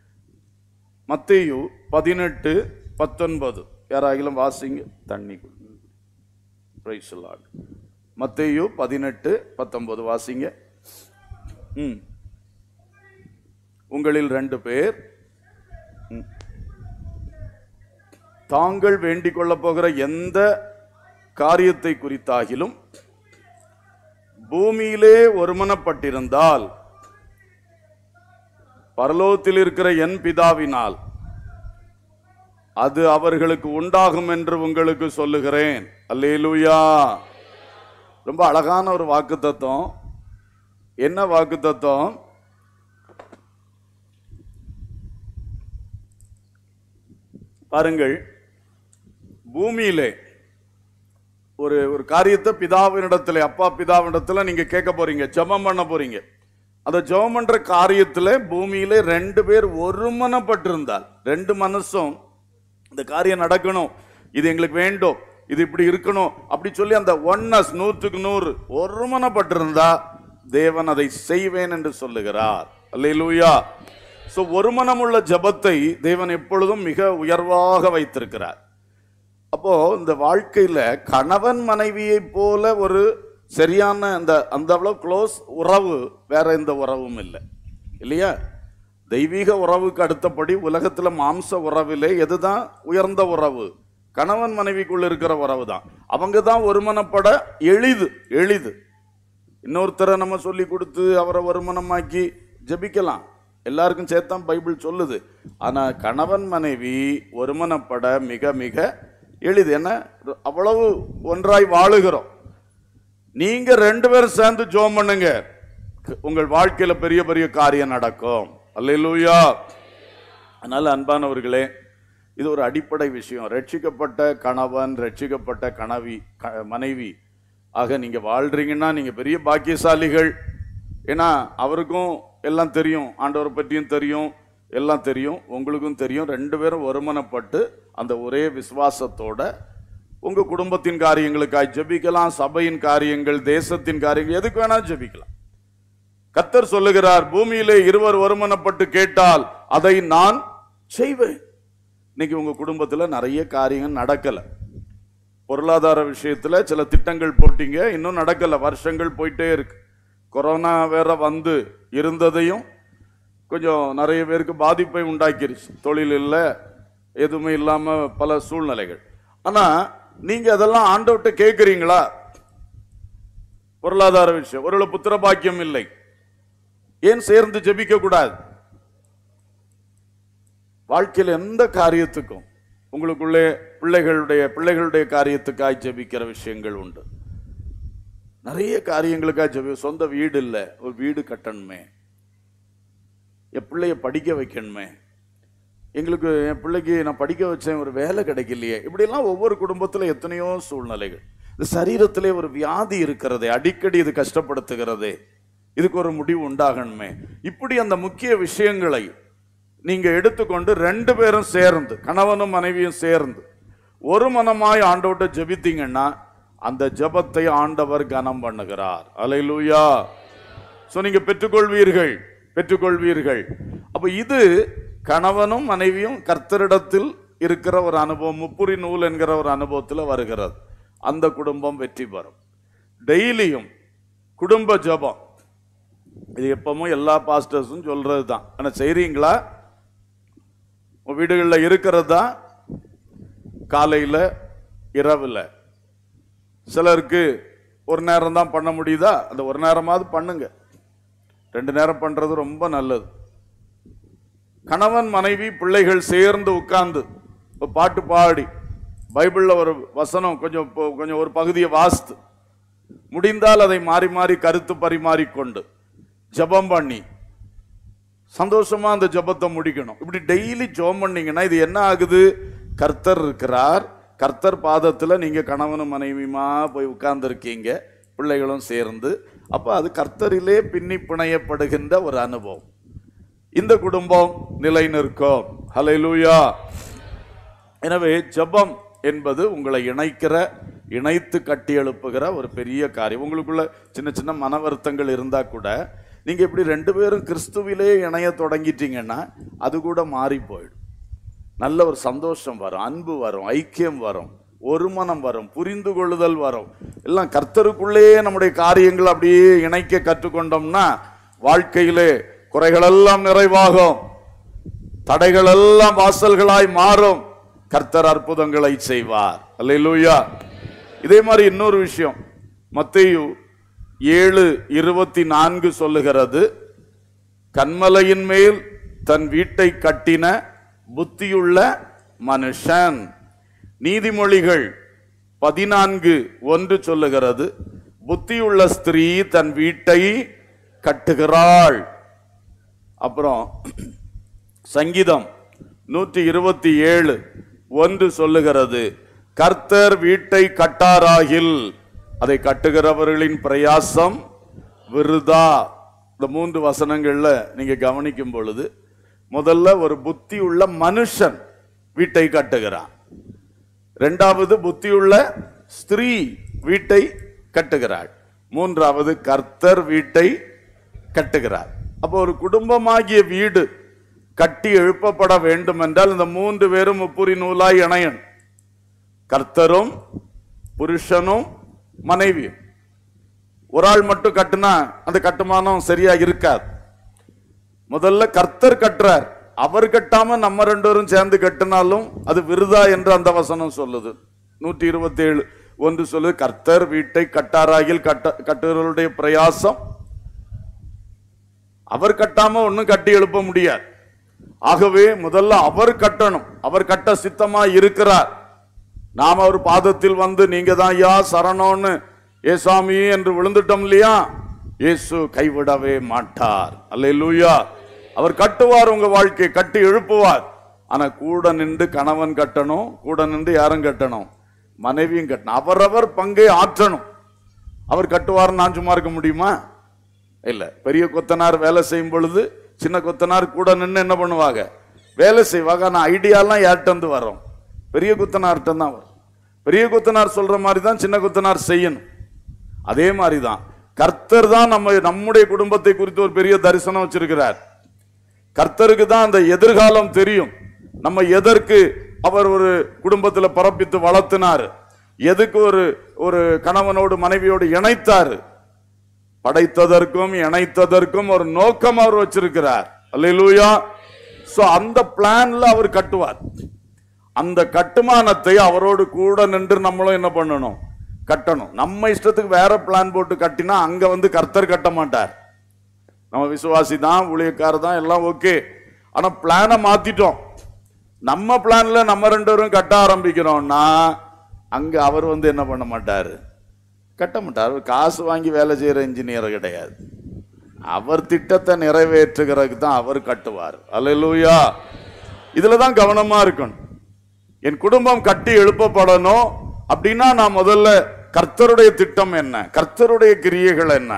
மத்தேயு பதினெட்டு பத்தொன்பது யாராகிலும் வாசிங்க தண்ணி பிரைஸ் லார்ட் மத்தேயு பதினெட்டு பத்தொன்பது வாசிங்க ம் உங்களில் ரெண்டு பேர் ம். தாங்கள் வேண்டிக் கொள்ளப் போகிற எந்த காரியத்தை குறித்தாகிலும் பூமியிலே ஒருமனப்பட்டிருந்தால் பரலோகத்தில் இருக்கிற என் பிதாவினால் அது அவர்களுக்கு உண்டாகும் என்று உங்களுக்கு சொல்லுகிறேன் அல்லேலூயா ரொம்ப அழகான ஒரு வாக்கு தத்துவம் என்ன வாக்கு தத்துவம் பாருங்கள் பூமியிலே ஒரு ஒரு காரியத்தை பிதாவினிடத்துல அப்பா பிதாவினிடத்துல நீங்க கேட்க போறீங்க ஜெபம் பண்ண போறீங்க அந்த ஜெபம் பண்ற காரியத்துல பூமியிலே ரெண்டு பேர் ஒருமனப்பட்டிருந்தால் ரெண்டு மனசும் இந்த காரியம் நடக்கணும் இது எங்களுக்கு வேண்டும் இது இப்படி இருக்கணும் அப்படி சொல்லி அந்த ஒன்னஸ் நூற்றுக்கு நூறு ஒருமனப்பட்டிருந்தா தேவன் அதை செய்வேன் என்று சொல்லுகிறார் அல்லேலூயா சோ ஒருமனமுள்ள ஜெபத்தை தேவன் எப்பொழுதும் மிக உயர்வாக வைத்திருக்கிறார் அப்போ இந்த வாழ்க்கையில கணவன் மனைவியை போல ஒரு சரியான அந்த அந்த அவ்வளவு க்ளோஸ் உறவு வேற எந்த உறவும் இல்லை இல்லையா தெய்வீக உறவுக்கு அடுத்தபடி உலகத்துல மாம்ச உறவிலே எதுதான் உயர்ந்த உறவு கணவன் மனைவிக்குள்ள இருக்கிற உறவு தான் அவங்க தான் ஒருமனப்பட எளிது எளிது இன்னொருத்தரை நம்ம சொல்லி கொடுத்து அவரை ஒருமனமாக்கி ஜெபிக்கலாம் எல்லாருக்கும் சேர்த்தான் பைபிள் சொல்லுது ஆனா கணவன் மனைவி ஒருமனப்பட மிக மிக எளிது என்ன அவ்வளவு ஒன்றாய் வாழுகிறோம் நீங்க ரெண்டு பேரும் சேர்ந்து ஜோம் பண்ணுங்க உங்கள் வாழ்க்கையில பெரிய பெரிய காரியம் நடக்கும் அல்லேலூயா அதனால அன்பானவர்களே இது ஒரு அடிப்படை விஷயம் ரட்சிக்கப்பட்ட கணவன் ரட்சிக்கப்பட்ட கணவி க- மனைவி ஆக நீங்க வாழ்றீங்கன்னா நீங்க பெரிய பாக்கியசாலிகள் ஏன்னா அவருக்கும் எல்லாம் தெரியும் ஆண்டவரை பற்றியும் தெரியும் எல்லாம் தெரியும் உங்களுக்கும் தெரியும் ரெண்டு பேரும் ஒருமனப்பட்டு அந்த ஒரே விசுவாசத்தோட உங்க குடும்பத்தின் காரியங்களுக்காய் ஜெபிக்கலாம் சபையின் காரியங்கள் தேசத்தின் காரியங்கள் எதுக்கு வேணா ஜெபிக்கலாம் கத்தர் சொல்லுகிறார் பூமியிலே இருவர் ஒருமனப்பட்டு கேட்டால் அதை நான் செய்வேன் இன்னைக்கு உங்க குடும்பத்துல நிறைய காரியங்கள் நடக்கல பொருளாதார விஷயத்துல சில திட்டங்கள் போட்டீங்க இன்னும் நடக்கல வருஷங்கள் போயிட்டே இருக்கு கொரோனா வேற வந்து இருந்ததையும் கொஞ்சம் நிறைய பேருக்கு பாதிப்பை உண்டாக்கிருச்சு தொழில் இல்லை எதுவுமே இல்லாம பல சூழ்நிலைகள் ஆனா நீங்க அதெல்லாம் ஆண்டவர்கிட்ட கேட்குறீங்களா பொருளாதார விஷயம் ஒருவேளை புத்திர பாக்கியம் இல்லை ஏன் சேர்ந்து ஜெபிக்க கூடாது வாழ்க்கையில் எந்த காரியத்துக்கும் உங்களுக்குள்ளே பிள்ளைகளுடைய பிள்ளைகளுடைய காரியத்துக்காய் ஜெபிக்கிற விஷயங்கள் உண்டு நிறைய காரியங்களுக்காக ஜெபி சொந்த வீடு இல்லை ஒரு வீடு கட்டணுமே என் பிள்ளைய படிக்க வைக்கணுமே எங்களுக்கு என் பிள்ளைக்கு நான் படிக்க வச்சேன் ஒரு வேலை கிடைக்கலையே இப்படியெல்லாம் ஒவ்வொரு குடும்பத்தில் எத்தனையோ சூழ்நிலைகள் இந்த சரீரத்திலே ஒரு வியாதி இருக்கிறதே அடிக்கடி இது கஷ்டப்படுத்துகிறதே இதுக்கு ஒரு முடிவு உண்டாகணுமே இப்படி அந்த முக்கிய விஷயங்களை நீங்க எடுத்துக்கொண்டு ரெண்டு பேரும் சேர்ந்து கணவனும் மனைவியும் சேர்ந்து ஒரு மனமாய் ஆண்டவர்கிட்ட ஜெபித்தீங்கன்னா அந்த ஜெபத்தை ஆண்டவர் கனம் பண்ணுகிறார் அலையிலூயா சோ நீங்க பெற்றுக்கொள்வீர்கள் பெற்றுக்கொள்வீர்கள் அப்ப இது கணவனும் மனைவியும் கர்த்தரிடத்தில் இருக்கிற ஒரு அனுபவம் முப்புரி நூல் என்கிற ஒரு அனுபவத்தில் வருகிறது அந்த குடும்பம் வெற்றி பெறும் டெய்லியும் குடும்ப ஜெபம் இது எப்பவும் எல்லா பாஸ்டர்ஸும் சொல்றது தான் ஆனா செய்றீங்களா உங்க வீடுகளில் இருக்கிறது தான் காலையில் இரவில் சிலருக்கு ஒரு நேரம் தான் பண்ண முடியுதா அந்த ஒரு நேரமாவது பண்ணுங்க ரெண்டு நேரம் பண்றது ரொம்ப நல்லது கணவன் மனைவி பிள்ளைகள் சேர்ந்து உட்கார்ந்து ஒரு பாட்டு பாடி பைபிள்ல ஒரு வசனம் கொஞ்சம் இப்போ கொஞ்சம் ஒரு பகுதியை வாசித்து முடிந்தால் அதை மாறி மாறி கருத்து பரிமாறிக்கொண்டு ஜெபம் பண்ணி சந்தோஷமா அந்த ஜெபத்தை முடிக்கணும் இப்படி டெய்லி ஜெபம் பண்ணீங்கன்னா இது என்ன ஆகுது கர்த்தர் இருக்கிறார் கர்த்தர் பாதத்துல நீங்க கணவனும் மனைவியுமா போய் உட்கார்ந்துருக்கீங்க பிள்ளைகளும் சேர்ந்து அப்ப அது கர்த்தரிலே பின்னி பிணையப்படுகின்ற ஒரு அனுபவம் இந்த குடும்பம் நிலை நிற்கும் ஹalleluya எனவே ஜெபம் என்பது உங்களை இணைக்கிற இணைத்து கட்டி எழுப்புகிற ஒரு பெரிய காரியம் உங்களுக்குள்ள சின்ன சின்ன மன வருத்தங்கள் இருந்தா கூட நீங்க இப்படி ரெண்டு பேரும் கிறிஸ்துவிலே இணைய தொடங்கிட்டீங்கன்னா அது கூட மாறி போயிடும் நல்ல ஒரு சந்தோஷம் வரும் அன்பு வரும் ஐக்கியம் வரும் ஒரு மனம் வரும் புரிந்து கொள்ளுதல் வரும் எல்லாம் கர்த்தருக்குள்ளே நம்முடைய காரியங்கள் அப்படியே இணைக்க கற்றுக்கொண்டோம்னா வாழ்க்கையிலே குறைகளெல்லாம் நிறைவாகும் தடைகள் எல்லாம் வாசல்களாய் மாறும் கர்த்தர் அற்புதங்களை செய்வார் அல்லேலூயா இதே மாதிரி இன்னொரு விஷயம் மத்தேயு ஏழு இருபத்தி நான்கு சொல்லுகிறது கண்மலையின் மேல் தன் வீட்டை கட்டின புத்தியுள்ள மனுஷன் நீதிமொழிகள் பதினான்கு ஒன்று சொல்லுகிறது புத்தியுள்ள ஸ்திரீ தன் வீட்டை கட்டுகிறாள் அப்புறம் சங்கீதம் நூற்றி இருபத்தி ஏழு ஒன்று சொல்லுகிறது கர்த்தர் வீட்டை கட்டாராகில் அதை கட்டுகிறவர்களின் பிரயாசம் விருதா இந்த மூன்று வசனங்கள்ல நீங்க கவனிக்கும் பொழுது முதல்ல ஒரு புத்தி உள்ள மனுஷன் வீட்டை கட்டுகிறான் இரண்டாவது புத்தியுள்ள ஸ்திரீ வீட்டை கட்டுகிறாள் மூன்றாவது கர்த்தர் வீட்டை கட்டுகிறார் அப்போ ஒரு குடும்பமாகிய வீடு கட்டி எழுப்பப்பட வேண்டும் என்றால் இந்த மூன்று பேரும் முப்புரி நூலாய் இணையன் கர்த்தரும் புருஷனும் மனைவியும் ஒரு ஆள் மட்டும் கட்டுனா அந்த கட்டுமானம் சரியா இருக்காது முதல்ல கர்த்தர் கட்டுறார் அவர் கட்டாம நம்ம ரெண்டு பேரும் சேர்ந்து கட்டினாலும் அது விருதா என்று அந்த வசனம் சொல்லுது நூற்றி இருபத்தி ஏழு ஒன்று சொல்லுது கர்த்தர் வீட்டை கட்டாராகில் கட்ட கட்டுறவருடைய பிரயாசம் அவர் கட்டாம ஒண்ணும் கட்டி எழுப்ப முடியாது ஆகவே முதல்ல அவர் கட்டணும் அவர் கட்ட சித்தமா இருக்கிறார் நாம் அவர் பாதத்தில் வந்து நீங்க தான் ஐயா சரணோன்னு ஏசாமி என்று விழுந்துட்டோம் இல்லையா இயேசு கைவிடவே மாட்டார் அல்லேலூயா அவர் கட்டுவார் உங்க வாழ்க்கையை கட்டி எழுப்புவார் ஆனா கூட நின்று கணவன் கட்டணும் கூட நின்று யாரும் கட்டணும் மனைவியும் கட்டணும் அவரவர் பங்கை ஆற்றணும் அவர் கட்டுவார் நான் சும்மா இருக்க முடியுமா இல்ல பெரிய கொத்தனார் வேலை செய்யும் பொழுது சின்ன கொத்தனார் கூட நின்று என்ன பண்ணுவாங்க வேலை செய்வாங்க ஆனா ஐடியாலாம் யார்கிட்ட இருந்து வரும் பெரிய கொத்தனார்கிட்ட தான் வரும் பெரிய கொத்தனார் சொல்ற மாதிரி தான் சின்ன கொத்தனார் செய்யணும் அதே மாதிரி தான் கர்த்தர் தான் நம்ம நம்முடைய குடும்பத்தை குறித்து ஒரு பெரிய தரிசனம் வச்சிருக்கிறார் கர்த்தருக்கு தான் அந்த எதிர்காலம் தெரியும் நம்ம எதற்கு அவர் ஒரு குடும்பத்தில் பரப்பித்து வளர்த்தினார் எதுக்கு ஒரு ஒரு கணவனோடு மனைவியோடு இணைத்தாரு படைத்ததற்கும் இணைத்ததற்கும் ஒரு நோக்கம் அவர் வச்சிருக்கிறார் அல்லேலூயா சோ அந்த பிளான்ல அவர் கட்டுவார் அந்த கட்டுமானத்தை அவரோடு கூட நின்று நம்மளும் என்ன பண்ணணும் கட்டணும் நம்ம இஷ்டத்துக்கு வேற பிளான் போட்டு கட்டினா அங்க வந்து கர்த்தர் கட்ட மாட்டார் நம்ம விசுவாசி தான் ஊழியக்காரர் தான் எல்லாம் ஓகே ஆனா பிளானை மாத்திட்டோம் நம்ம பிளான்ல நம்ம ரெண்டு பேரும் கட்ட ஆரம்பிக்கிறோம்னா அங்க அவர் வந்து என்ன பண்ண மாட்டாரு கட்ட மாட்டார் அவர் காசு வாங்கி வேலை செய்யற இன்ஜினியர் கிடையாது அவர் திட்டத்தை நிறைவேற்றுகிறதுக்கு தான் அவர் கட்டுவார் அல்லேலூயா இதுல தான் கவனமா இருக்கணும் என் குடும்பம் கட்டி எழுப்பப்படணும் அப்படின்னா நான் முதல்ல கர்த்தருடைய திட்டம் என்ன கர்த்தருடைய கிரியைகள் என்ன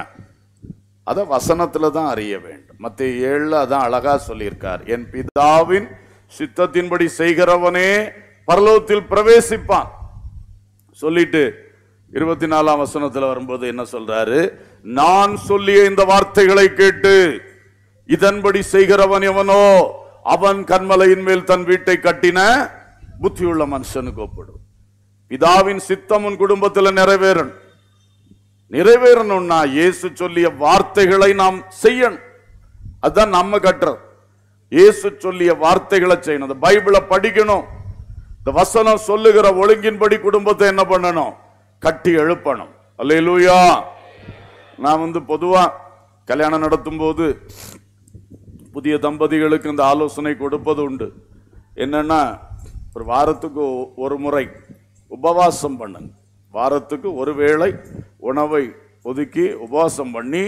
அத வசனத்துல தான் அறிய வேண்டும் மத்திய ஏழுல அதான் அழகா சொல்லியிருக்கார் என் பிதாவின் சித்தத்தின்படி செய்கிறவனே பரலோகத்தில் பிரவேசிப்பான் சொல்லிட்டு இருபத்தி நாலாம் வசனத்துல வரும்போது என்ன சொல்றாரு நான் சொல்லிய இந்த வார்த்தைகளை கேட்டு இதன்படி செய்கிறவன் எவனோ அவன் கண்மலையின் மேல் தன் வீட்டை கட்டின புத்தியுள்ள மனுஷனுக்கு ஒப்பிடும் பிதாவின் சித்தம் உன் குடும்பத்துல நிறைவேறணும் நிறைவேறணும்னா இயேசு சொல்லிய வார்த்தைகளை நாம் செய்யணும் அதுதான் நம்ம கட்டுறது இயேசு சொல்லிய வார்த்தைகளை செய்யணும் இந்த பைபிளை படிக்கணும் இந்த வசனம் சொல்லுகிற ஒழுங்கின்படி குடும்பத்தை என்ன பண்ணணும் கட்டி எழுப்பணும் அல்லேலூயா நான் வந்து பொதுவா கல்யாணம் நடத்தும் போது புதிய தம்பதிகளுக்கு இந்த ஆலோசனை கொடுப்பது உண்டு என்னன்னா ஒரு வாரத்துக்கு ஒ- ஒரு முறை உபவாசம் பண்ணுங்க வாரத்துக்கு ஒரு வேளை உணவை ஒதுக்கி உபவாசம் பண்ணி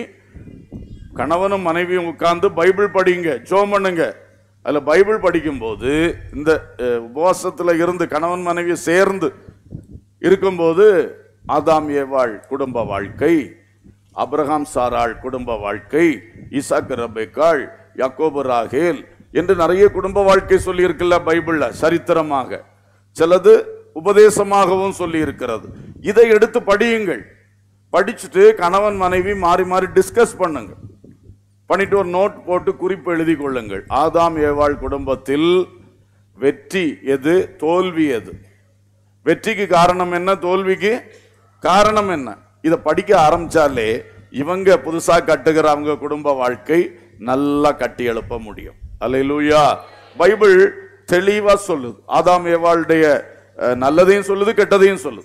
கணவனும் மனைவியும் உட்கார்ந்து பைபிள் படிங்க ஜோம் பண்ணுங்க அதுல பைபிள் படிக்கும்போது இந்த அஹ், உபவாசத்துல இருந்து கணவன் மனைவி சேர்ந்து இருக்கும்போது ஆதாம் ஏவாள் குடும்ப வாழ்க்கை அப்ரஹாம் சாராள் குடும்ப வாழ்க்கை ஈசாக்கு ரபேக்காள் யாக்கோபு ராகேல் என்று நிறைய குடும்ப வாழ்க்கை சொல்லி இருக்குல்ல பைபிள்ல சரித்திரமாக சிலது உபதேசமாகவும் சொல்லி இருக்கிறது இதை எடுத்து படியுங்கள் படிச்சுட்டு கணவன் மனைவி மாறி மாறி டிஸ்கஸ் பண்ணுங்க பண்ணிட்டு ஒரு நோட் போட்டு குறிப்பு எழுதி கொள்ளுங்கள் ஆதாம் ஏவாள் குடும்பத்தில் வெற்றி எது தோல்வி எது வெற்றிக்கு காரணம் என்ன தோல்விக்கு காரணம் என்ன இத படிக்க ஆரம்பிச்சாலே இவங்க புதுசா கட்டுகிற அவங்க குடும்ப வாழ்க்கை நல்லா கட்டி எழுப்ப முடியும் அல்லேலூயா பைபிள் தெளிவா சொல்லுது ஆதாம் ஏவாளுடைய அஹ், நல்லதையும் சொல்லுது கெட்டதையும் சொல்லுது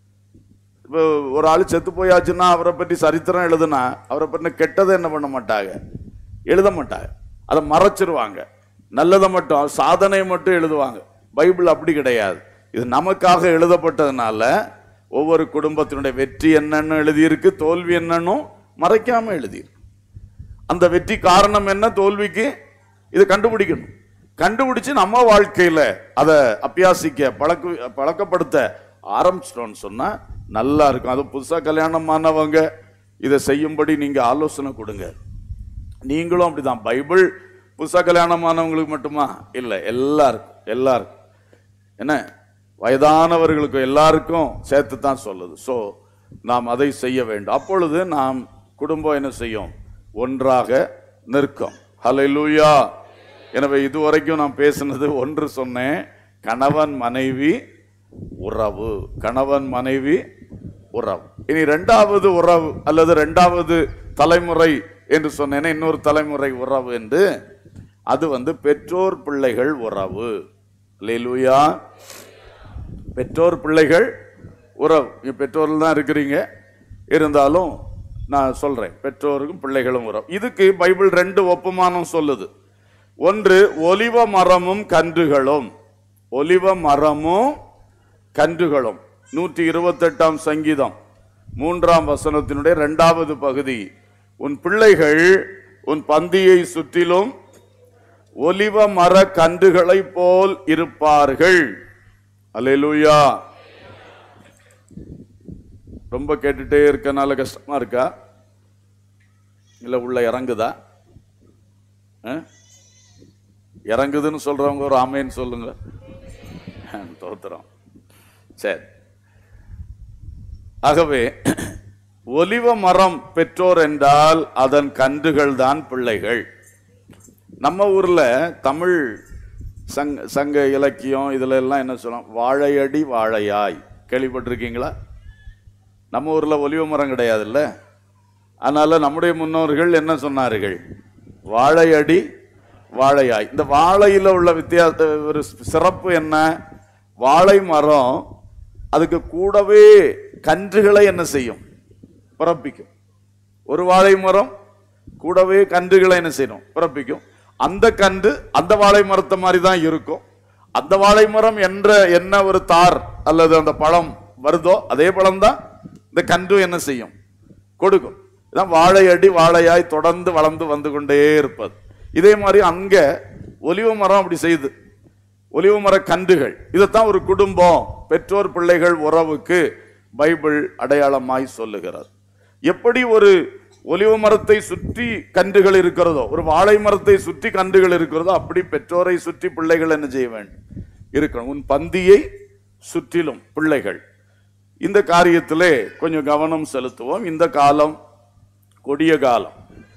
இப்போ ஒரு ஆள் செத்து போயாச்சுன்னா அவரை பற்றி சரித்திரம் எழுதுனா அவரை பற்றி கெட்டதை என்ன பண்ண மாட்டாங்க எழுத மாட்டாங்க அதை மறைச்சிருவாங்க நல்லதை மட்டும் சாதனையை மட்டும் எழுதுவாங்க பைபிள் அப்படி கிடையாது இது நமக்காக எழுதப்பட்டதுனால ஒவ்வொரு குடும்பத்தினுடைய வெற்றி என்னன்னு எழுதியிருக்கு தோல்வி என்னன்னு மறைக்காம எழுதியிருக்கு அந்த வெற்றி காரணம் என்ன தோல்விக்கு இதை கண்டுபிடிக்கணும் கண்டுபிடிச்சு நம்ம வாழ்க்கையில அதை அபியாசிக்க பழக்க பழக்கப்படுத்த ஆரம்பிச்சிட்டோம்னு சொன்னா நல்லா இருக்கும் அது புதுசா கல்யாணமானவங்க இதை செய்யும்படி நீங்க ஆலோசனை கொடுங்க நீங்களும் அப்படிதான் பைபிள் புதுசா கல்யாணமானவங்களுக்கு மட்டுமா இல்லை எல்லாருக்கும் எல்லாருக்கும் என்ன வயதானவர்களுக்கு எல்லாருக்கும் சேர்த்து தான் சொல்லுது ஸோ நாம் அதை செய்ய வேண்டும் அப்பொழுது நாம் குடும்பம் என்ன செய்யும் ஒன்றாக நிற்கும் ஹalleluya எனவே இதுவரைக்கும் நான் பேசினது ஒன்று சொன்னேன் கணவன் மனைவி உறவு கணவன் மனைவி உறவு இனி ரெண்டாவது உறவு அல்லது ரெண்டாவது தலைமுறை என்று சொன்னேனே இன்னொரு தலைமுறை உறவு என்று அது வந்து பெற்றோர் பிள்ளைகள் உறவு அல்லேலூயா பெற்றோர் பிள்ளைகள் உறவு நீங்க பெற்றோர்கள் தான் இருக்கிறீங்க இருந்தாலும் நான் சொல்றேன் பெற்றோருக்கும் பிள்ளைகளும் உறவு இதுக்கு பைபிள் ரெண்டு ஒப்புமானம் சொல்லுது ஒன்று ஒலிவ மரமும் கன்றுகளும் ஒலிவ மரமும் கன்றுகளும் நூற்றி இருபத்தெட்டாம் சங்கீதம் மூன்றாம் வசனத்தினுடைய இரண்டாவது பகுதி உன் பிள்ளைகள் உன் பந்தியை சுற்றிலும் ஒலிவ மர கன்றுகளைப் போல் இருப்பார்கள் அல்லேலூயா ரொம்ப கேட்டுட்டே இருக்கனால கஷ்டமா இருக்கா இல்ல உள்ள இறங்குதா ஆ? இறங்குதுன்னு சொல்றவங்க ஒரு ஆமேன்னு சொல்லுங்க தோத்துறோம் சரி ஆகவே ஒலிவ மரம் பெற்றோர் என்றால் அதன் கன்றுகள் தான் பிள்ளைகள் நம்ம ஊர்ல தமிழ் சங்க சங்க இலக்கியம் இதுல எல்லாம் என்ன சொல்லும் வாழையடி வாழையாய் கேள்விப்பட்டிருக்கீங்களா நம்ம ஊர்ல ஒலிவ மரம் கிடையாதுல்ல அதனால நம்முடைய முன்னோர்கள் என்ன சொன்னார்கள் வாழையடி வாழையாய் இந்த வாழையில உள்ள வித்தியாச ஒரு சிறப்பு என்ன வாழை மரம் அதுக்கு கூடவே கன்றுகளை என்ன செய்யும் பிறப்பிக்கும் ஒரு வாழை மரம் கூடவே கன்றுகளை என்ன செய்யணும் பிறப்பிக்கும் அந்த கன்று அந்த வாழை மரத்தை மாதிரி தான் இருக்கும் அந்த வாழை மரம் என்ற என்ன ஒரு தார் அல்லது அந்த பழம் வருதோ அதே பழம் தான் இந்த கன்று என்ன செய்யும் கொடுக்கும் இதான் வாழையடி வாழையாய் தொடர்ந்து வளர்ந்து வந்து கொண்டே இருப்பது இதே மாதிரி அங்க ஒலிவ மரம் அப்படி செய்யுது ஒலிவ மர கன்றுகள் இதைத்தான் ஒரு குடும்பம் பெற்றோர் பிள்ளைகள் உறவுக்கு பைபிள் அடையாளமாய் சொல்லுகிறது எப்படி ஒரு ஒலிவ மரத்தை சுற்றி கன்றுகள் இருக்கிறதோ ஒரு வாழை மரத்தை சுற்றி கன்றுகள் இருக்கிறதோ அப்படி பெற்றோரை சுற்றி பிள்ளைகள் என்ன செய்ய வேண்டும் இருக்கணும் உன் பந்தியை சுற்றிலும் பிள்ளைகள் இந்த காரியத்திலே கொஞ்சம் கவனம் செலுத்துவோம் இந்த காலம் கொடிய காலம்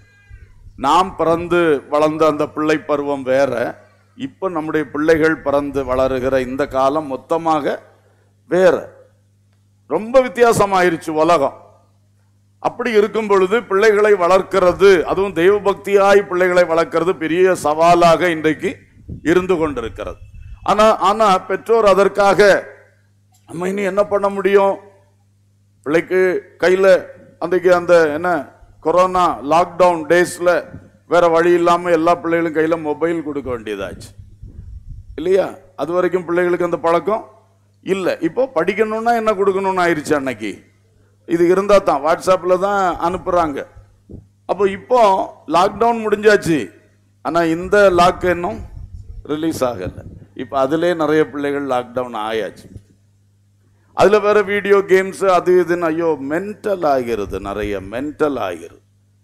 நாம் பிறந்து வளர்ந்த அந்த பிள்ளை பருவம் வேற இப்ப நம்முடைய பிள்ளைகள் பிறந்து வளருகிற இந்த காலம் மொத்தமாக வேற ரொம்ப வித்தியாசமாயிருச்சு உலகம் அப்படி இருக்கும் பொழுது பிள்ளைகளை வளர்க்கிறது அதுவும் தெய்வ பக்தியாய் பிள்ளைகளை வளர்க்கிறது பெரிய சவாலாக இன்றைக்கு இருந்து கொண்டிருக்கிறது ஆனா ஆனா பெற்றோர் அதற்காக நம்ம இனி என்ன பண்ண முடியும் பிள்ளைக்கு கையில அன்றைக்கு அந்த என்ன கொரோனா லாக்டவுன் டேஸ்ல வேற வழி இல்லாம எல்லா பிள்ளைகளும் கையில மொபைல் கொடுக்க வேண்டியதாச்சு இல்லையா அது வரைக்கும் பிள்ளைகளுக்கு அந்த பழக்கம் இல்லை இப்போ படிக்கணும்னா என்ன கொடுக்கணும்னு ஆயிடுச்சு அன்னைக்கு இது இருந்தா தான் வாட்ஸ்அப்ல தான் அனுப்புறாங்க அப்போ இப்போ லாக்டவுன் முடிஞ்சாச்சு ஆனா இந்த லாக் இன்னும் ரிலீஸ் ஆகல இப்போ அதிலே நிறைய பிள்ளைகள் லாக்டவுன் ஆயாச்சு அதுல வேற வீடியோ கேம்ஸ் அது இதுன்னு ஐயோ மென்டல் ஆகிறது நிறைய மென்டல் ஆகிறது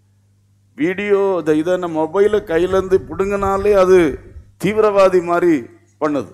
வீடியோ இதை இதை நம்ம மொபைலை கையிலேருந்து பிடுங்கினாலே அது தீவிரவாதி மாதிரி பண்ணுது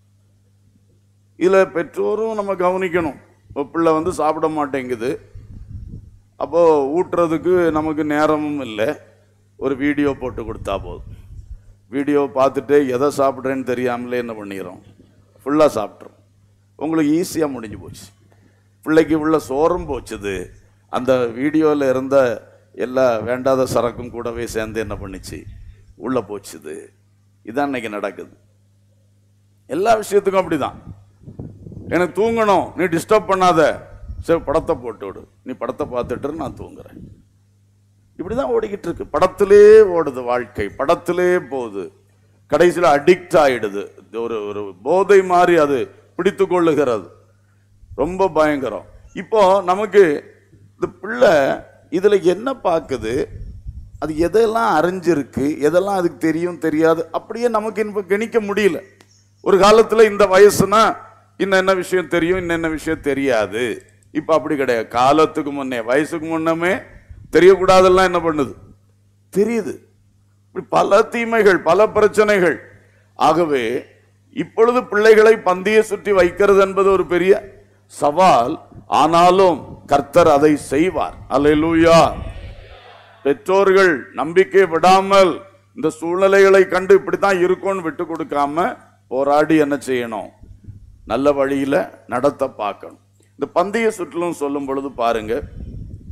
இதில் பெற்றோரும் நம்ம கவனிக்கணும் இப்போ பிள்ளை வந்து சாப்பிட மாட்டேங்குது அப்போ ஊட்டுறதுக்கு நமக்கு நேரமும் இல்லை ஒரு வீடியோ போட்டு கொடுத்தா போதும் வீடியோ பார்த்துட்டு எதை சாப்பிட்றேன்னு தெரியாமலே என்ன பண்ணிடுறோம் ஃபுல்லாக சாப்பிட்றோம் உங்களுக்கு ஈஸியாக முடிஞ்சு போச்சு பிள்ளைக்கு உள்ள சோறும் போச்சுது அந்த வீடியோவில் இருந்த எல்லா வேண்டாத சரக்கும் கூடவே சேர்ந்து என்ன பண்ணுச்சு உள்ள போச்சுது இதான் இன்னைக்கு நடக்குது எல்லா விஷயத்துக்கும் அப்படிதான் எனக்கு தூங்கணும் நீ டிஸ்டர்ப் பண்ணாத சரி படத்தை போட்டு விடு நீ படத்தை பார்த்துட்டு இரு, நான் தூங்குறேன் இப்படிதான் ஓடிக்கிட்டு இருக்கு படத்திலே ஓடுது வாழ்க்கை படத்திலே போகுது கடைசியில் அடிக்ட் ஆயிடுது இது ஒரு ஒரு போதை மாதிரி அது பிடித்து கொள்ளுகிறது ரொம்ப பயங்கரம் இப்போ நமக்கு இந்த பிள்ளை இதுல என்ன பார்க்குது அது எதெல்லாம் அறிஞ்சிருக்கு எதெல்லாம் அதுக்கு தெரியும் தெரியாது அப்படியே நமக்கு இப்ப கணிக்க முடியல ஒரு காலத்துல இந்த வயசுனா இன்னென்ன விஷயம் தெரியும் இன்னென்ன விஷயம் தெரியாது இப்ப அப்படி கிடையாது காலத்துக்கு முன்னே வயசுக்கு முன்னமே தெரியக்கூடாதெல்லாம் என்ன பண்ணுது தெரியுது இப்படி பல தீமைகள் பல பிரச்சனைகள் ஆகவே இப்பொழுது பிள்ளைகளை பந்தியை சுற்றி வைக்கிறது என்பது ஒரு பெரிய சவால் ஆனாலும் கர்த்தர் அதை செய்வார் அல்லேலூயா பெற்றோர்கள் நம்பிக்கை விடாமல் இந்த சூழ்நிலைகளை கண்டு இப்படித்தான் இருக்கும்னு விட்டு கொடுக்காம போராடி என்ன செய்யணும் நல்ல வழியில நடத்த பார்க்கணும் இந்த பந்தய சுற்றிலும் சொல்லும் பொழுது பாருங்க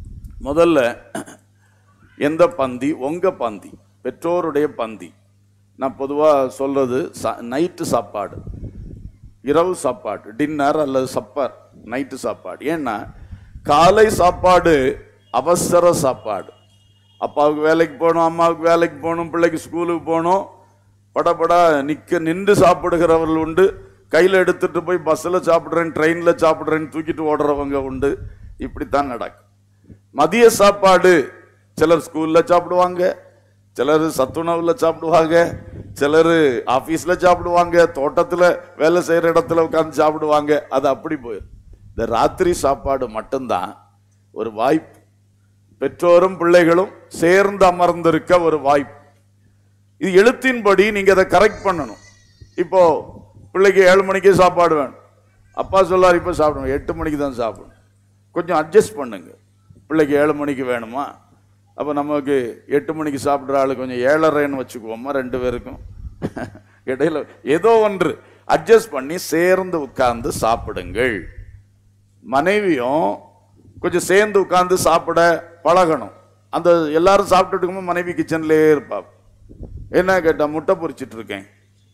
முதல்ல எந்த பந்தி உங்க பந்தி பெற்றோருடைய பந்தி நான் பொதுவாக சொல்றது நைட்டு சாப்பாடு இரவு சாப்பாடு டின்னர் அல்லது சப்பர் நைட்டு சாப்பாடு ஏன்னா காலை சாப்பாடு அவசர சாப்பாடு அப்பாவுக்கு வேலைக்கு போகணும் அம்மாவுக்கு வேலைக்கு போகணும் பிள்ளைக்கு ஸ்கூலுக்கு போகணும் படபடா நிக்க நின்று சாப்பிடுகிறவர்கள் உண்டு கையில் எடுத்துட்டு போய் பஸ்ஸில் சாப்பிட்றேன் ட்ரெயினில் சாப்பிட்றேன்னு தூக்கிட்டு ஓடுறவங்க உண்டு இப்படித்தான் நடக்கும் மதிய சாப்பாடு சிலர் ஸ்கூல்ல சாப்பிடுவாங்க சிலர் சத்துணவுல சாப்பிடுவாங்க சிலர் ஆபீஸ்ல சாப்பிடுவாங்க தோட்டத்துல வேலை செய்யற இடத்துல உட்கார்ந்து சாப்பிடுவாங்க அது அப்படி போயிடும் இந்த ராத்திரி சாப்பாடு மட்டும்தான் ஒரு வாய்ப்பு பெற்றோரும் பிள்ளைகளும் சேர்ந்து அமர்ந்திருக்க ஒரு வாய்ப்பு இது எழுத்தின்படி நீங்க அதை கரெக்ட் பண்ணணும் இப்போ பிள்ளைக்கு ஏழு மணிக்கே சாப்பாடு வேணும் அப்பா சொல்லார் இப்போ சாப்பிடணும் எட்டு மணிக்கு தான் சாப்பிடணும் கொஞ்சம் அட்ஜஸ்ட் பண்ணுங்க பிள்ளைக்கு ஏழு மணிக்கு வேணுமா அப்போ நமக்கு எட்டு மணிக்கு சாப்பிட்ற ஆளு கொஞ்சம் ஏழரைன்னு வச்சுக்குவோமா ரெண்டு பேருக்கும் இடையில ஏதோ ஒன்று அட்ஜஸ்ட் பண்ணி சேர்ந்து உட்கார்ந்து சாப்பிடுங்கள் மனைவியும் கொஞ்சம் சேர்ந்து உட்கார்ந்து சாப்பிட பழகணும் அந்த எல்லாரும் சாப்பிட்டுட்டு இருக்கும்போது மனைவி கிச்சன்லயே இருப்பா என்ன கேட்டா முட்டை பொரிச்சிட்டு இருக்கேன்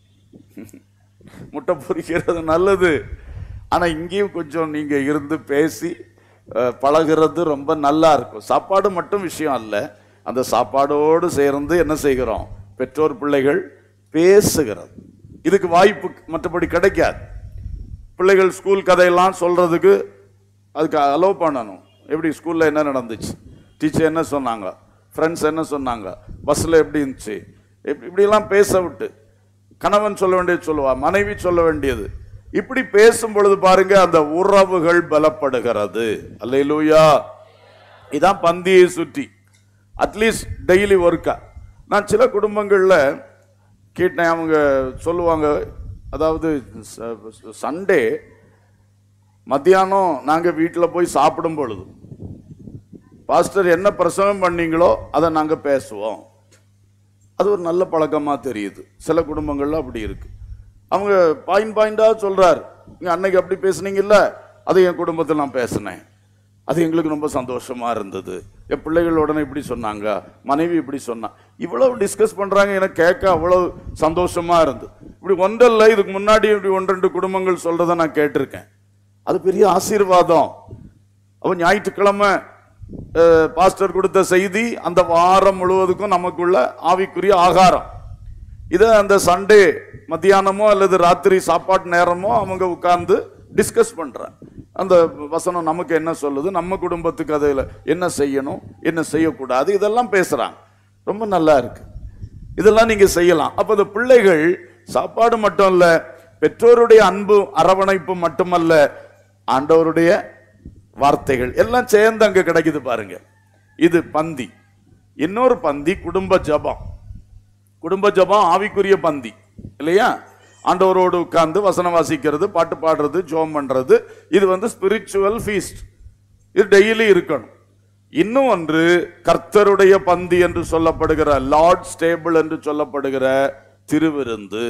முட்டை பொரிக்கிறது நல்லது ஆனா இங்கேயும் கொஞ்சம் நீங்க இருந்து பேசி அஹ், பழகுறது ரொம்ப நல்லா இருக்கும் சாப்பாடு மட்டும் விஷயம் அல்ல அந்த சாப்பாடோடு சேர்ந்து என்ன செய்கிறோம் பெற்றோர் பிள்ளைகள் பேசுகிறது இதுக்கு வாய்ப்பு மற்றபடி கிடைக்காது பிள்ளைகள் ஸ்கூல் கதையெல்லாம் சொல்றதுக்கு அதுக்கு அலோவ் பண்ணணும் எப்படி ஸ்கூல்ல என்ன நடந்துச்சு டீச்சர் என்ன சொன்னாங்க ஃப்ரெண்ட்ஸ் என்ன சொன்னாங்க பஸ்ல எப்படி இருந்துச்சு இப்படி- இப்படியெல்லாம் பேச விட்டு கணவன் சொல்ல வேண்டியது சொல்லுவா மனைவி சொல்ல வேண்டியது இப்படி பேசும் பொழுது பாருங்க அந்த உறவுகள் பலப்படுகிறது அல்லேலூயா இதான் பந்தியை சுற்றி அட்லீஸ்ட் டெய்லி ஒர்க்கா நான் சில குடும்பங்கள்ல கேட்டேன் அவங்க சொல்லுவாங்க அதாவது ச- சண்டே மத்தியானம் நாங்க வீட்டுல போய் சாப்பிடும் பொழுது பாஸ்டர் என்ன பிரசவம் பண்ணீங்களோ அதை நாங்க பேசுவோம் அது ஒரு நல்ல பழக்கமா தெரியுது சில குடும்பங்கள்ல அப்படி இருக்கு அவங்க பாயிண்ட் பாயிண்டா சொல்றார் நீங்க அன்னைக்கு அப்படி பேசுனீங்கல்ல அது என் குடும்பத்தில் நான் பேசினேன் அது எங்களுக்கு ரொம்ப சந்தோஷமா இருந்தது என் பிள்ளைகள் உடனே இப்படி சொன்னாங்க மனைவி இப்படி சொன்னா இவ்வளவு டிஸ்கஸ் பண்றாங்க எனக்கு கேட்க அவ்வளவு சந்தோஷமா இருந்து இப்படி ஒன்றல்ல இதுக்கு முன்னாடி இப்படி ஒன்று ரெண்டு குடும்பங்கள் சொல்றதை நான் கேட்டிருக்கேன் அது பெரிய ஆசீர்வாதம் அவன் ஞாயிற்றுக்கிழமை அஹ், பாஸ்டர் கொடுத்த செய்தி அந்த வாரம் முழுவதுக்கும் நமக்குள்ள ஆவிக்குரிய ஆகாரம் இதை அந்த சண்டே மத்தியானமோ அல்லது ராத்திரி சாப்பாட்டு நேரமோ அவங்க உட்கார்ந்து டிஸ்கஸ் பண்றாங்க அந்த வசனம் நமக்கு என்ன சொல்லுது நம்ம குடும்பத்துக்கு அதில் என்ன செய்யணும் என்ன செய்யக்கூடாது இதெல்லாம் பேசுறாங்க ரொம்ப நல்லா இருக்கு இதெல்லாம் நீங்க செய்யலாம் அப்ப இந்த பிள்ளைகள் சாப்பாடு மட்டும் இல்ல பெற்றோருடைய அன்பு அரவணைப்பு மட்டுமல்ல ஆண்டவருடைய வார்த்தைகள் எல்லாம் சேர்ந்து அங்க கிடைக்குது பாருங்க இது பந்தி இன்னொரு பந்தி குடும்ப ஜபம் குடும்ப ஜபம் ஆவிக்குரிய பந்தி இல்லையா ஆண்டவரோடு உட்கார்ந்து வசனம் வாசிக்கிறது பாட்டு பாடுறது ஜோம் பண்றது இது வந்து ஸ்பிரிச்சுவல் ஃபீஸ்ட் இது டெய்லி இருக்கணும் இன்னும் ஒன்று கர்த்தருடைய பந்தி என்று சொல்லப்படுகிற லார்ட் ஸ்டேபிள் என்று சொல்லப்படுகிற திருவிருந்து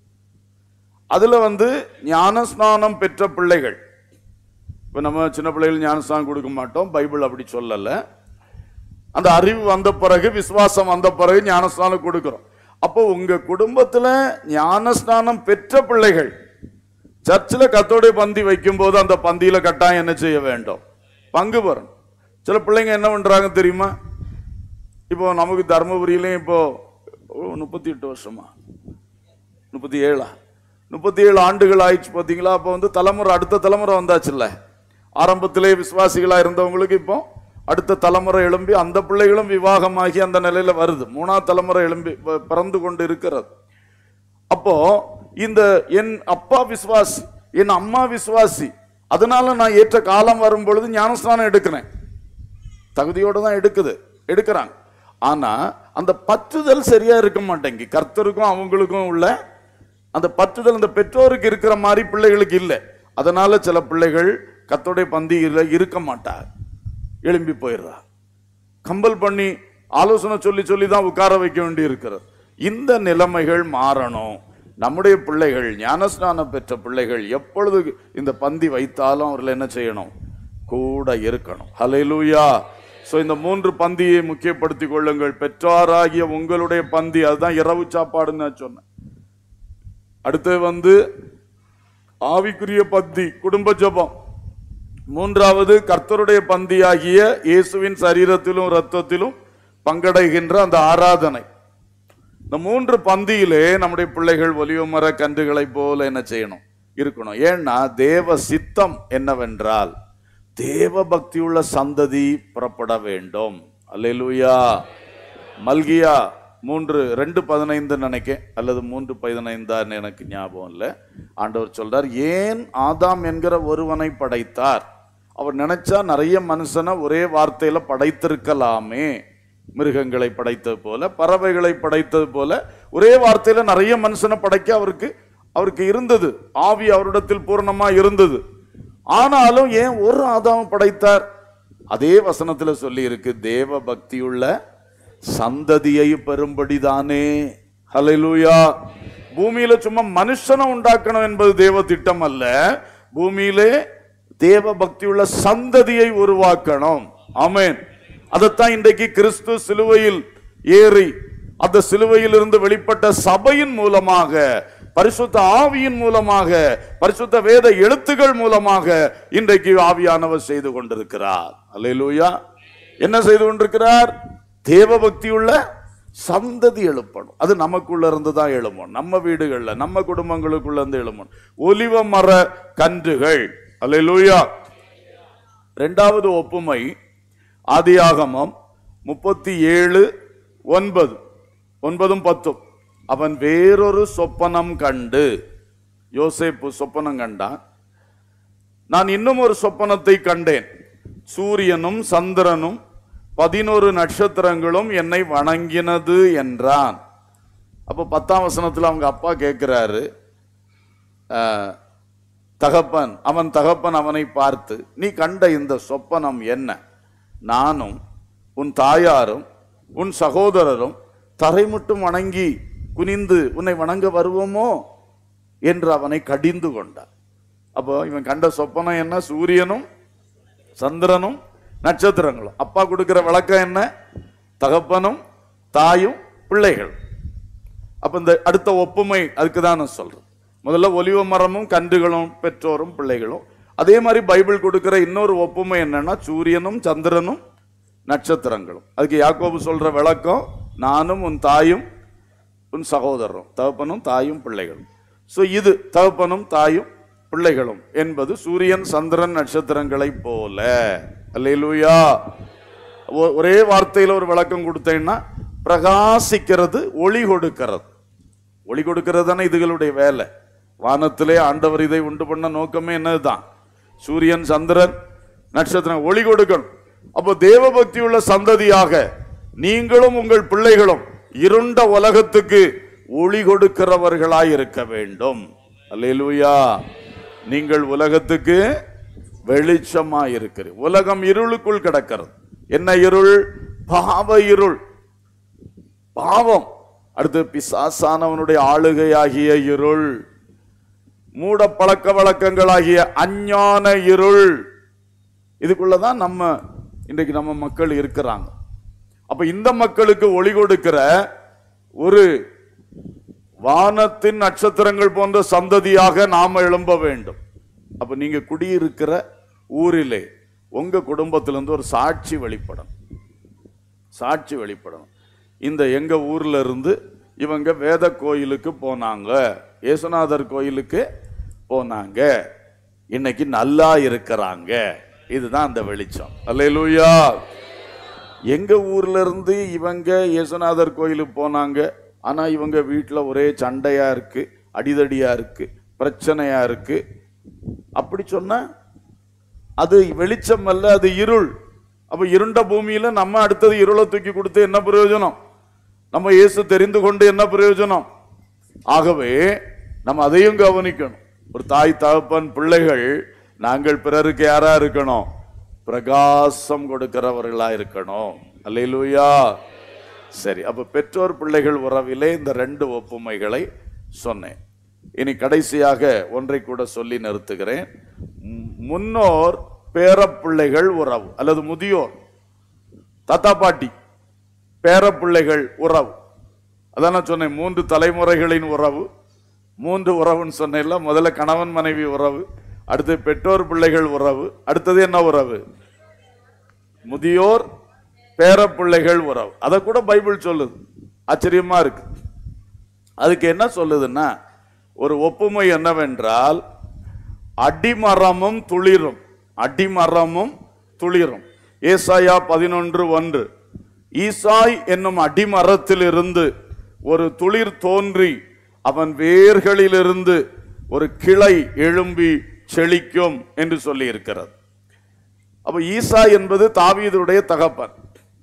அதுல வந்து ஞானஸ்நானம் பெற்ற பிள்ளைகள் இப்ப நம்ம சின்ன பிள்ளைகள் ஞானஸ்நானம் கொடுக்க மாட்டோம் பைபிள் அப்படி சொல்லல அந்த அறிவு வந்த பிறகு விசுவாசம் வந்த பிறகு ஞானஸ்நானம் கொடுக்கிறோம் அப்போ உங்க குடும்பத்துல ஞானஸ்நானம் பெற்ற பிள்ளைகள் சர்ச்சில் கத்தோடைய பந்தி வைக்கும்போது அந்த பந்தியில கட்டாயம் என்ன செய்ய வேண்டும் பங்கு பெறணும் சில பிள்ளைங்க என்ன பண்றாங்க தெரியுமா இப்போ நமக்கு தர்மபுரியிலையும் இப்போ முப்பத்தி எட்டு வருஷமா முப்பத்தி ஏழா முப்பத்தி ஏழு ஆண்டுகள் ஆயிடுச்சு பார்த்தீங்களா அப்போ வந்து தலைமுறை அடுத்த தலைமுறை வந்தாச்சுல்ல ஆரம்பத்திலே விசுவாசிகளா இருந்தவங்களுக்கு இப்போ அடுத்த தலைமுறை எழும்பி அந்த பிள்ளைகளும் விவாகமாகி அந்த நிலையில வருது மூணாவது தலைமுறை எழும்பி ப- பிறந்து கொண்டு இருக்கிறது அப்போ இந்த என் அப்பா விசுவாசி என் அம்மா விசுவாசி அதனால நான் ஏற்ற காலம் வரும் பொழுது ஞானஸ்நானம் எடுக்கிறேன் தகுதியோட தான் எடுக்குது எடுக்கிறாங்க ஆனா அந்த பற்றுதல் சரியா இருக்க மாட்டேங்கி கர்த்தருக்கும் அவங்களுக்கும் உள்ள அந்த பற்றுதல் அந்த பெற்றோருக்கு இருக்கிற மாதிரி பிள்ளைகளுக்கு இல்லை அதனால சில பிள்ளைகள் கத்தோடைய பந்தியில இருக்க மாட்டார் எழும்பி போயிடுறா கம்பல் பண்ணி ஆலோசனை சொல்லி சொல்லி தான் உட்கார வைக்க வேண்டி இருக்கிறது இந்த நிலைமைகள் மாறணும் நம்முடைய பிள்ளைகள் ஞானஸ்நானம் பெற்ற பிள்ளைகள் எப்பொழுது இந்த பந்தி வைத்தாலும் அவர்கள் என்ன செய்யணும் கூட இருக்கணும் ஹalleluya சோ இந்த மூன்று பந்தியை முக்கியப்படுத்திக் கொள்ளுங்கள் பெற்றாராகிய உங்களுடைய பந்தி அதுதான் இரவு சாப்பாடுன்னு நான் சொன்னேன் அடுத்து வந்து ஆவிக்குரிய பந்தி குடும்ப ஜெபம் மூன்றாவது கர்த்தருடைய பந்தியாகிய இயேசுவின் சரீரத்திலும் இரத்தத்திலும் பங்கடைகின்ற அந்த ஆராதனை இந்த மூன்று பந்தியிலே நம்முடைய பிள்ளைகள் ஒலிவ மர கன்றுகளை போல என்ன செய்யணும் இருக்கணும் ஏன்னா தேவ சித்தம் என்னவென்றால் தேவ பக்தியுள்ள சந்ததி புறப்பட வேண்டும் அல்லேலூயா மல்கியா மூன்று ரெண்டு பதினைந்து நினைக்க அல்லது மூன்று பதினைந்தான்னு எனக்கு ஞாபகம் இல்லை ஆண்டவர் சொல்றார் ஏன் ஆதாம் என்கிற ஒருவனை படைத்தார் அவர் நினைச்சா நிறைய மனுஷனை ஒரே வார்த்தையில படைத்திருக்கலாமே மிருகங்களை படைத்தது போல பறவைகளை படைத்தது போல ஒரே வார்த்தையில நிறைய மனுஷனை படைக்க அவருக்கு அவருக்கு இருந்தது ஆவி அவரிடத்தில் பூரணமா இருந்தது ஆனாலும் ஏன் ஒரு ஆதாம் படைத்தார் அதே வசனத்துல சொல்லி இருக்கு தேவ பக்தியுள்ள சந்ததியை பெறும்படிதானே ஹalleluya பூமியில சும்மா மனுஷனை உண்டாக்கணும் என்பது தேவ திட்டம் அல்ல பூமியிலே தேவ பக்தியுள்ள சந்ததியை உருவாக்கணும் ஆமென் அதைத்தான் இன்றைக்கு கிறிஸ்து சிலுவையில் ஏறி அந்த சிலுவையில் இருந்து வெளிப்பட்ட சபையின் மூலமாக பரிசுத்த ஆவியின் மூலமாக பரிசுத்த வேத எழுத்துக்கள் மூலமாக இன்றைக்கு ஆவியானவர் செய்து கொண்டிருக்கிறார் அல்லேலூயா என்ன செய்து கொண்டிருக்கிறார் தேவ பக்தியுள்ள சந்ததி எழுப்பணும் அது நமக்குள்ள இருந்து தான் எழுமணும் நம்ம வீடுகள்ல நம்ம குடும்பங்களுக்குள்ள இருந்து எழுமணும் ஒலிவ மர கன்றுகள் அல்லேலூயா இரண்டாவது ஒப்புமை ஆதியாகமம் முப்பத்தி ஏழு ஒன்பது ஒன்பதும் பத்தும் அவன் வேறொரு சொப்பனம் கண்டு யோசேப்பு சொப்பனம் கண்டான் நான் இன்னும் ஒரு சொப்பனத்தை கண்டேன் சூரியனும் சந்திரனும் பதினோரு நட்சத்திரங்களும் என்னை வணங்கினது என்றான் அப்போ பத்தாம் வசனத்தில் அவங்க அப்பா கேட்கிறாரு ஆஹ், தகப்பன் அவன் தகப்பன் அவனை பார்த்து நீ கண்ட இந்த சொப்பனம் என்ன நானும் உன் தாயாரும் உன் சகோதரரும் தரைமுட்டும் வணங்கி குனிந்து உன்னை வணங்க வருவோமோ என்று அவனை கடிந்து கொண்டார் அப்போ இவன் கண்ட சொப்பனம் என்ன சூரியனும் சந்திரனும் நட்சத்திரங்களும் அப்பா கொடுக்கிற விளக்கம் என்ன தகப்பனும் தாயும் பிள்ளைகள் அப்ப இந்த அடுத்த ஒப்புமை அதுக்கு தான் நான் சொல்றேன் முதல்ல ஒலிவ மரமும் கன்றுகளும் பெற்றோரும் பிள்ளைகளும் அதே மாதிரி பைபிள் கொடுக்கிற இன்னொரு ஒப்புமை என்னன்னா சூரியனும் சந்திரனும் நட்சத்திரங்களும் அதுக்கு யாக்கோபு சொல்ற விளக்கம் நானும் உன் தாயும் உன் சகோதரரும் தகப்பனும் தாயும் பிள்ளைகளும் சோ இது தகப்பனும் தாயும் பிள்ளைகளும் என்பது சூரியன் சந்திரன் நட்சத்திரங்களைப் போல அல்லேலூயா ஒ- ஒரே வார்த்தையில ஒரு விளக்கம் கொடுத்தேன்னா பிரகாசிக்கிறது ஒளி கொடுக்கிறது ஒளி கொடுக்கிறது தானே இதுகளுடைய வேலை வானத்திலே ஆண்டவர் இதை உண்டு பண்ண நோக்கமே என்னதுதான் சூரியன் சந்திரன் நட்சத்திரம் ஒளி கொடுக்கணும் அப்போ தேவ பக்தி உள்ள சந்ததியாக நீங்களும் உங்கள் பிள்ளைகளும் இருண்ட உலகத்துக்கு ஒளி கொடுக்கிறவர்களாய் இருக்க வேண்டும் அல்லேலூயா நீங்கள் உலகத்துக்கு வெளிச்சமா இருக்கிறது உலகம் இருளுக்குள் கிடக்கிறது என்ன இருள் பாவ இருள் பாவம் அடுத்து பிசாசானவனுடைய ஆளுகையாகிய இருள் மூட பழக்க வழக்கங்களாகிய அஞ்ஞான இருள் இதுக்குள்ளதான் நம்ம இன்றைக்கு நம்ம மக்கள் இருக்கிறாங்க அப்ப இந்த மக்களுக்கு ஒளி கொடுக்கிற ஒரு வானத்தின் நட்சத்திரங்கள் போன்ற சந்ததியாக நாம எழும்ப வேண்டும் அப்ப நீங்க குடியிருக்கிற ஊரிலே உங்க குடும்பத்திலிருந்து ஒரு சாட்சி வெளிப்படணும் சாட்சி வெளிப்படணும் இந்த எங்க ஊர்ல இருந்து இவங்க வேத கோயிலுக்கு போனாங்க இயேசுநாதர் கோயிலுக்கு போனாங்க இன்னைக்கு நல்லா இருக்கிறாங்க இதுதான் அந்த வெளிச்சம் அல்லேலூயா எங்க ஊர்ல இருந்து இவங்க இயேசுநாதர் கோயிலுக்கு போனாங்க ஆனா இவங்க வீட்டுல ஒரே சண்டையா இருக்கு அடிதடியா இருக்கு பிரச்சனையா இருக்கு அப்படி சொன்னா அது வெளிச்சம் அல்ல அது இருள் அப்ப இருண்ட பூமியில நம்ம அடுத்தது இருளை தூக்கி கொடுத்து என்ன பிரயோஜனம் நம்ம இயேசு தெரிந்து கொண்டு என்ன பிரயோஜனம் ஆகவே நம்ம அதையும் கவனிக்கணும் ஒரு தாய் தகப்பன் பிள்ளைகள் நாங்கள் பிறருக்கு யாரா இருக்கணும் பிரகாசம் கொடுக்கிறவர்களா இருக்கணும் அல்லேலூயா சரி அப்ப பெற்றோர் பிள்ளைகள் உறவிலே இந்த ரெண்டு ஒப்புமைகளை சொன்னேன் இனி கடைசியாக ஒன்றை கூட சொல்லி நிறுத்துகிறேன் ம், முன்னோர் பேரப்பிள்ளைகள் உறவு அல்லது முதியோர் தாத்தா பாட்டி பேரப்பிள்ளைகள் உறவு அதான் நான் சொன்னேன் மூன்று தலைமுறைகளின் உறவு மூன்று உறவுன்னு சொன்னேன்ல முதல்ல கணவன் மனைவி உறவு அடுத்து பெற்றோர் பிள்ளைகள் உறவு அடுத்தது என்ன உறவு முதியோர் பேரப்பிள்ளைகள் உறவு அதை கூட பைபிள் சொல்லுது ஆச்சரியமா இருக்கு அதுக்கு என்ன சொல்லுதுன்னா ஒரு ஒப்புமை என்னவென்றால் அடிமரமும் துளிரும் அடிமரமும் துளிரும் ஏசாயா பதினொன்று ஒன்று ஈசாய் என்னும் அடிமரத்திலிருந்து ஒரு துளிர் தோன்றி அவன் வேர்களிலிருந்து ஒரு கிளை எழும்பி செழிக்கும் என்று சொல்லி இருக்கிறது அப்ப ஈசா என்பது தாவீதுடைய தகப்பன்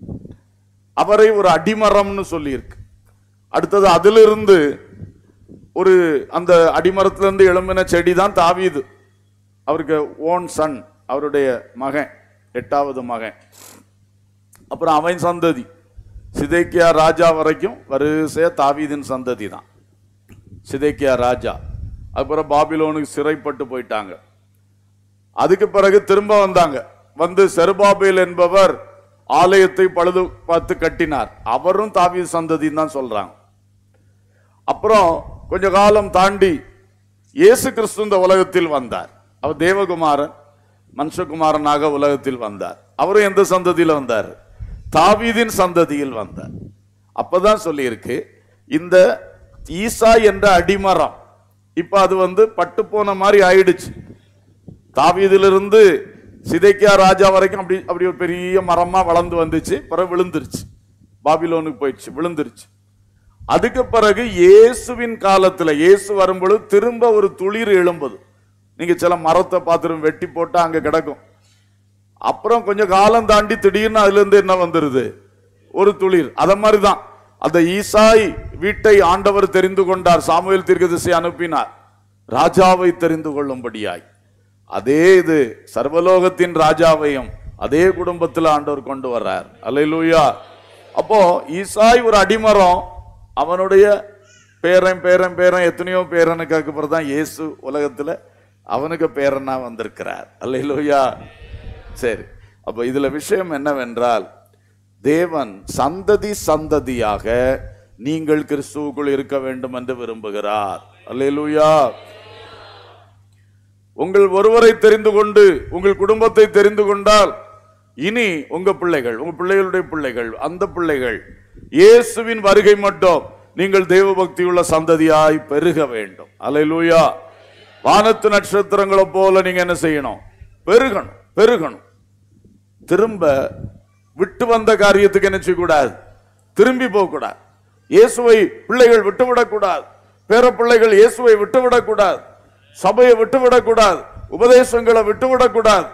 அவரை ஒரு அடிமரம்னு சொல்லியிருக்கு அடுத்தது அதிலிருந்து ஒரு அந்த அடிமரத்திலிருந்து எழும்பின செடி தான் தாவீது அவருக்கு ஓன் சன் அவருடைய மகன் எட்டாவது மகன் அப்புறம் அவன் சந்ததி சிதைக்கியா ராஜா வரைக்கும் வரிசையா தாவீதின் சந்ததி தான் சிதைக்கியா ராஜா அப்புறம் பாபிலோனுக்கு சிறைப்பட்டு போயிட்டாங்க அதுக்கு பிறகு திரும்ப வந்தாங்க வந்து செருபாபேல் என்பவர் ஆலயத்தை பழுது பார்த்து கட்டினார் அவரும் தாவீது சந்ததின்னு தான் சொல்றாங்க அப்புறம் கொஞ்ச காலம் தாண்டி இயேசு கிறிஸ்து இந்த உலகத்தில் வந்தார் அவர் தேவகுமாரன் மனுஷகுமாரனாக உலகத்தில் வந்தார் அவரும் எந்த சந்ததியில வந்தார் தாவீதின் சந்ததியில் வந்தார் அப்பதான் சொல்லியிருக்கு இந்த ஈசா என்ற அடிமரம் இப்ப அது வந்து பட்டு போன மாதிரி ஆயிடுச்சு தாவீதிலிருந்து சிதைக்கியா ராஜா வரைக்கும் அப்படி அப்படி ஒரு பெரிய மரமா வளர்ந்து வந்துச்சு பிறகு விழுந்துருச்சு பாபிலோனுக்கு போயிடுச்சு விழுந்துருச்சு அதுக்கு பிறகு இயேசுவின் காலத்துல இயேசு வரும்பொழுது திரும்ப ஒரு துளிர் எழும்புது நீங்க சில மரத்தை பார்த்துரும் வெட்டி போட்டா அங்க கிடக்கும் அப்புறம் கொஞ்சம் காலம் தாண்டி திடீர்னு அதுல இருந்து என்ன வந்துருது ஒரு துளிர் அத மாதிரிதான் அந்த ஈசாய் வீட்டை ஆண்டவர் தெரிந்து கொண்டார் சாமுவேல் தீர்க்கதரிசி அனுப்பினார் ராஜாவை தெரிந்து கொள்ளும்படியாய் அதே இது சர்வலோகத்தின் ராஜாவையும் அதே குடும்பத்தில் ஆண்டவர் கொண்டு வர்றார் அல்லேலூயா அப்போ ஈசாய் ஒரு அடிமரம் அவனுடைய பேரன் பேரன் பேரன் எத்தனையோ பேரனுக்கு அப்புறம் தான் இயேசு உலகத்துல அவனுக்கு பேரனா வந்திருக்கிறார் அல்லேலூயா சரி அப்ப இதுல விஷயம் என்னவென்றால் தேவன் சந்ததி சந்ததியாக நீங்கள் கிறிஸ்துவுக்குள் இருக்க வேண்டும் என்று விரும்புகிறார் அல்லேலூயா உங்கள் ஒருவரை தெரிந்து கொண்டு உங்கள் குடும்பத்தை தெரிந்து கொண்டால் இனி உங்க பிள்ளைகள் உங்க பிள்ளைகளுடைய பிள்ளைகள் அந்த பிள்ளைகள் இயேசுவின் வருகை மட்டும் நீங்கள் தெய்வ பக்தியுள்ள சந்ததியாய் பெருக வேண்டும் அல்லேலூயா வானத்து நட்சத்திரங்களை போல நீங்க என்ன செய்யணும் பெருகணும் பெருகணும் திரும்ப விட்டு வந்த காரியத்துக்கு என்ன செய்யக்கூடாது திரும்பி போகக்கூடாது இயேசுவை பிள்ளைகள் விட்டுவிடக்கூடாது பேர பிள்ளைகள் இயேசுவை விட்டுவிடக்கூடாது சபையை விட்டுவிடக்கூடாது உபதேசங்களை விட்டுவிடக்கூடாது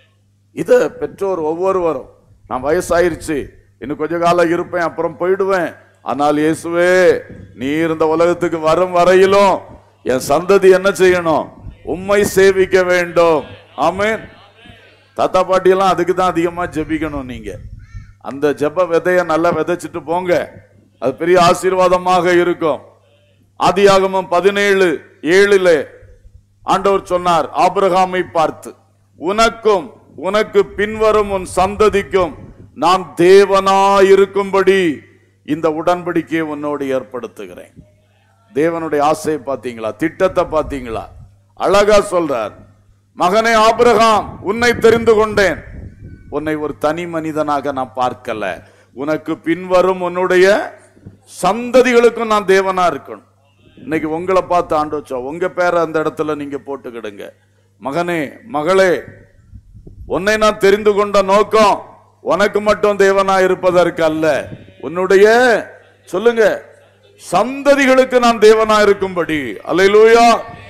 இத பெற்றோர் ஒவ்வொருவரும் நான் வயசாயிருச்சு இன்னும் கொஞ்ச காலம் இருப்பேன் அப்புறம் போயிடுவேன் ஆனால் இயேசுவே நீ இந்த உலகத்துக்கு வரும் வரையிலும் என் சந்ததி என்ன செய்யணும் உம்மை சேவிக்க வேண்டும் ஆமென் தாத்தா பாட்டி எல்லாம் அதுக்கு தான் அதிகமா ஜெபிக்கணும் நீங்க அந்த ஜெப விதைய நல்லா விதைச்சிட்டு போங்க அது பெரிய ஆசீர்வாதமாக இருக்கும் ஆதியாகமம் பதினேழு ஏழுல ஆண்டவர் சொன்னார் ஆபிரகாமை பார்த்து உனக்கும் உனக்கு பின்வரும் உன் சந்ததிக்கும் நான் தேவனாயிருக்கும்படி இந்த உடன்படிக்கையை உன்னோடு ஏற்படுத்துகிறேன் தேவனுடைய ஆசையை பார்த்தீங்களா திட்டத்தை பார்த்தீங்களா அழகா சொல்றார் மகனே ஆபிரகாம் உன்னை தெரிந்து கொண்டேன் உன்னை ஒரு தனி மனிதனாக நான் பார்க்கல உனக்கு பின்வரும் உன்னுடைய சந்ததிகளுக்கும் நான் தேவனா இருக்கணும் இன்னைக்கு உங்களை பார்த்து ஆண்டு வச்சோம் உங்க பேரை அந்த இடத்துல நீங்க போட்டுக்கிடுங்க மகனே மகளே உன்னை நான் தெரிந்து கொண்ட நோக்கம் உனக்கு மட்டும் தேவனா இருப்பதற்கு அல்ல உன்னுடைய சொல்லுங்க சந்ததிகளுக்கு நான் தேவனா இருக்கும்படி அல்லேலூயா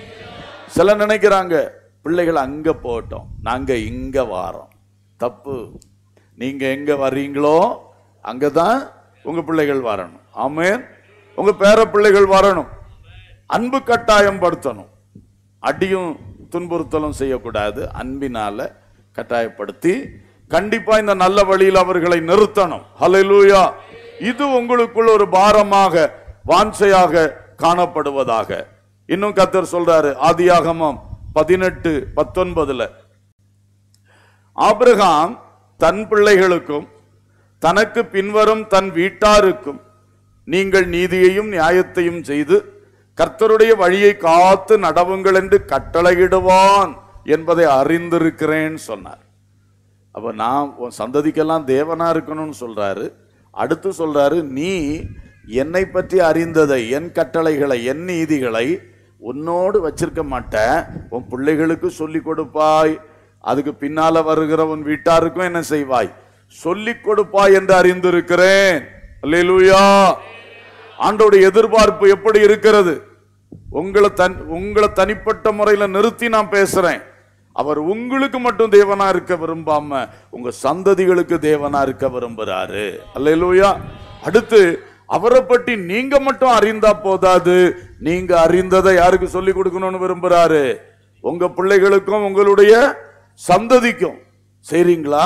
சில நினைக்கிறாங்க பிள்ளைகள் அங்க போட்டோம் நாங்க இங்க வாரோம் தப்பு நீங்க எங்க வர்றீங்களோ அங்கதான் உங்க பிள்ளைகள் வரணும் ஆமென் உங்க பேர பிள்ளைகள் வரணும் அன்பு கட்டாயம் படுத்தணும் அடியும் துன்புறுத்தலும் செய்யக்கூடாது அன்பினால கட்டாயப்படுத்தி கண்டிப்பா இந்த நல்ல வழியில் அவர்களை நிறுத்தணும் ஹalleluya இது உங்களுக்குள் ஒரு பாரமாக வாஞ்சையாக காணப்படுவதாக இன்னும் கத்தர் சொல்றாரு ஆதியாகமம் பதினெட்டு பத்தொன்பதுல ஆபிரகாம் தன் பிள்ளைகளுக்கும் தனக்கு பின்வரும் தன் வீட்டாருக்கும் நீங்கள் நீதியையும் நியாயத்தையும் செய்து கர்த்தருடைய வழியை காத்து நடவுங்கள் என்று கட்டளையிடுவான் என்பதை அறிந்திருக்கிறேன் சொன்னார் அப்ப நான் உன் சந்ததிக்கெல்லாம் தேவனா இருக்கணும்னு சொல்றாரு அடுத்து சொல்றாரு நீ என்னை பற்றி அறிந்ததை என் கட்டளைகளை என் நீதிகளை உன்னோடு வச்சிருக்க மாட்ட உன் பிள்ளைகளுக்கு சொல்லி கொடுப்பாய் அதுக்கு பின்னால வருகிற உன் வீட்டாருக்கும் என்ன செய்வாய் சொல்லி கொடுப்பாய் என்று அறிந்திருக்கிறேன் அல்லேலூயா ஆண்டோடைய எதிர்பார்ப்பு எப்படி இருக்கிறது உங்களை தன் உங்களை தனிப்பட்ட முறையில நிறுத்தி நான் பேசுறேன் அவர் உங்களுக்கு மட்டும் தேவனா இருக்க விரும்பாம உங்க சந்ததிகளுக்கு தேவனா இருக்க விரும்புறாரு அல்லேலூயா அடுத்து அவரை பற்றி நீங்க மட்டும் அறிந்தா போதாது நீங்க அறிந்ததை யாருக்கு சொல்லி கொடுக்கணும்னு விரும்புறாரு உங்க பிள்ளைகளுக்கும் உங்களுடைய சந்ததிக்கும் சரிங்களா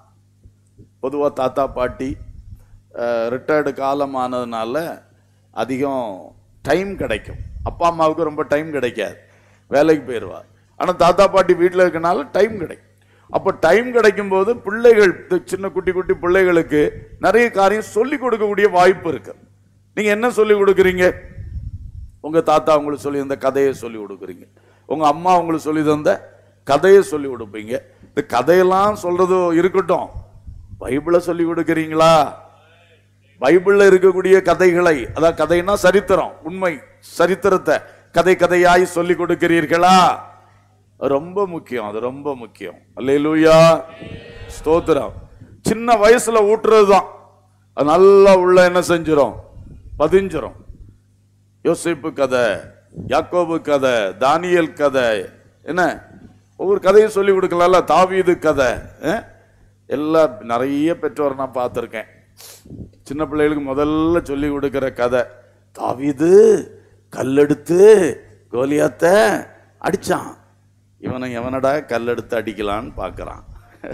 பொதுவா தாத்தா பாட்டி ரிட்டையர்டு காலம் ஆனதுனால அதிகம் டைம் கிடைக்கும் அப்பா அம்மாவுக்கு ரொம்ப டைம் கிடைக்காது வேலைக்கு போயிடுவார் ஆனால் தாத்தா பாட்டி வீட்டில் இருக்கனால டைம் கிடைக்கும் அப்போ டைம் கிடைக்கும் போது பிள்ளைகள் இந்த சின்ன குட்டி குட்டி பிள்ளைகளுக்கு நிறைய காரியம் சொல்லி கொடுக்கக்கூடிய வாய்ப்பு இருக்கு நீங்க என்ன சொல்லி கொடுக்குறீங்க உங்க தாத்தா உங்களுக்கு சொல்லி தந்த கதையை சொல்லி கொடுக்குறீங்க உங்க அம்மா உங்களுக்கு சொல்லி தந்த கதையை சொல்லி கொடுப்பீங்க இந்த கதையெல்லாம் சொல்றது இருக்கட்டும் பைபிளை சொல்லி கொடுக்குறீங்களா பைபிள்ல இருக்கக்கூடிய கதைகளை அதான் கதைன்னா சரித்திரம் உண்மை சரித்திரத்தை கதை கதையாய் சொல்லி கொடுக்கிறீர்களா அது ரொம்ப முக்கியம் அது ரொம்ப முக்கியம் அல்லேலூயா ஸ்தோத்திரம் சின்ன வயசுல ஊட்டுறது தான் அது நல்லா உள்ள என்ன செஞ்சிரும் பதிஞ்சிரும் யோசிப்பு கதை யாக்கோபு கதை தானியல் கதை என்ன ஒவ்வொரு கதையும் சொல்லி கொடுக்கலாம்ல தாவீது கதை அஹ்? எல்லா நிறைய பெற்றோர் நான் பார்த்துருக்கேன் சின்ன பிள்ளைகளுக்கு முதல்ல சொல்லி கொடுக்கிற கதை தாவீது கல்லெடுத்து கோலியாத்த அடிச்சான் இவனை எவனடா கல்லெடுத்து அடிக்கலான்னு பார்க்கறான்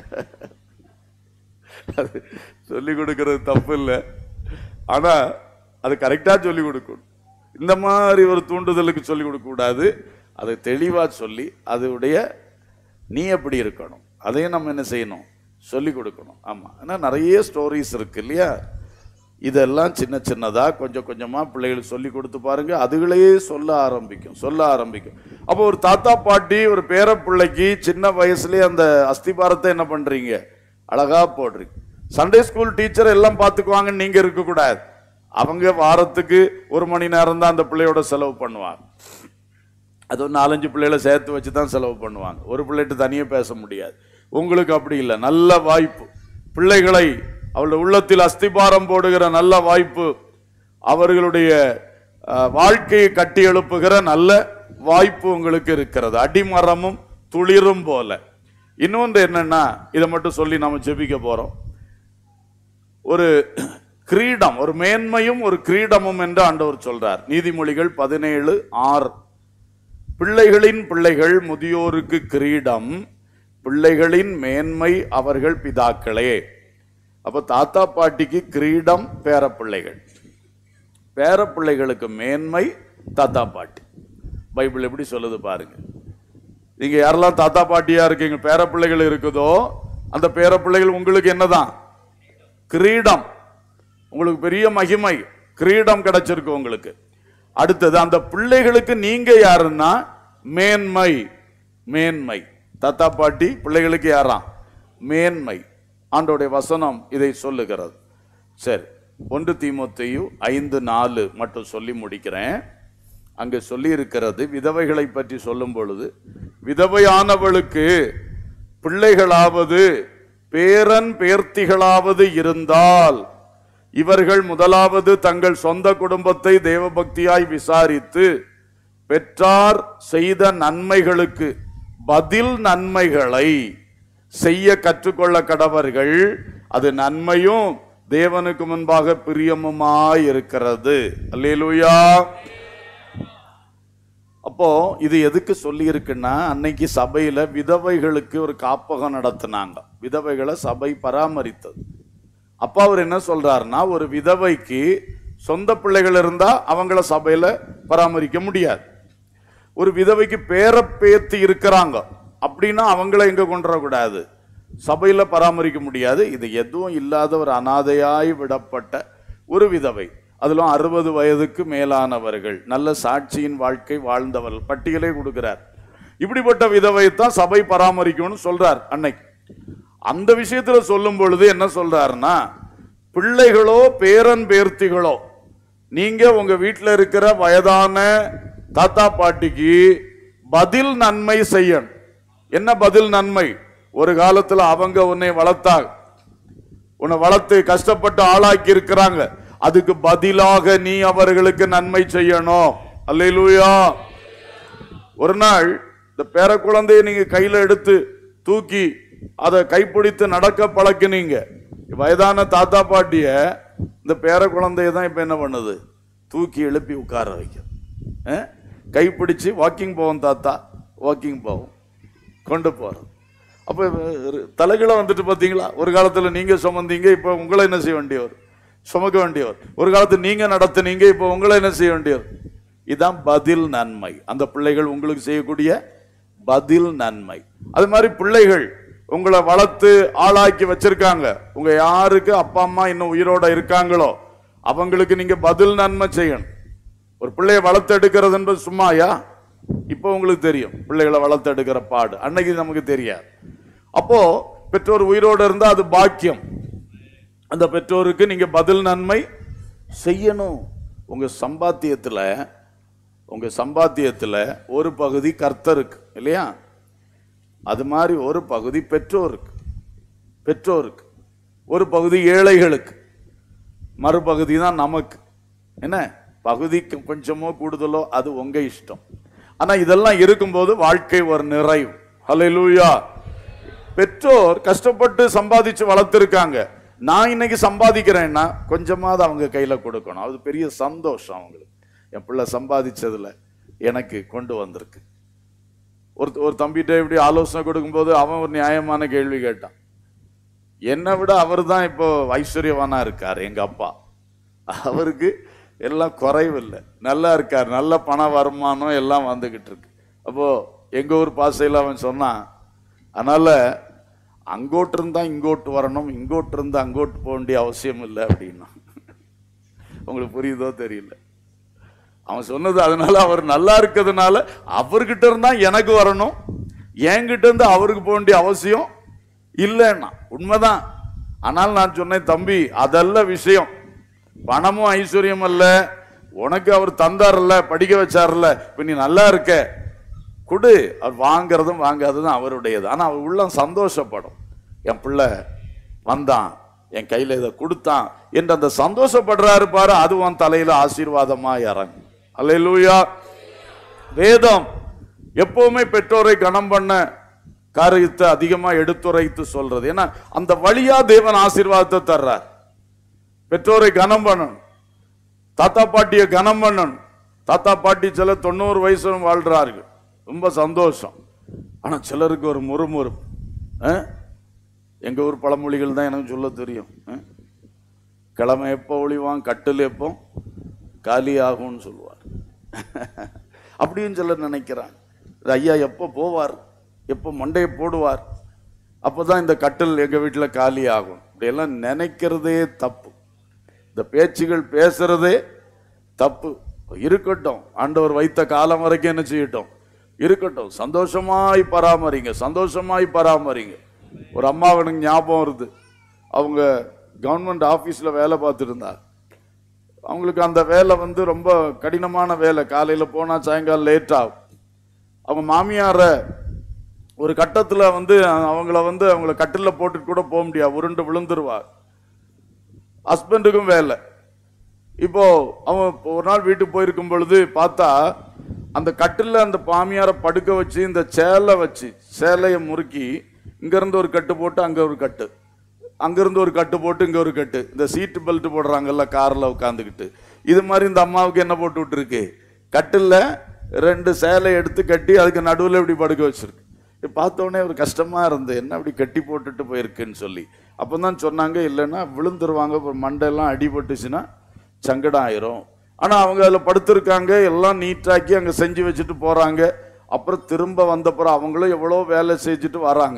அது சொல்லி கொடுக்கறது தப்பு இல்லை ஆனா அது கரெக்டா சொல்லி கொடுக்கணும் இந்த மாதிரி ஒரு தூண்டுதலுக்கு சொல்லி கொடுக்க கூடாது அதை தெளிவா சொல்லி அதோடைய நீ எப்படி இருக்கணும் அதையும் நம்ம என்ன செய்யணும் சொல்லி கொடுக்கணும் ஆமா ஆனா நிறைய ஸ்டோரிஸ் இருக்கு இல்லையா இதெல்லாம் சின்ன சின்னதா கொஞ்சம் கொஞ்சமா பிள்ளைகளுக்கு சொல்லி கொடுத்து பாருங்க அதுகளே சொல்ல ஆரம்பிக்கும் சொல்ல ஆரம்பிக்கும் அப்போ ஒரு தாத்தா பாட்டி ஒரு பேர பிள்ளைக்கு சின்ன வயசுலயே அந்த அஸ்திபாரத்தை என்ன பண்றீங்க அழகா போடுறீங்க சண்டே ஸ்கூல் டீச்சர் எல்லாம் பார்த்துக்குவாங்கன்னு நீங்க இருக்கக்கூடாது அவங்க வாரத்துக்கு ஒரு மணி நேரம் தான் அந்த பிள்ளையோட செலவு பண்ணுவாங்க அது ஒரு நாலஞ்சு பிள்ளைகளை சேர்த்து வச்சு தான் செலவு பண்ணுவாங்க ஒரு பிள்ளைகிட்ட தனியாக பேச முடியாது உங்களுக்கு அப்படி இல்லை நல்ல வாய்ப்பு பிள்ளைகளை அவளுடைய உள்ளத்தில் அஸ்திபாரம் போடுகிற நல்ல வாய்ப்பு அவர்களுடைய அஹ், வாழ்க்கையை கட்டி எழுப்புகிற நல்ல வாய்ப்பு உங்களுக்கு இருக்கிறது அடிமரமும் துளிரும் போல இன்னொன்று என்னன்னா இதை மட்டும் சொல்லி நாம ஜெபிக்க போறோம் ஒரு கிரீடம் ஒரு மேன்மையும் ஒரு கிரீடமும் என்று ஆண்டவர் சொல்றார் நீதிமொழிகள் பதினேழு ஆறு பிள்ளைகளின் பிள்ளைகள் முதியோருக்கு கிரீடம் பிள்ளைகளின் மேன்மை அவர்கள் பிதாக்களே அப்ப தாத்தா பாட்டிக்கு கிரீடம் பேரப்பிள்ளைகள் பேரப்பிள்ளைகளுக்கு மேன்மை தாத்தா பாட்டி பைபிள் எப்படி சொல்லுது பாருங்க நீங்க யாரெல்லாம் தாத்தா பாட்டியா இருக்கீங்க பேரப்பிள்ளைகள் இருக்குதோ அந்த பேரப்பிள்ளைகள் உங்களுக்கு என்னதான் கிரீடம் உங்களுக்கு பெரிய மகிமை கிரீடம் கிடைச்சிருக்கு உங்களுக்கு அடுத்தது அந்த பிள்ளைகளுக்கு நீங்க யாருன்னா மேன்மை மேன்மை தாத்தா பாட்டி பிள்ளைகளுக்கு யாராம் மேன்மை ஆண்டோடைய வசனம் இதை சொல்லுகிறது சரி ஒன்று தீமோத்தேயு ஐந்து நாலு மட்டும் சொல்லி முடிக்கிறேன் அங்கு சொல்லி இருக்கிறது விதவைகளை பற்றி சொல்லும் பொழுது விதவையானவளுக்கு பிள்ளைகளாவது பேரன் பேர்த்திகளாவது இருந்தால் இவர்கள் முதலாவது தங்கள் சொந்த குடும்பத்தை தேவபக்தியாய் விசாரித்து பெற்றார் செய்த நன்மைகளுக்கு பதில் நன்மைகளை செய்ய கற்றுக்கொள்ள கடவர்கள் அது நன்மையும் தேவனுக்கு முன்பாக பிரியமுமாய் இருக்கிறது அல்லேலூயா அப்போ இது எதுக்கு சொல்லி இருக்குன்னா அன்னைக்கு சபையில விதவைகளுக்கு ஒரு காப்பகம் நடத்தினாங்க விதவைகளை சபை பராமரித்தது அப்ப அவர் என்ன சொல்றாருன்னா ஒரு விதவைக்கு சொந்த பிள்ளைகள் இருந்தா அவங்கள சபையில பராமரிக்க முடியாது ஒரு விதவைக்கு பேர பேத்தி இருக்கிறாங்க அப்படின்னா அவங்கள எங்க கொண்டு வரக்கூடாது சபையில பராமரிக்க முடியாது இது எதுவும் இல்லாத ஒரு அனாதையாய் விடப்பட்ட ஒரு விதவை அதிலும் அறுபது வயதுக்கு மேலானவர்கள் நல்ல சாட்சியின் வாழ்க்கை வாழ்ந்தவர்கள் பட்டியலே கொடுக்கிறார் இப்படிப்பட்ட விதவை தான் சபை பராமரிக்கணும்னு சொல்றார் அன்னைக்கு அந்த விஷயத்துல சொல்லும் பொழுது என்ன சொல்றாருன்னா பிள்ளைகளோ பேரன் பேர்த்திகளோ நீங்க உங்க வீட்டில் இருக்கிற வயதான தாத்தா பாட்டிக்கு பதில் நன்மை செய்யணும் என்ன பதில் நன்மை ஒரு காலத்துல அவங்க உன்னை வளர்த்தாங்க உன்னை வளர்த்து கஷ்டப்பட்டு ஆளாக்கி இருக்கிறாங்க அதுக்கு பதிலாக நீ அவர்களுக்கு நன்மை செய்யணும் அல்லேலூயா ஒரு நாள் இந்த பேர குழந்தையை நீங்க கையில எடுத்து தூக்கி அதை கைப்பிடித்து நடக்க பழக்கினீங்க வயதான தாத்தா பாட்டிய இந்த பேர குழந்தைய தான் இப்ப என்ன பண்ணுது தூக்கி எழுப்பி உட்கார வைக்கும் அஹ்? கைப்பிடிச்சு வாக்கிங் போவோம் தாத்தா வாக்கிங் போவோம் கொண்டு போறோம் அப்ப தலைகளை வந்துட்டு பாத்தீங்களா ஒரு காலத்துல நீங்க சுமந்தீங்க இப்ப உங்களை என்ன செய்ய வேண்டியவர் சுமக்க வேண்டியவர் ஒரு காலத்துல நீங்க நடத்துனீங்க இப்ப உங்களை என்ன செய்ய வேண்டியவர் இதான் பதில் நன்மை அந்த பிள்ளைகள் உங்களுக்கு செய்யக்கூடிய பதில் நன்மை அது மாதிரி பிள்ளைகள் உங்களை வளர்த்து ஆளாக்கி வச்சிருக்காங்க உங்க யாருக்கு அப்பா அம்மா இன்னும் உயிரோட இருக்காங்களோ அவங்களுக்கு நீங்க பதில் நன்மை செய்யணும் ஒரு பிள்ளையை வளர்த்து எடுக்கிறதுன்றது சும்மாயா இப்போ உங்களுக்கு தெரியும் பிள்ளைகளை வளர்த்து எடுக்கிற பாடு அன்னைக்கு நமக்கு தெரியாது அப்போ பெற்றோர் உயிரோடு இருந்தா அது பாக்கியம் அந்த பெற்றோருக்கு நீங்க பதில் நன்மை செய்யணும் உங்க சம்பாத்தியத்துல உங்க சம்பாத்தியத்துல ஒரு பகுதி கர்த்தருக்கு இல்லையா அது மாதிரி ஒரு பகுதி பெற்றோருக்கு பெற்றோருக்கு ஒரு பகுதி ஏழைகளுக்கு மறுபகுதி தான் நமக்கு என்ன பகுதிக்கு கொஞ்சமோ கூடுதலோ அது உங்க இஷ்டம் ஆனா இதெல்லாம் இருக்கும்போது வாழ்க்கை ஒரு நிறைவு ஹalleluya பெற்றோர் கஷ்டப்பட்டு சம்பாதிச்சு வளர்த்துருக்காங்க நான் இன்னைக்கு சம்பாதிக்கிறேன்னா கொஞ்சமாவது அவங்க கையில கொடுக்கணும் அது பெரிய சந்தோஷம் அவங்களுக்கு என் பிள்ளை சம்பாதிச்சதுல எனக்கு கொண்டு வந்திருக்கு ஒரு ஒரு தம்பிகிட்ட இப்படி ஆலோசனை கொடுக்கும்போது அவன் ஒரு நியாயமான கேள்வி கேட்டான் என்னை விட அவர் தான் இப்போ ஐஸ்வர்யவானா இருக்கார் எங்க அப்பா அவருக்கு எல்லாம் குறைவில்லை நல்லா இருக்கார் நல்ல பண வருமானம் எல்லாம் வந்துகிட்டு இருக்கு அப்போ எங்க ஊர் பாசையில் அவன் சொன்னான் அதனால அங்கோட்டு இருந்தா இங்கோட்டு வரணும் இங்கோட்டு இருந்தா அங்கோட்டு போக வேண்டிய அவசியம் இல்லை அப்படின்னா உங்களுக்கு புரியுதோ தெரியல அவன் சொன்னது அதனால அவர் நல்லா இருக்கிறதுனால அவர்கிட்ட இருந்தா எனக்கு வரணும் என்கிட்ட இருந்து அவருக்கு போக வேண்டிய அவசியம் இல்லைன்னா உண்மைதான் ஆனால் நான் சொன்னேன் தம்பி அதல்ல விஷயம் பணமும் ஐஸ்வர்யம் அல்ல உனக்கு அவர் தந்தார்ல படிக்க வச்சார்ல இப்ப நீ நல்லா இருக்க கொடு அவர் வாங்குறதும் வாங்காததும் அவருடையது ஆனா அவர் உள்ளம் சந்தோஷப்படும் என் பிள்ளை வந்தான் என் கையில இதை கொடுத்தான் என்று அந்த சந்தோஷப்படுறாரு பாரு அது உன் தலையில ஆசீர்வாதமா இறங்கும் அல்லேலூயா வேதம் எப்பவுமே பெற்றோரை கனம் பண்ண காரியத்தை அதிகமா எடுத்துரைத்து சொல்றது ஏன்னா அந்த வழியா தேவன் ஆசீர்வாதத்தை தர்றார் பெற்றோரை கனம் பண்ணணும் தாத்தா பாட்டியை கனம் பண்ணணும் தாத்தா பாட்டி சில தொண்ணூறு வயசு வாழ்றார்கள் ரொம்ப சந்தோஷம் ஆனா சிலருக்கு ஒரு முறுமுறுப்பு ஆ? எங்க ஊர் பழமொழிகள் தான் எனக்கு சொல்ல தெரியும் ஆ? கிழமை எப்போ ஒளிவான் கட்டில் எப்போ காலி ஆகும்னு சொல்லுவார் அப்படியும் சிலர் நினைக்கிறாங்க இது ஐயா எப்போ போவார் எப்போ மண்டையை போடுவார் அப்பதான் இந்த கட்டில் எங்க வீட்டில் காலி ஆகும் இப்படியெல்லாம் நினைக்கிறதே தப்பு இந்த பேச்சுகள் பேசுறதே தப்பு இருக்கட்டும் ஆண்டவர் வைத்த காலம் வரைக்கும் என்ன செய்யட்டும் இருக்கட்டும் சந்தோஷமாய் பராமரிங்க சந்தோஷமாய் பராமரிங்க ஒரு அம்மாவனுக்கு ஞாபகம் வருது அவங்க கவர்மெண்ட் ஆஃபீஸில் வேலை பார்த்துட்டு இருந்தாங்க அவங்களுக்கு அந்த வேலை வந்து ரொம்ப கடினமான வேலை காலையில் போனால் சாயங்காலம் லேட் ஆகும் அவங்க மாமியாரை ஒரு கட்டத்தில் வந்து அவங்கள வந்து அவங்கள கட்டிலில் போட்டுட்டு கூட போக முடியாது உருண்டு விழுந்துருவார் ஹஸ்பண்டுக்கும் வேலை இப்போ அவன் இப்போ ஒரு நாள் வீட்டுக்கு போயிருக்கும் பொழுது பார்த்தா அந்த கட்டில்ல அந்த பாமியாரை படுக்க வச்சு இந்த சேலை வச்சு சேலையை முறுக்கி இங்கிருந்து ஒரு கட்டு போட்டு அங்க ஒரு கட்டு அங்கிருந்து ஒரு கட்டு போட்டு இங்க ஒரு கட்டு இந்த சீட்டு பெல்ட் போடுறாங்கல்ல கார்ல உட்காந்துக்கிட்டு இது மாதிரி இந்த அம்மாவுக்கு என்ன போட்டு விட்டுருக்கு கட்டில்ல ரெண்டு சேலை எடுத்து கட்டி அதுக்கு நடுவில் இப்படி படுக்க வச்சிருக்கு இது பார்த்த உடனே ஒரு கஷ்டமா இருந்து என்ன அப்படி கட்டி போட்டுட்டு போயிருக்குன்னு சொல்லி அப்பதான் சொன்னாங்க இல்லைன்னா விழுந்துருவாங்க அப்புறம் மண்டையெல்லாம் அடிபட்டுச்சுன்னா சங்கடம் ஆயிரும் ஆனா அவங்க அதுல படுத்திருக்காங்க எல்லாம் நீட்டாக்கி அங்க செஞ்சு வச்சுட்டு போறாங்க அப்புறம் திரும்ப வந்தப்புறம் அவங்களும் எவ்வளோ வேலை செஞ்சுட்டு வராங்க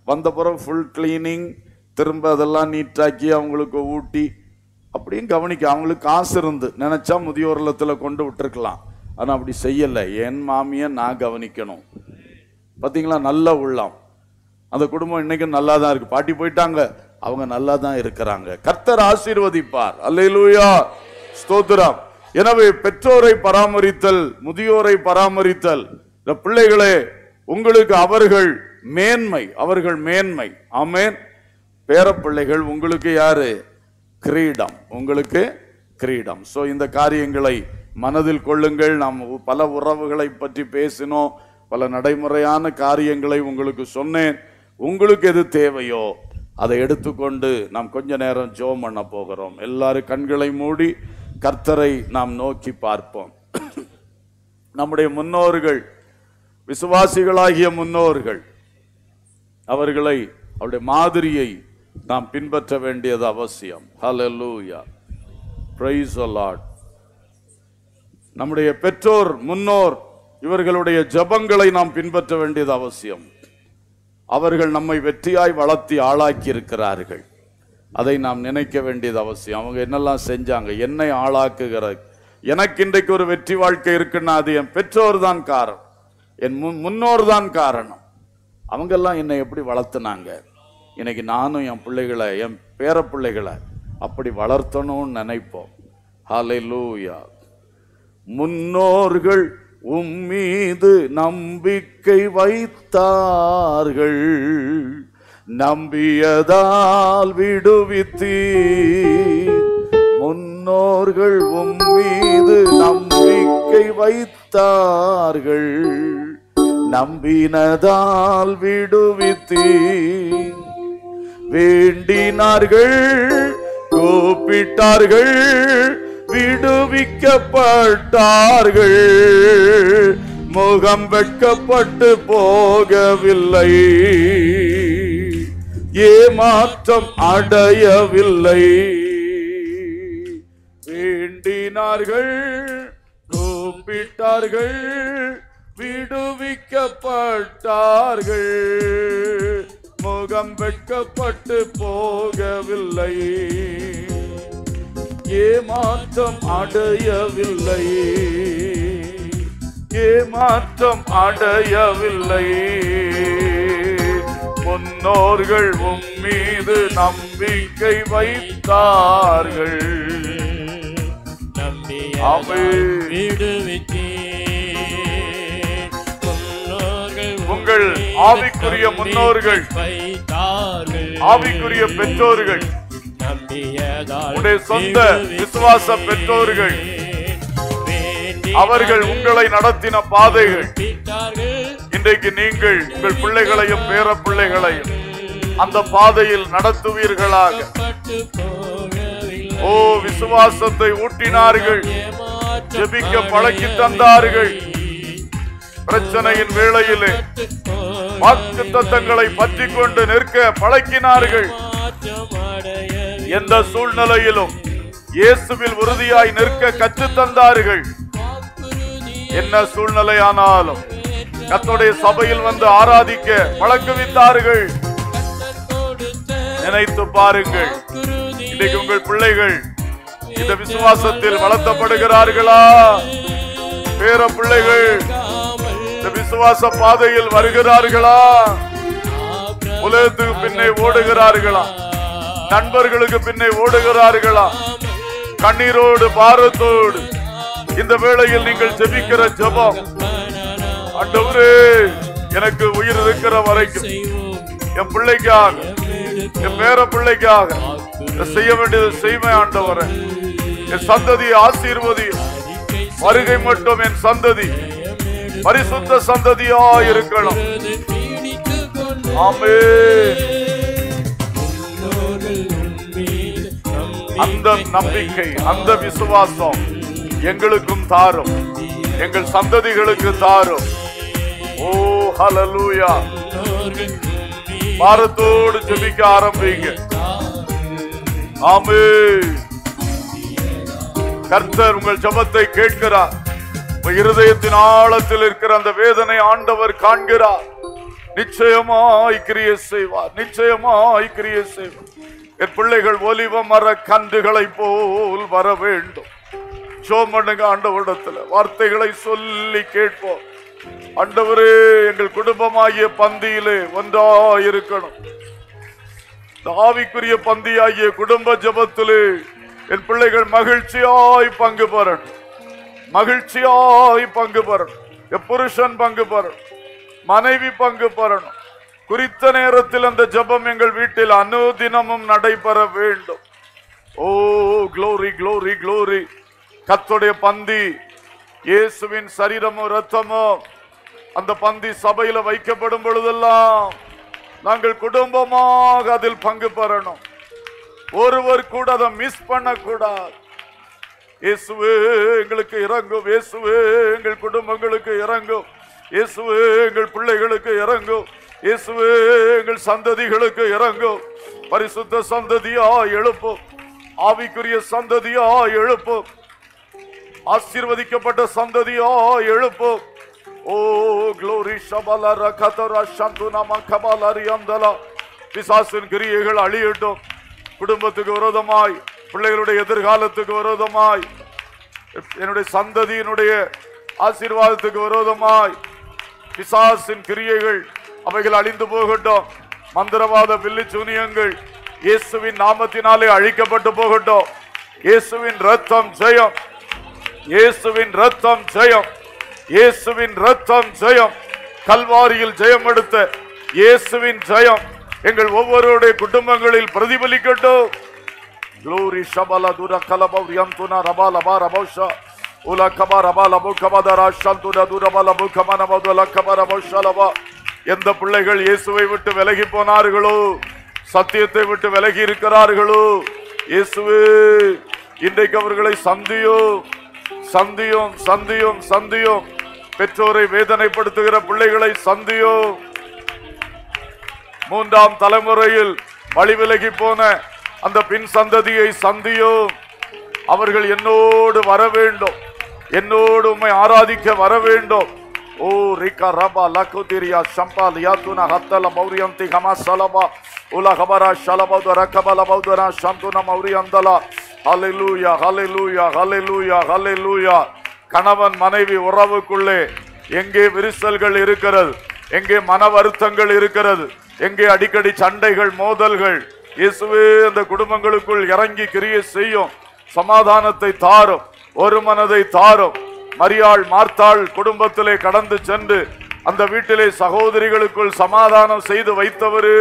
வந்த பிறகு ஃபுல் கிளீனிங் திரும்ப அதெல்லாம் நீட்டாக்கி அவங்களுக்கு ஊட்டி அப்படியும் கவனிக்க அவங்களுக்கு காசு இருந்து நினைச்சா முதியோர் இல்லத்துல கொண்டு விட்டுருக்கலாம் ஆனா அப்படி செய்யல என் மாமியை நான் கவனிக்கணும் பாத்தீங்களா நல்ல உள்ளம் அந்த குடும்பம் இன்னைக்கும் நல்லா தான் இருக்கு பாட்டி போயிட்டாங்க அவங்க நல்லா தான் இருக்கிறாங்க கர்த்தர் ஆசீர்வதிப்பார் அல்லேலூயா ஸ்தோத்திரம் எனவே பெற்றோரை பராமரித்தல் முதியோரை பராமரித்தல் இந்த பிள்ளைகளே உங்களுக்கு அவர்கள் மேன்மை அவர்கள் மேன்மை ஆமென் பேரப்பிள்ளைகள் உங்களுக்கு யாரு கிரீடம் உங்களுக்கு கிரீடம் சோ இந்த காரியங்களை மனதில் கொள்ளுங்கள் நாம் உ- பல உறவுகளை பற்றி பேசினோம் பல நடைமுறையான காரியங்களை உங்களுக்கு சொன்னேன் உங்களுக்கு எது தேவையோ அதை எடுத்துக்கொண்டு நாம் கொஞ்ச நேரம் ஜெபம் பண்ண போகிறோம் எல்லாரும் கண்களை மூடி கர்த்தரை நாம் நோக்கி பார்ப்போம் நம்முடைய முன்னோர்கள் விசுவாசிகளாகிய முன்னோர்கள் அவர்களை அவருடைய மாதிரியை நாம் பின்பற்ற வேண்டியது அவசியம் ஹalleluya praise the lord நம்முடைய பெற்றோர் முன்னோர் இவர்களுடைய ஜெபங்களை நாம் பின்பற்ற வேண்டியது அவசியம் அவர்கள் நம்மை வெற்றியாய் வளர்த்தி ஆளாக்கி இருக்கிறார்கள் அதை நாம் நினைக்க வேண்டியது அவசியம் அவங்க என்னெல்லாம் செஞ்சாங்க என்னை ஆளாக்குகிற எனக்கு இன்றைக்கு ஒரு வெற்றி வாழ்க்கை இருக்குன்னா அது என் பெற்றோர் தான் காரணம் என் முன் முன்னோர் தான் காரணம் அவங்கெல்லாம் என்னை எப்படி வளர்த்துனாங்க இன்னைக்கு நானும் என் பிள்ளைகளை என் பேர பிள்ளைகளை அப்படி வளர்த்தணும்னு நினைப்போம் ஹalleluya முன்னோர்கள் உம்மீது நம்பிக்கை வைத்தார்கள் நம்பியதால் விடுவித்தீ முன்னோர்கள் உம்மீது நம்பிக்கை வைத்தார்கள் நம்பினதால் விடுவித்தீ வேண்டினார்கள் கூப்பிட்டார்கள் விடுவிக்கப்பட்டார்கள் முகம் வெட்கப்பட்டு போகவில்லை ஏமாற்றம் அடையவில்லை வேண்டினார்கள் கூப்பிட்டார்கள் விடுவிக்கப்பட்டார்கள் முகம் வெட்கப்பட்டு போகவில்லை ஏமாற்றம் அடையவில்லை ஏமாற்றம் அடையவில்லை முன்னோர்கள் உம் மீது நம்பிக்கை வைத்தார்கள் ஆமென். உங்கள் ஆவிக்குரிய முன்னோர்கள், ஆவிக்குரிய பெற்றோர்கள், உடைய சொந்த விசுவாச பெற்றோர்கள், அவர்கள் உங்களை நடத்தின பாதைகள் இன்றைக்கு நீங்கள் உங்கள் பிள்ளைகளையும் பேர பிள்ளைகளையும் அந்த பாதையில் நடத்துவீர்களாக ஓ விசுவாசத்தை ஊட்டினார்கள் ஜெபிக்க பழக்கி தந்தார்கள் பிரச்சனையின் வேளையிலே வாக்கு தத்தங்களை பற்றி கொண்டு நிற்க பழக்கினார்கள் எந்த சூழ்நிலையிலும் இயேசுவில் உறுதியாய் நிற்க கற்றுத் தந்தார்கள் என்ன சூழ்நிலையானாலும் கர்த்தருடைய சபையில் வந்து ஆராதிக்க பழக்குவித்தார்கள் நினைத்து பாருங்கள் இன்னைக்கு உங்கள் பிள்ளைகள் இந்த விசுவாசத்தில் வளர்த்தப்படுகிறார்களா பேர பிள்ளைகள் இந்த விசுவாச பாதையில் வருகிறார்களா உலகத்துக்கு பின்னே ஓடுகிறார்களா நண்பர்களுக்கு பின்னே ஓடுகிறார்களா கண்ணீரோடு பாரத்தோடு இந்த வேளையில் நீங்கள் ஜெபிக்கிற ஜெபம் ஆண்டவரே எனக்கு உயிர் இருக்கிற வரைக்கும் என் பிள்ளைக்காக என் பேர பிள்ளைக்காக நான் செய்ய வேண்டியது செய்வேன் ஆண்டவரே என் சந்ததியை ஆசீர்வதி வருகை மட்டும் என் சந்ததி பரிசுத்த சந்ததியா இருக்கணும் ஆமே அந்த நம்பிக்கை அந்த விசுவாசம் எங்களுக்கும் தாரும் எங்கள் சந்ததிகளுக்கு தாரும் ஓ ஹalleluya பாரத்தோடு ஜெபிக்க ஆரம்பிங்க ஆமே கர்த்தர் உங்கள் ஜெபத்தை கேட்கிறார் உங்கள் இருதயத்தின் ஆழத்தில் இருக்கிற அந்த வேதனை ஆண்டவர் காண்கிறார் நிச்சயமாய் கிரிய செய்வார் நிச்சயமாய் கிரிய செய்வார் என் பிள்ளைகள் ஒலிவ மர கன்றுகளை போல் வர வேண்டும் ஜோம் பண்ணுங்க ஆண்டவரிடத்துல வார்த்தைகளை சொல்லி கேட்போம் ஆண்டவரே எங்கள் குடும்பமாகிய பந்தியிலே ஒன்றாயிருக்கணும் இந்த ஆவிக்குரிய பந்தியாகிய குடும்ப ஜெபத்திலே என் பிள்ளைகள் மகிழ்ச்சியாய் பங்கு பெறணும் மகிழ்ச்சியாய் பங்கு பெறணும் என் புருஷன் பங்கு பெறணும் மனைவி பங்கு பெறணும் குறித்த நேரத்தில் அந்த ஜெபம் எங்கள் வீட்டில் அனுதினமும் நடைபெற வேண்டும் ஓ க்ளோரி க்ளோரி க்ளோரி கர்த்தருடைய பந்தி இயேசுவின் சரீரமோ ரத்தமோ அந்த பந்தி சபையில வைக்கப்படும் பொழுதெல்லாம் நாங்கள் குடும்பமாக அதில் பங்கு பெறணும் ஒருவர் கூட அதை மிஸ் பண்ணக்கூடாது இயேசுவே எங்களுக்கு இறங்கும் இயேசுவே எங்கள் குடும்பங்களுக்கு இறங்கும் இயேசுவே எங்கள் பிள்ளைகளுக்கு இறங்கும் இயேசுவே எங்கள் சந்ததிகளுக்கு இறங்கும் பரிசுத்த சந்ததியா எழுப்பும் ஆவிக்குரிய சந்ததியா எழுப்பும் ஆசீர்வதிக்கப்பட்ட சந்ததியா எழுப்பும் ஓ க்ளோரி ஷபல ரகதர சந்துன மகபல ரியந்தல பிசாசின் கிரியைகள் அழியட்டும் குடும்பத்துக்கு விரோதமாய் பிள்ளைகளுடைய எதிர்காலத்துக்கு விரோதமாய் என்னுடைய சந்ததியினுடைய ஆசீர்வாதத்துக்கு விரோதமாய் பிசாசின் கிரியைகள் அவைகள் அழிந்து போகட்டும் மந்திரவாத பில்லி சூனியங்கள் இயேசுவின் நாமத்தினாலே அழிக்கப்பட்டு போகட்டும் இயேசுவின் ரத்தம் ஜெயம் இயேசுவின் ரத்தம் ஜெயம் இயேசுவின் ரத்தம் ஜெயம் கல்வாரியில் ஜெயம் எடுத்த இயேசுவின் ஜெயம் எங்கள் ஒவ்வொருடைய குடும்பங்களில் பிரதிபலிக்கட்டும் Glory Shabala Dura Kalabau Yantuna Rabala Barabosha Ula Kaba Rabala Bukabadara Shantuna Dura Balabu Kamana Badula Kabara Boshalava எந்த பிள்ளைகள் இயேசுவை விட்டு விலகி போனார்களோ சத்தியத்தை விட்டு விலகி இருக்கிறார்களோ இயேசுவே இன்றைக்கு அவர்களை சந்தியும் சந்தியும் சந்தியும் சந்தியும் பெற்றோரை வேதனைப்படுத்துகிற பிள்ளைகளை சந்தியும் மூன்றாம் தலைமுறையில் வழி விலகி போன அந்த பின் சந்ததியை சந்தியும் அவர்கள் என்னோடு வர வேண்டும் என்னோடு உம்மை ஆராதிக்க வர வேண்டும் ஓ ரிகா ரபா லகுதிரியா சம்பா லியாத்துனா ஹத்தல மௌரியந்தி ஹமா சலபா உல ஹபரா ஷலபௌத ரக்கபல பௌதரா சந்துன மௌரியந்தலா ஹalleluya ஹalleluya ஹalleluya ஹalleluya கணவன் மனைவி உறவுக்குள்ளே எங்கே விரிசல்கள் இருக்கிறது எங்கே மன வருத்தங்கள் இருக்கிறது எங்கே அடிக்கடி சண்டைகள் மோதல்கள் இயேசுவே அந்த குடும்பங்களுக்குள் இறங்கி கிரியை செய்யும் சமாதானத்தை தாரும் ஒரு மனதை தாரும் மரியாள் மார்த்தாள் குடும்பத்திலே கடந்து சென்று அந்த வீட்டிலே சகோதரிகளுக்குள் சமாதானம் செய்து வைத்தவரு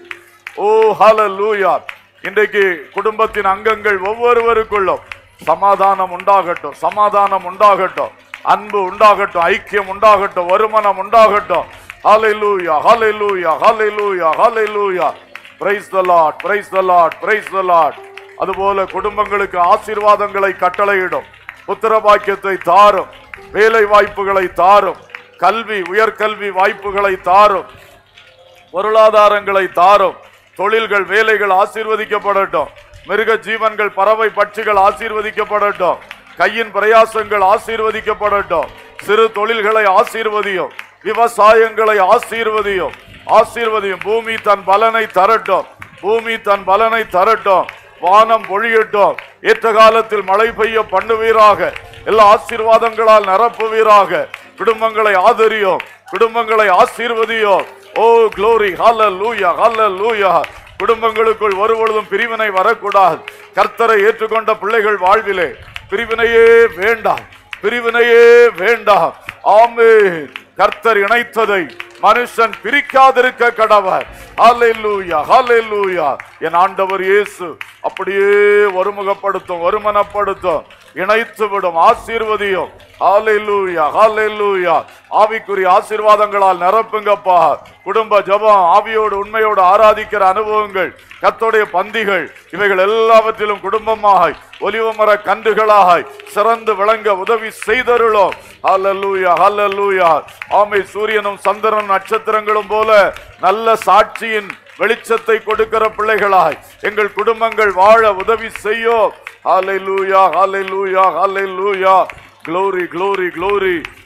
ஓ ஹalleluya இன்றைக்கு குடும்பத்தின் அங்கங்கள் ஒவ்வொருவருக்குள்ளும் சமாதானம் உண்டாகட்டும் சமாதானம் உண்டாகட்டும் அன்பு உண்டாகட்டும் ஐக்கியம் உண்டாகட்டும் வருமானம் உண்டாகட்டும் ஹalleluya ஹalleluya ஹalleluya ஹalleluya praise the lord praise the lord praise the lord அதுபோல குடும்பங்களுக்கு ஆசீர்வாதங்களை கட்டளையிடும் புத்திர பாக்கியத்தை தாரும் வேலை வாய்ப்புகளை தாரும் கல்வி உயர்கல்வி வாய்ப்புகளை தாரும் பொருளாதாரங்களை தாரும் தொழில்கள் வேலைகள் ஆசீர்வதிக்கப்படட்டும் மிருக ஜீவன்கள் பறவை பட்சிகள் ஆசீர்வதிக்கப்படட்டும் கையின் பிரயாசங்கள் ஆசீர்வதிக்கப்படட்டும் சிறு தொழில்களை ஆசீர்வதியும் விவசாயங்களை ஆசீர்வதியும் ஆசீர்வதியும் பூமி தன் பலனை தரட்டும் பூமி தன் பலனை தரட்டும் வானம் பொழியட்டும் ஏற்ற காலத்தில் மழை பெய்ய பண்ணுவீராக எல்லா ஆசீர்வாதங்களால் நிரப்புவீராக குடும்பங்களை ஆதரியும் குடும்பங்களை ஆசீர்வதியும் ஓ க்ளோரி ஹalleluya ஹalleluya குடும்பங்களுக்குள் ஒருபொழுதும் பிரிவினை வரக்கூடாது கர்த்தரை ஏற்றுக்கொண்ட பிள்ளைகள் வாழ்விலே பிரிவினையே வேண்டாம் பிரிவினையே வேண்டாம் ஆமென் கர்த்தர் இணைத்ததை மனுஷன் பிரிக்காதிருக்க கடவர் ஹalleluya ஹalleluya என் ஆண்டவர் இயேசு அப்படியே ஒருமுகப்படுத்தும் ஒருமனப்படுத்தும் இணைத்து விடும் ஆசீர்வதியும் ஹalleluya ஹalleluya ஆவிக்குரிய ஆசீர்வாதங்களால் நிரப்புங்கப்பா குடும்ப ஜெபம் ஆவியோடு உண்மையோடு ஆராதிக்கிற அனுபவங்கள் கர்த்தருடைய பந்திகள் இவைகள் எல்லாவற்றிலும் குடும்பமாய் ஒலிவமர கன்றுகளாய் சிறந்து விளங்க உதவி செய்தருளோம் ஹalleluya ஹalleluya ஆமை சூரியனும் சந்திரனும் நட்சத்திரங்களும் போல நல்ல சாட்சியின் வெளிச்சத்தை கொடுக்கிற பிள்ளைகளாய் எங்கள் குடும்பங்கள் வாழ உதவி செய்யும் ஹalleluya ஹalleluya ஹalleluya glory glory glory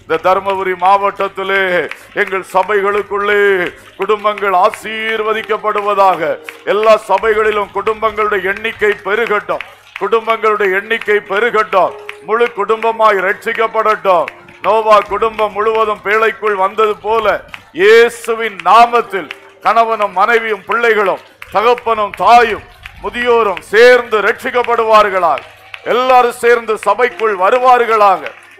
இந்த தருமபுரி மாவட்டத்திலே எங்கள் சபைகளுக்குள்ளே குடும்பங்கள் ஆசீர்வதிக்கப்படுவதாக எல்லா சபைகளிலும் குடும்பங்களுடைய எண்ணிக்கை பெருகட்டும் குடும்பங்களுடைய எண்ணிக்கை பெருகட்டும் முழு குடும்பமாய் ரட்சிக்கப்படட்டும் நோவா குடும்பம் முழுவதும் பேழைக்குள் வந்தது போல இயேசுவின் நாமத்தில் கணவனும் மனைவியும் பிள்ளைகளும் தகப்பனும் தாயும் முதியோரும் சேர்ந்து ரட்சிக்கப்படுவார்களாக எல்லாரும் சேர்ந்து சபைக்குள் வருவார்களாக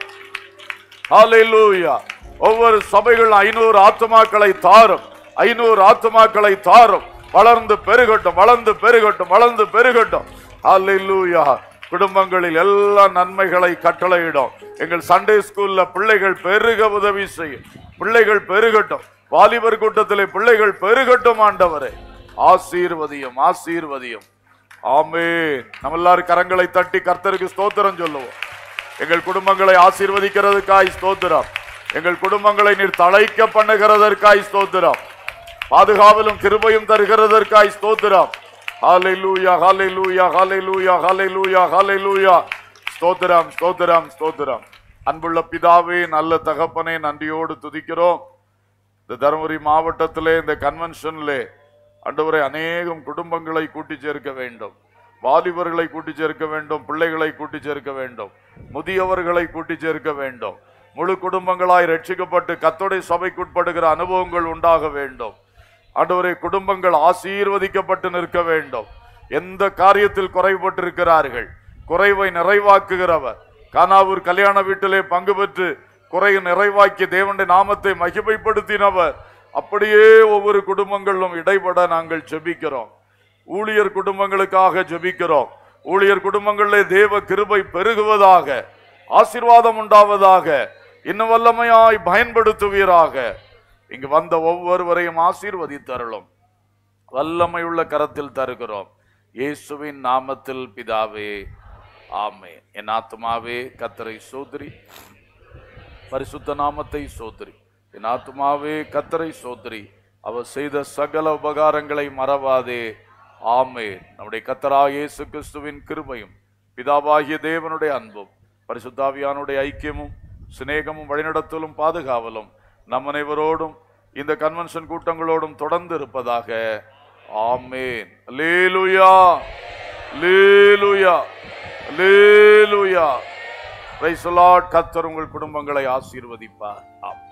ஹalleluya ஒவ்வொரு சபைகள் ஐநூறு ஆத்துமாக்களை தாரும் ஐநூறு ஆத்துமாக்களை தாரும் வளர்ந்து பெருகட்டும் வளர்ந்து பெருகட்டும் வளர்ந்து பெருகட்டும் ஹalleluya குடும்பங்களில் எல்லா நன்மைகளை கட்டளையிடும் எங்கள் சண்டே ஸ்கூல்ல பிள்ளைகள் பெருக உதவி செய்யும் பிள்ளைகள் பெருகட்டும் வாலிபர் கூட்டத்திலே பிள்ளைகள் பெருகட்டும் ஆண்டவரே ஆசீர்வதியும் ஆசீர்வதியும் ஆமே நம்ம எல்லாரும் கரங்களை தட்டி கர்த்தருக்கு ஸ்தோத்திரம் சொல்லுவோம் எங்கள் குடும்பங்களை ஆசீர்வதிக்கிறதுக்காய் ஸ்தோத்திரம் எங்கள் குடும்பங்களை நீர் தழைக்க பண்ணுகிறதற்காய் ஸ்தோத்திரம் பாதுகாவலும் கிருபையும் தருகிறதற்காய் ஸ்தோத்திரம் ஹalleluya ஹalleluya ஹalleluya ஹalleluya ஹalleluya ஸ்தோத்திரம் ஸ்தோத்திரம் ஸ்தோத்திரம் அன்புள்ள பிதாவே நல்ல தகப்பனே நன்றியோடு துதிக்கிறோம் இந்த தருமபுரி மாவட்டத்திலே இந்த கன்வென்ஷன்லே ஆண்டவரை அநேகம் குடும்பங்களை கூட்டி சேர்க்க வேண்டும் வாலிபர்களை கூட்டி சேர்க்க வேண்டும் பிள்ளைகளை கூட்டி சேர்க்க வேண்டும் முதியவர்களை கூட்டி சேர்க்க வேண்டும் முழு குடும்பங்களாய் ரட்சிக்கப்பட்டு கத்தோடை சபைக்குட்படுகிற அனுபவங்கள் உண்டாக வேண்டும் ஆண்டவரை குடும்பங்கள் ஆசீர்வதிக்கப்பட்டு நிற்க வேண்டும் எந்த காரியத்தில் குறைபட்டிருக்கிறார்கள் குறைவை நிறைவாக்குகிறவர் கானாவூர் கல்யாண வீட்டிலே பங்கு பெற்று குறையை நிறைவாக்கி தேவனுடைய நாமத்தை மகிமைப்படுத்தினவர் அப்படியே ஒவ்வொரு குடும்பங்களிலும் இடைபட நாங்கள் ஜெபிக்கிறோம் ஊழியர் குடும்பங்களுக்காக ஜெபிக்கிறோம் ஊழியர் குடும்பங்களிலே தேவ கிருபை பெருகுவதாக ஆசீர்வாதம் உண்டாவதாக இன்னும் வல்லமையாய் பயன்படுத்துவீராக இங்கு வந்த ஒவ்வொருவரையும் ஆசீர்வதித்தருளும் வல்லமையுள்ள கரத்தில் தருகிறோம் இயேசுவின் நாமத்தில் பிதாவே ஆமே என் ஆத்துமாவே கத்தரை சோதரி பரிசுத்த நாமத்தை சோதரி என் ஆத்துமாவே கத்தரை சோதரி அவர் செய்த சகல உபகாரங்களை மறவாதே ஆமே நம்முடைய கத்தரா இயேசு கிறிஸ்துவின் கிருபையும் பிதாவாகிய தேவனுடைய அன்பும் பரிசுத்தாவியானுடைய ஐக்கியமும் சிநேகமும் வழிநடத்தலும் பாதுகாவலும் நம் அனைவரோடும் இந்த கன்வென்ஷன் கூட்டங்களோடும் தொடர்ந்து இருப்பதாக ஆமேன் லேலுயா லேலுயா லேலுயா பிரைஸ் கத்தர் உங்கள் குடும்பங்களை ஆசீர்வதிப்பார் ஆமென்